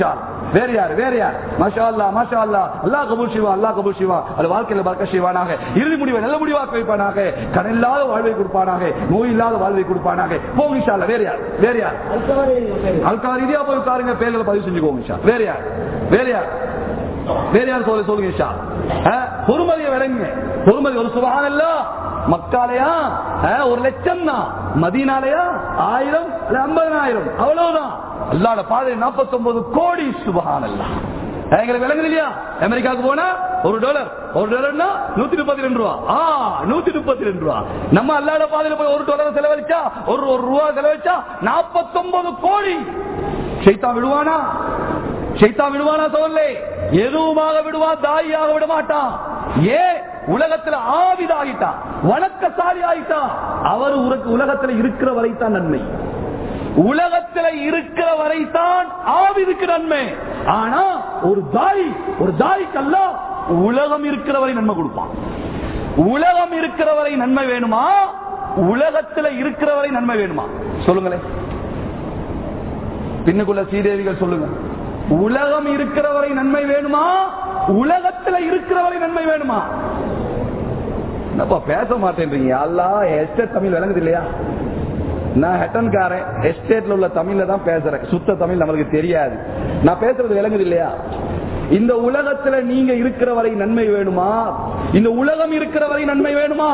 Speaker 1: வேற யார் வேற யார் மாஷா அல்லா மாஷா அல்லா அல்லா கபூல் சிவா அல்லா கபூல் சிவா அது வாழ்க்கையில பறக்க செய்வானாக இறுதி முடிவை நல்ல முடிவாக்க வைப்பானாக கடன் இல்லாத வாழ்வை கொடுப்பானாக நோய் இல்லாத வாழ்வை கொடுப்பானாக போங்க இன்ஷா அல்லாஹ். வேற யார் வேற யார் அல்கார் இந்தியா போய் உட்காருங்க பேர்களை பதிவு செஞ்சுக்கோங்க இன்ஷா. வேற யார் வேற யார் வேற யார் சொல்ல சொல்லுங்க இன்ஷா. ஆ, பொறுமதியை விளங்குங்க பொறுமதி ஒரு சுபகான் இல்ல மக்காலையா ஆ, ஒரு லட்சம் தான் மதீனாலையா ஆயிரம் இல்ல ஐம்பதனாயிரம் அவ்வளவுதான் அல்லாட பாதை நாற்பத்தி ஒன்பது கோடி சுபகான் அல்ல எங்களுக்கு விளங்குது இல்லையா அமெரிக்காவுக்கு போனா ஒரு டாலர் ஒரு டாலர்னா நூத்தி முப்பத்தி ரெண்டு ரூபா ஆ நூத்தி முப்பத்தி ரெண்டு ரூபா நம்ம அல்லாட பாதையில போய் ஒரு டாலர் செலவழிச்சா ஒரு ஒரு ரூபா செலவழிச்சா நாற்பத்தி ஒன்பது கோடி சைத்தா விடுவானா சைத்தா விடுவானா சொல்லலே எதுவுமாக விடுவான் தாயாக விட மாட்டான் ஏன் உலகத்துல ஆவிதாகிட்டான் வணக்கசாலி ஆகிட்டான் அவர் உனக்கு உலகத்துல இருக்கிற வரைத்தான் நன்மை உலகத்துல இருக்கிற வரைத்தான் ஆவிதுக்கு நன்மை ஆனா ஒரு தாய் ஒரு தாய்க்கல்ல உலகம் இருக்கிற வரை நன்மை கொடுப்பான் உலகம் இருக்கிற வரை நன்மை வேணுமா உலகத்துல இருக்கிற வரை நன்மை வேணுமா சொல்லுங்களேன் பின்னுக்குள்ள சீதேவிகள் சொல்லுங்க உலகம் இருக்கிறவரை நன்மை வேணுமா உலகத்துல இருக்கிறவரை நன்மை வேணுமா என்னப்பா பேச மாட்டேன்றீங்க அல்லா எஸ்டேட் தமிழ் விளங்குது இல்லையா நான் ஹெட்டன்காரன் எஸ்டேட்ல உள்ள தமிழ்ல தான் பேசுறேன் சுத்த தமிழ் நம்மளுக்கு தெரியாது நான் பேசுறது விளங்குது இல்லையா இந்த உலகத்துல நீங்க இருக்கிற வரை நன்மை வேணுமா இந்த உலகம் இருக்கிற வரை நன்மை வேணுமா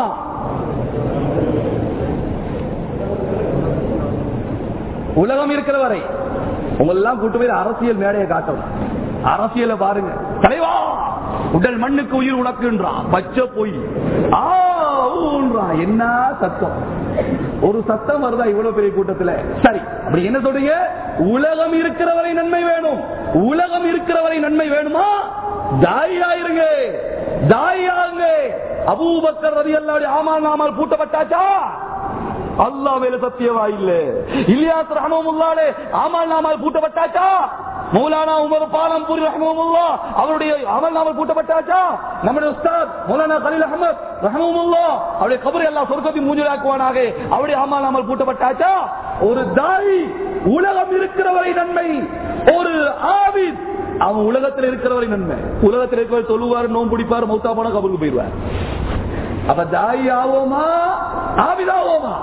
Speaker 1: உலகம் இருக்கிற வரை உங்களெல்லாம் கூட்டு போய் அரசியல் மேடையை காட்டணும் அரசியலை பாருங்க தலைவா உடல் மண்ணுக்கு உயிர் உனக்குன்றான் பச்சை போய் ஆ ஊன்றான். என்ன சத்தம் ஒரு சத்தம் வருதா இவ்வளவு பெரிய கூட்டத்துல சரி அப்படி என்ன சொல்றீங்க உலகம் இருக்கிறவரை நன்மை வேணும் உலகம் இருக்கிறவரை நன்மை வேணுமா தாயாயிருங்க தாயாருங்க அபூபக்கர் ரதி அல்லாவுடைய ஆமால் நாமால் பூட்டப்பட்டாச்சா அல்லாஹ் மேல சத்தியவா இல்ல இலியாஸ் ரஹமுல்லாலே ஆமால் நாமால் பூட்டப்பட்டாச்சா மௌலானா உமர் பாலம்பூரி ரஹமுல்லா அவருடைய அமல் நாமல் பூட்டப்பட்டாச்சா நம்முடைய உஸ்தாத் மௌலானா கலீல் அஹமத் ரஹமுல்லா அவருடைய கபரை எல்லாம் சொர்க்கத்தை மூஞ்சலாக்குவானாக அவருடைய அமல் நாமல் பூட்டப்பட்டாச்சா ஒரு தாய் உலகம் இருக்கிறவரை நன்மை ஒரு ஆவித் அவன் உலகத்தில் இருக்கிறவரை நன்மை உலகத்தில் இருக்கிறவர் தொழுவார் நோம்பு பிடிப்பார் மௌத்தா போனா கபருக்கு போயிடுவார் அப்ப தாய் ஆவோமா ஆவிதாவோமா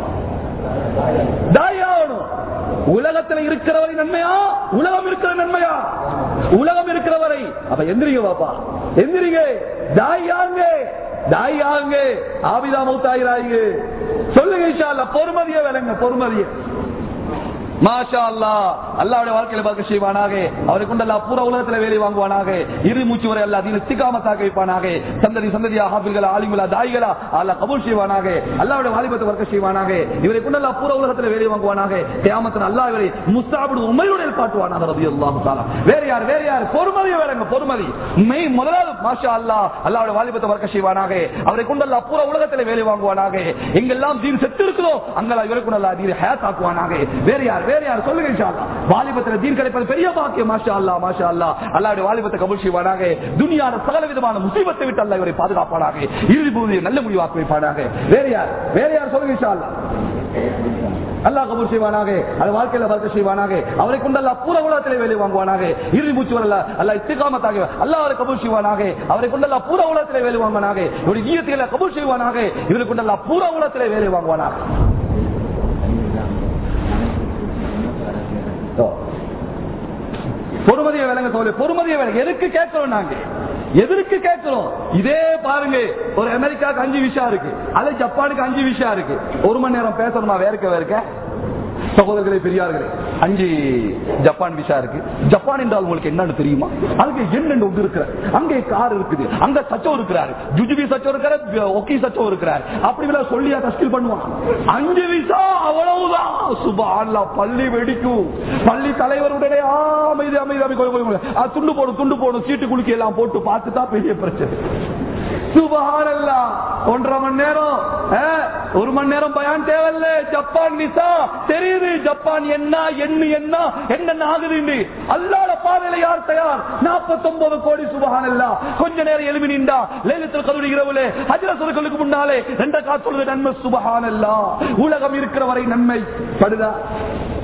Speaker 1: தாய் ஆகணும் உலகத்துல இருக்கிறவரை நன்மையா உலகம் இருக்கிற நன்மையா உலகம் இருக்கிறவரை அப்ப எந்திரிங்க பாப்பா எந்திரிங்க தாய் யாருங்க தாய் யாருங்க ஆபிதா மௌத்தாயிராங்க சொல்லுங்க இன்ஷா அல்லாஹ் பொறுமதிய விலங்க பொறுமதிய மாஷா அல்லா அல்லாவுடைய வாழ்க்கையில பார்க்க செய்வானாக அவரை கொண்டு அல்லா பூரா உலகத்துல வேலை வாங்குவானாக இரு மூச்சு வரை அல்லா தீன சிக்காமத்தாக்க வைப்பானாக சந்ததி சந்ததியா ஹாபில்களா ஆலிமுலா தாய்களா அல்லா கபூல் செய்வானாக அல்லாவுடைய வாலிபத்தை வர்க்க செய்வானாக இவரை கொண்டு அல்லா பூரா உலகத்துல வேலை வாங்குவானாக கியாமத்தின் அல்லா இவரை முஸ்தாபிடு உண்மையுடைய காட்டுவானாக ரபி அல்லாஹு தாலா வேற யார் வேற யார் பொறுமதி வேறங்க பொறுமதி மெய் முதலாவது மாஷா அல்லா அல்லாவுடைய வாலிபத்தை வர்க்க செய்வானாக அவரை கொண்டு அல்லா பூரா உலகத்துல வேலை வாங்குவானாக எங்கெல்லாம் தீன் செத்து இருக்குதோ அங்கெல்லாம் இவரை கொண்டு அல்லா தீன் ஹேத் ஆக்குவானாக வேற யார் வேற யார் சொல்லுங்க இன்ஷா அல்லாஹ். வாலிபத்துல தீன் கிடைப்பது பெரிய பாக்கியம் மாஷா அல்லா மாஷா அல்லா அல்லாவுடைய வாலிபத்தை கபூல் செய்வானாக துனியான சகல விதமான முசீபத்தை விட்டு அல்லா இவரை பாதுகாப்பானாக இறுதி பூமியை நல்ல முடிவாக்க வைப்பானாக வேற யார் வேற யார் சொல்லுங்க இன்ஷா அல்லாஹ். அல்லாஹ் கபூர் செய்வானாக அது வாழ்க்கையில வளர்க்க செய்வானாக அவரை கொண்டு அல்லா பூர உலகத்திலே வேலை வாங்குவானாக இறுதி மூச்சு வரல அல்லா இஸ்திகாமத்தாக அல்லாஹ் அவரை கபூர் செய்வானாக அவரை கொண்டு அல்லா பூர உலகத்திலே வேலை வாங்குவானாக இவருடைய ஈயத்தில கபூர் செய்வானாக இவரை கொண்டு அல்லா பூர உலகத்திலே வேலை வாங்குவானாக ஓ. பொறுமதியை விளங்க தோழி பொறுமதியை விளங்க எதுக்கு கேட்கிறோம் நாங்க எதற்கு கேட்கிறோம் இதே பாருங்க ஒரு அமெரிக்காவுக்கு அஞ்சு விஷயம் இருக்கு அல்ல ஜப்பானுக்கு அஞ்சு விஷயம் இருக்கு ஒரு மணி நேரம் பேசணுமா வேறுக்க வேறுக்க சகோதரர்களே பெரியார்களே அஞ்சு ஜப்பான் விசா இருக்கு ஜப்பான் என்றால் உங்களுக்கு என்னன்னு தெரியுமா அங்க என்னென்ன ஒன்று இருக்கிற அங்கே கார் இருக்குது அங்க சச்சம் இருக்கிறாரு ஜுஜுபி சச்சம் இருக்கிறார் ஒக்கி சச்சம் இருக்கிறார் அப்படி எல்லாம் சொல்லியா தஸ்கில் பண்ணுவான் அஞ்சு விசா அவ்வளவுதான் சுபான்லா பள்ளி வெடிக்கும் பள்ளி தலைவருடைய அமைதி அமைதி அமைதி கொஞ்சம் கொஞ்சம் கொஞ்சம். ஆ, துண்டு போடும் துண்டு போடும் சீட்டு குலுக்கி எல்லாம் போட்டு பார்த்து தான் பெரிய பிரச்சனை சுபஹானல்லா ஒன்றரை மணி நேரம் ஆ, ஒரு மணி நேரம் பயான் தேவையில்ல ஜப்பான் விசா தெரியுது ஜப்பான் என்ன என்ன என்ன என்னென்ன ஆகுது அல்லாட பாதையில யார் தயார் நாற்பத்தி ஒன்பது கோடி சுபஹானல்லா கொஞ்ச நேரம் எழுப்பி நின்றா லேலத்தில் கல்லூரி இரவுல ஹஜர சொற்களுக்கு முன்னாலே ரெண்ட காத்து நன்மை சுபஹானல்லா உலகம் இருக்கிற வரை நன்மை படுதா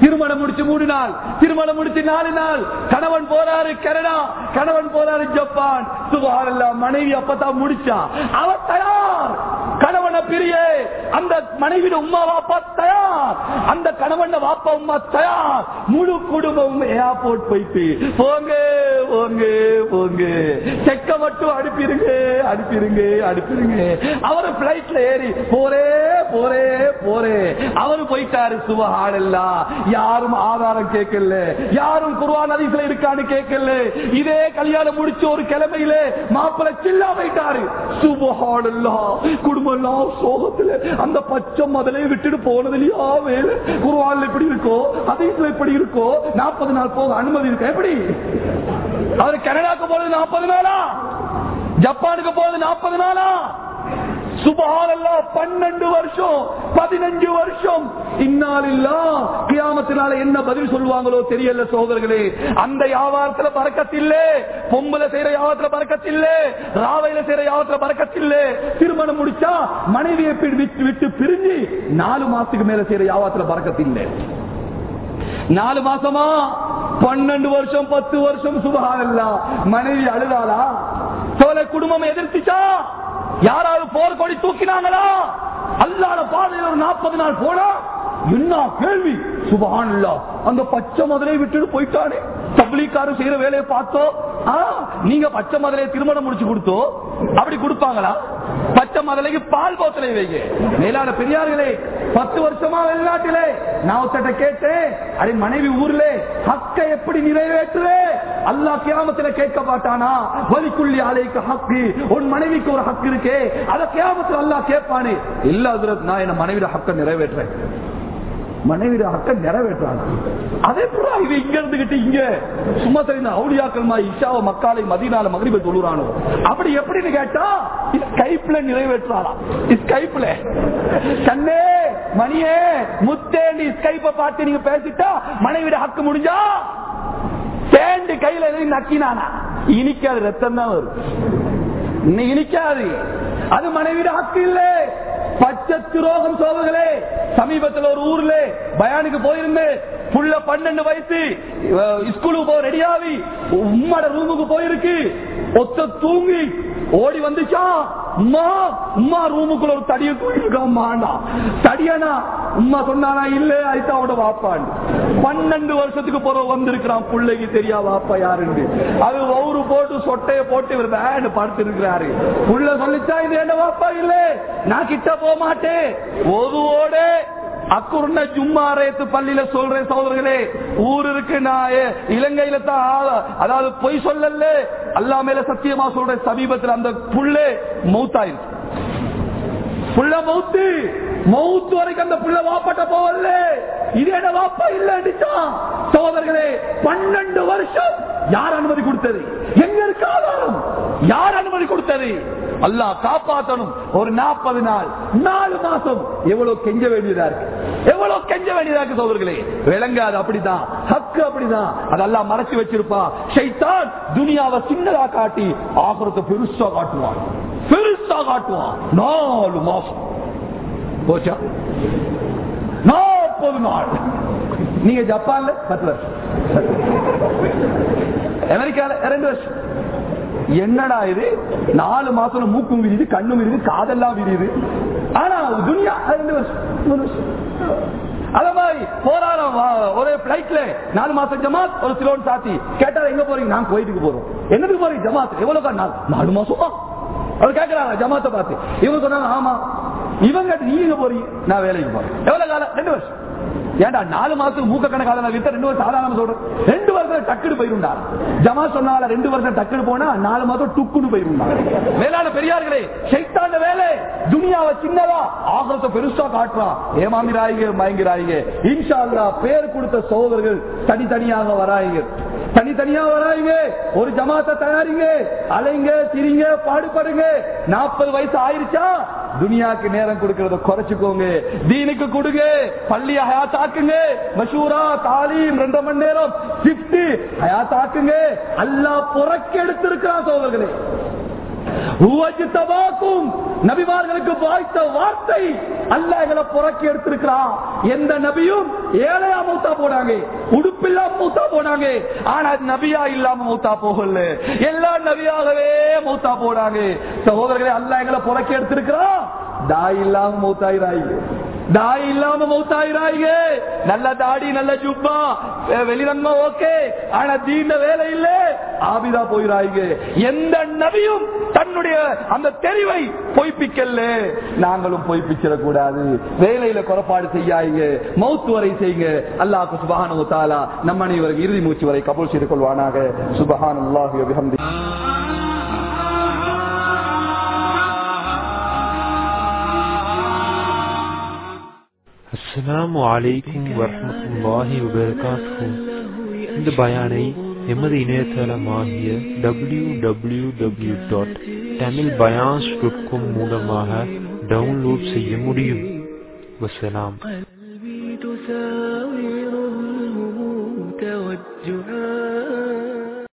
Speaker 1: திருமணம் முடிச்சு மூணு நாள் திருமணம் முடிச்சு நாலு நாள் கணவன் போறாரு கனடா கணவன் போறாரு ஜப்பான் சுகாரெல்லாம் மனைவி அப்பதான் முடிச்சா அவ தயார் கணவனை பிரிய அந்த மனைவிட உமா வாப்பா தயார் அந்த கணவன் வாப்பா உமா தயார் முழு குடும்பம் ஏர்போர்ட் போயிட்டு போங்க போங்க போங்க செக்க மட்டும் அனுப்பிருங்க அனுப்பிருங்க அனுப்பிருங்க அவரு பிளைட்ல ஏறி போரே போரே போரே அவரு போயிட்டாரு சுபஹானல்லா யாரும் ஆதாரம் கேட்கல யாரும் குர்ஆன் ஹதீஸ்ல இருக்கான்னு கேட்கல இதே கல்யாணம் முடிச்ச ஒரு கிழமையில மாப்பிள்ளை சில்லா போயிட்டாரு சுபஹானல்லா குடும்பம் எல்லாம் சோகத்துல அந்த பச்சை முதலே விட்டுட்டு போனது இல்லையா வேலை குர்ஆன்ல எப்படி இருக்கோ ஹதீஸ்ல எப்படி இருக்கோ நாற்பது நாள் போக அனுமதி இருக்கா எப்படி அவரு கனடாக்கு போனது நாற்பது நாளா ஜப்பானுக்கு போனது நாற்பது நாளா சுபஹானல்லா பன்னெண்டு வருஷம் பதினஞ்சு வருஷம் இன்னாலில்லா கியாமத்தினால என்ன பதில் சொல்லுவாங்களோ தெரியல சோதர்களே அந்த வியாபாரத்துல பறக்கத்தில்லே பொம்பளை செய்யற வியாபாரத்துல பறக்கத்தில்லே ராவையில செய்யற வியாபாரத்துல பறக்கத்தில்லே திருமணம் முடிச்சா மனைவியை பி- விட்டு விட்டு பிரிஞ்சு நாலு மாசத்துக்கு மேல செய்யற வியாபாரத்துல பறக்கத்தில்லை நாலு மாசமா பன்னெண்டு வருஷம் பத்து வருஷம் சுபகாரல்லா மனைவி அழுதாளா சோலை குடும்பம் எதிர்த்துச்சா யாராவது போர் கொடி தூக்கினாங்களா அல்லாத பாதையில் ஒரு நாற்பது நாள் போனா என்ன கேள்வி சுபஹானல்லா அந்த பச்சை மதுரை விட்டுட்டு போயிட்டானே தப்லீக்காரர் செய்யற வேலையை பார்த்தோம் ஆ, நீங்க பச்சை மதுரையை திருமணம் முடிச்சு கொடுத்தோ அப்படி கொடுப்பாங்களா பச்சை மதுரைக்கு பால் போத்தலை வைங்க மேலான பெரியார்களே பத்து வருஷமா வெளிநாட்டிலே நான் ஒருத்தட்ட கேட்டேன் அடி மனைவி ஊர்ல ஹக்க எப்படி நிறைவேற்றுவே அல்லாஹ் கியாமத்துல கேட்க மாட்டானா வலிக்குள்ளி அலைக்கு ஹக்கு உன் மனைவிக்கு ஒரு ஹக்கு இருக்கே அத கியாமத்துல அல்லாஹ் கேட்பானே இல்ல ஹஜ்ரத், நான் என்ன மனைவியோட ஹக்க நிறைவேற்றேன் மனைவியோட ஹக்க நிறைவேற்றாங்க அதே போல இது இங்க இருந்துகிட்டு இங்க சும்மா தெரிந்த அவுளியாக்கள்மா இஷாவ மக்காலை மதினால மகிழ்வை தொழுறானோ அப்படி எப்படின்னு கேட்டா ஸ்கைப்ல நிறைவேற்றாரா ஸ்கைப்ல கண்ணே மணியே முத்தே நீ ஸ்கைப்ப பார்த்து நீங்க பேசிட்டா மனைவியோட ஹக்கு முடிஞ்சா சேண்டு கையில எதையும் நக்கினானா இனிக்காது ரத்தம் தான் வரும் இன்னும் இனிக்காது அது மனைவிட ஹக்கு இல்லை பச்சை துரோகம் சோதர்களே சமீபத்தில் ஒரு ஊர்ல பயானுக்கு போயிருந்தேன் புள்ள பன்னெண்டு வயசு அஹ், ஸ்கூலுக்கு போக ரெடியாவி உம்மட ரூமுக்கு போயிருக்கு ஒத்த தூங்கி ஓடி வந்துச்சா உம்மா உம்மா ரூமுக்குள்ள ஒரு தடியை தூக்கிருக்காம்மாண்டா தடியனா உம்மா சொன்னானா இல்ல அதுதான் அவட வாப்பான் பன்னெண்டு வருஷத்துக்கு பிறகு வந்திருக்கிறான் பிள்ளைக்கு தெரியா வாப்பா யாருன்னு அது ஒவ்வொரு போட்டு சொட்டைய போட்டு இவர் பேண்ட் படுத்து இருக்கிறாரு புள்ள சொல்லிச்சா இது என்ன வாப்பா இல்ல நான் கிட்ட போக மாட்டேன் ஒதுவோட அக்குருண்ட ஜும்மாரேத்து பள்ளியில சொல்றேன் சோதர்களே ஊர் இருக்கு நான் ஏ- இலங்கையில தான் ஆள- அதாவது பொய் சொல்லல அல்லா மேல சத்தியமா சொல்றேன் சமீபத்தில் அந்த புள்ளே மௌத்தாயிருக்கு புள்ள மௌத்து மௌத்து வரைக்கும் அந்த புள்ள வாப்பட்ட போவல்ல இது என்ன வாப்பா இல்ல சோதர்களே பன்னெண்டு வருஷம் யார் அனுமதி கொடுத்தது எங்க இருக்கு ஆதாரம் யார் அனுமதி கொடுத்தது அல்லாஹ் காப்பாத்தணும் ஒரு நாற்பது நாள் நாலு மாசம் எவ்வளவு கெஞ்ச வேண்டியதா இருக்கு எவ்வளவு கெஞ்ச வேண்டியதா இருக்கு சோதர்களே விளங்காது அப்படிதான் ஹக்கு அப்படிதான் அதெல்லாம் மறைச்சு வச்சிருப்பா ஷைத்தான் துனியாவை சின்னதா காட்டி ஆகுறத பெருசா காட்டுவான் பெருசா காட்டுவான் நாலு மாசம் போச்சா நாற்பது நாள் நீங்க ஜப்பான்ல பத்து வருஷம் அமெரிக்கால ரெண்டு வருஷம் என்னடா இது நாலு மாசம் மூக்கும் விரியுது கண்ணும் விரியுது காதெல்லாம் விரியுது ஆனா துனியா ரெண்டு வருஷம் மூணு வருஷம் அத மாதிரி போராடம் ஒரே பிளைட்ல நாலு மாசம் ஜமாத் ஒரு சிலோன் சாத்தி கேட்டா எங்க போறீங்க நான் கோயிலுக்கு போறோம் என்னதுக்கு போறீங்க ஜமாத் எவ்வளவு நாள் நாலு மாசமா அவர் கேட்கிறாங்க ஜமாத்தை பார்த்து இவங்க சொன்னாங்க ஆமா இவங்க நீங்க எங்க போறீங்க நான் வேலைக்கு போறேன் எவ்வளவு காலம் ரெண்டு வருஷம் ஏன்டா நாலு மாசத்துக்கு மூக்க கணக்கால நான் வித்த ரெண்டு வருஷம் சாதாரண சொல்றேன் ரெண்டு வருஷம் டக்குனு போயிருந்தா ஜமா சொன்னால ரெண்டு வருஷம் டக்குனு போனா நாலு மாசம் டுக்குன்னு போயிருந்தா மேலான பெரியார்களே சைத்தான வேலை துனியாவை சின்னதா ஆகரத்தை பெருசா காட்டுறான் ஏமாமிராயிங்க மயங்கிறாயிங்க இன்ஷா அல்லாஹ் பேர் கொடுத்த சோதர்கள் தனித்தனியாக வராயிங்க தனித்தனியா வராங்க ஒரு ஜமாத்தை தயாரிங்க அலைங்க திரிங்க பாடுபடுங்க நாற்பது வயசு ஆயிருச்சா துனியாக்கு நேரம் கொடுக்கறத குறைச்சுக்கோங்க தீனுக்கு கொடுங்க பள்ளி ஹயாத்தாக்குங்க மஷூரா தாலீம் ரெண்டு மணி நேரம் ஷிப்ட் ஹயாத்தாக்குங்க அல்லா புறக்கெடுத்திருக்கிறான் சோதர்களே உவஜ்தபாக்கும். நபிமார்களுக்கு வாய்த்த வார்த்தை அல்லாஹ் எங்களை புறக்கி எடுத்திருக்கிறான் எந்த நபியும் ஏழையா மூத்தா போனாங்க உடுப்பில்லாம மூத்தா போனாங்க ஆனா நபியா இல்லாம மூத்தா போகல எல்லா நபியாகவே மூத்தா போனாங்க சகோதரர்களே அல்லாஹ் எங்களை புறக்கி எடுத்திருக்கிறான் தாய் இல்லாம மூத்தாயிராயிங்க தாய் இல்லாம மௌத்தாயிராயிங்க நல்ல தாடி நல்ல ஜுப்பா வெ- வெளிரங்கமா ஓகே ஆனா தீண்ட வேலை இல்ல ஆபிதா போயிராயிங்க எந்த நபியும் தன்னுடைய அந்த தெரிவை பொய்ப்பிக்கல நாங்களும் பொய்ப்பிச்சிட கூடாது வேலையில குறைபாடு செய்யாங்க மௌத்து வரை செய்யுங்க அல்லாஹ் சுபஹானஹு தஆலா நம்ம அனைவரும் இறுதி மூச்சு வரை கபூல் செய்து கொள்வானாக சுபஹானல்லாஹி வ பிஹம்தி
Speaker 2: அஸ்ஸலாமு அலைக்கும் வரஹ்மத்துல்லாஹி வபரகாத்துஹு இந்த பயானை எமது இணையதளமாகிய W W W dot Tamil bayans dot com மூலமாக டவுன்லோட் செய்ய முடியும் வசலாம்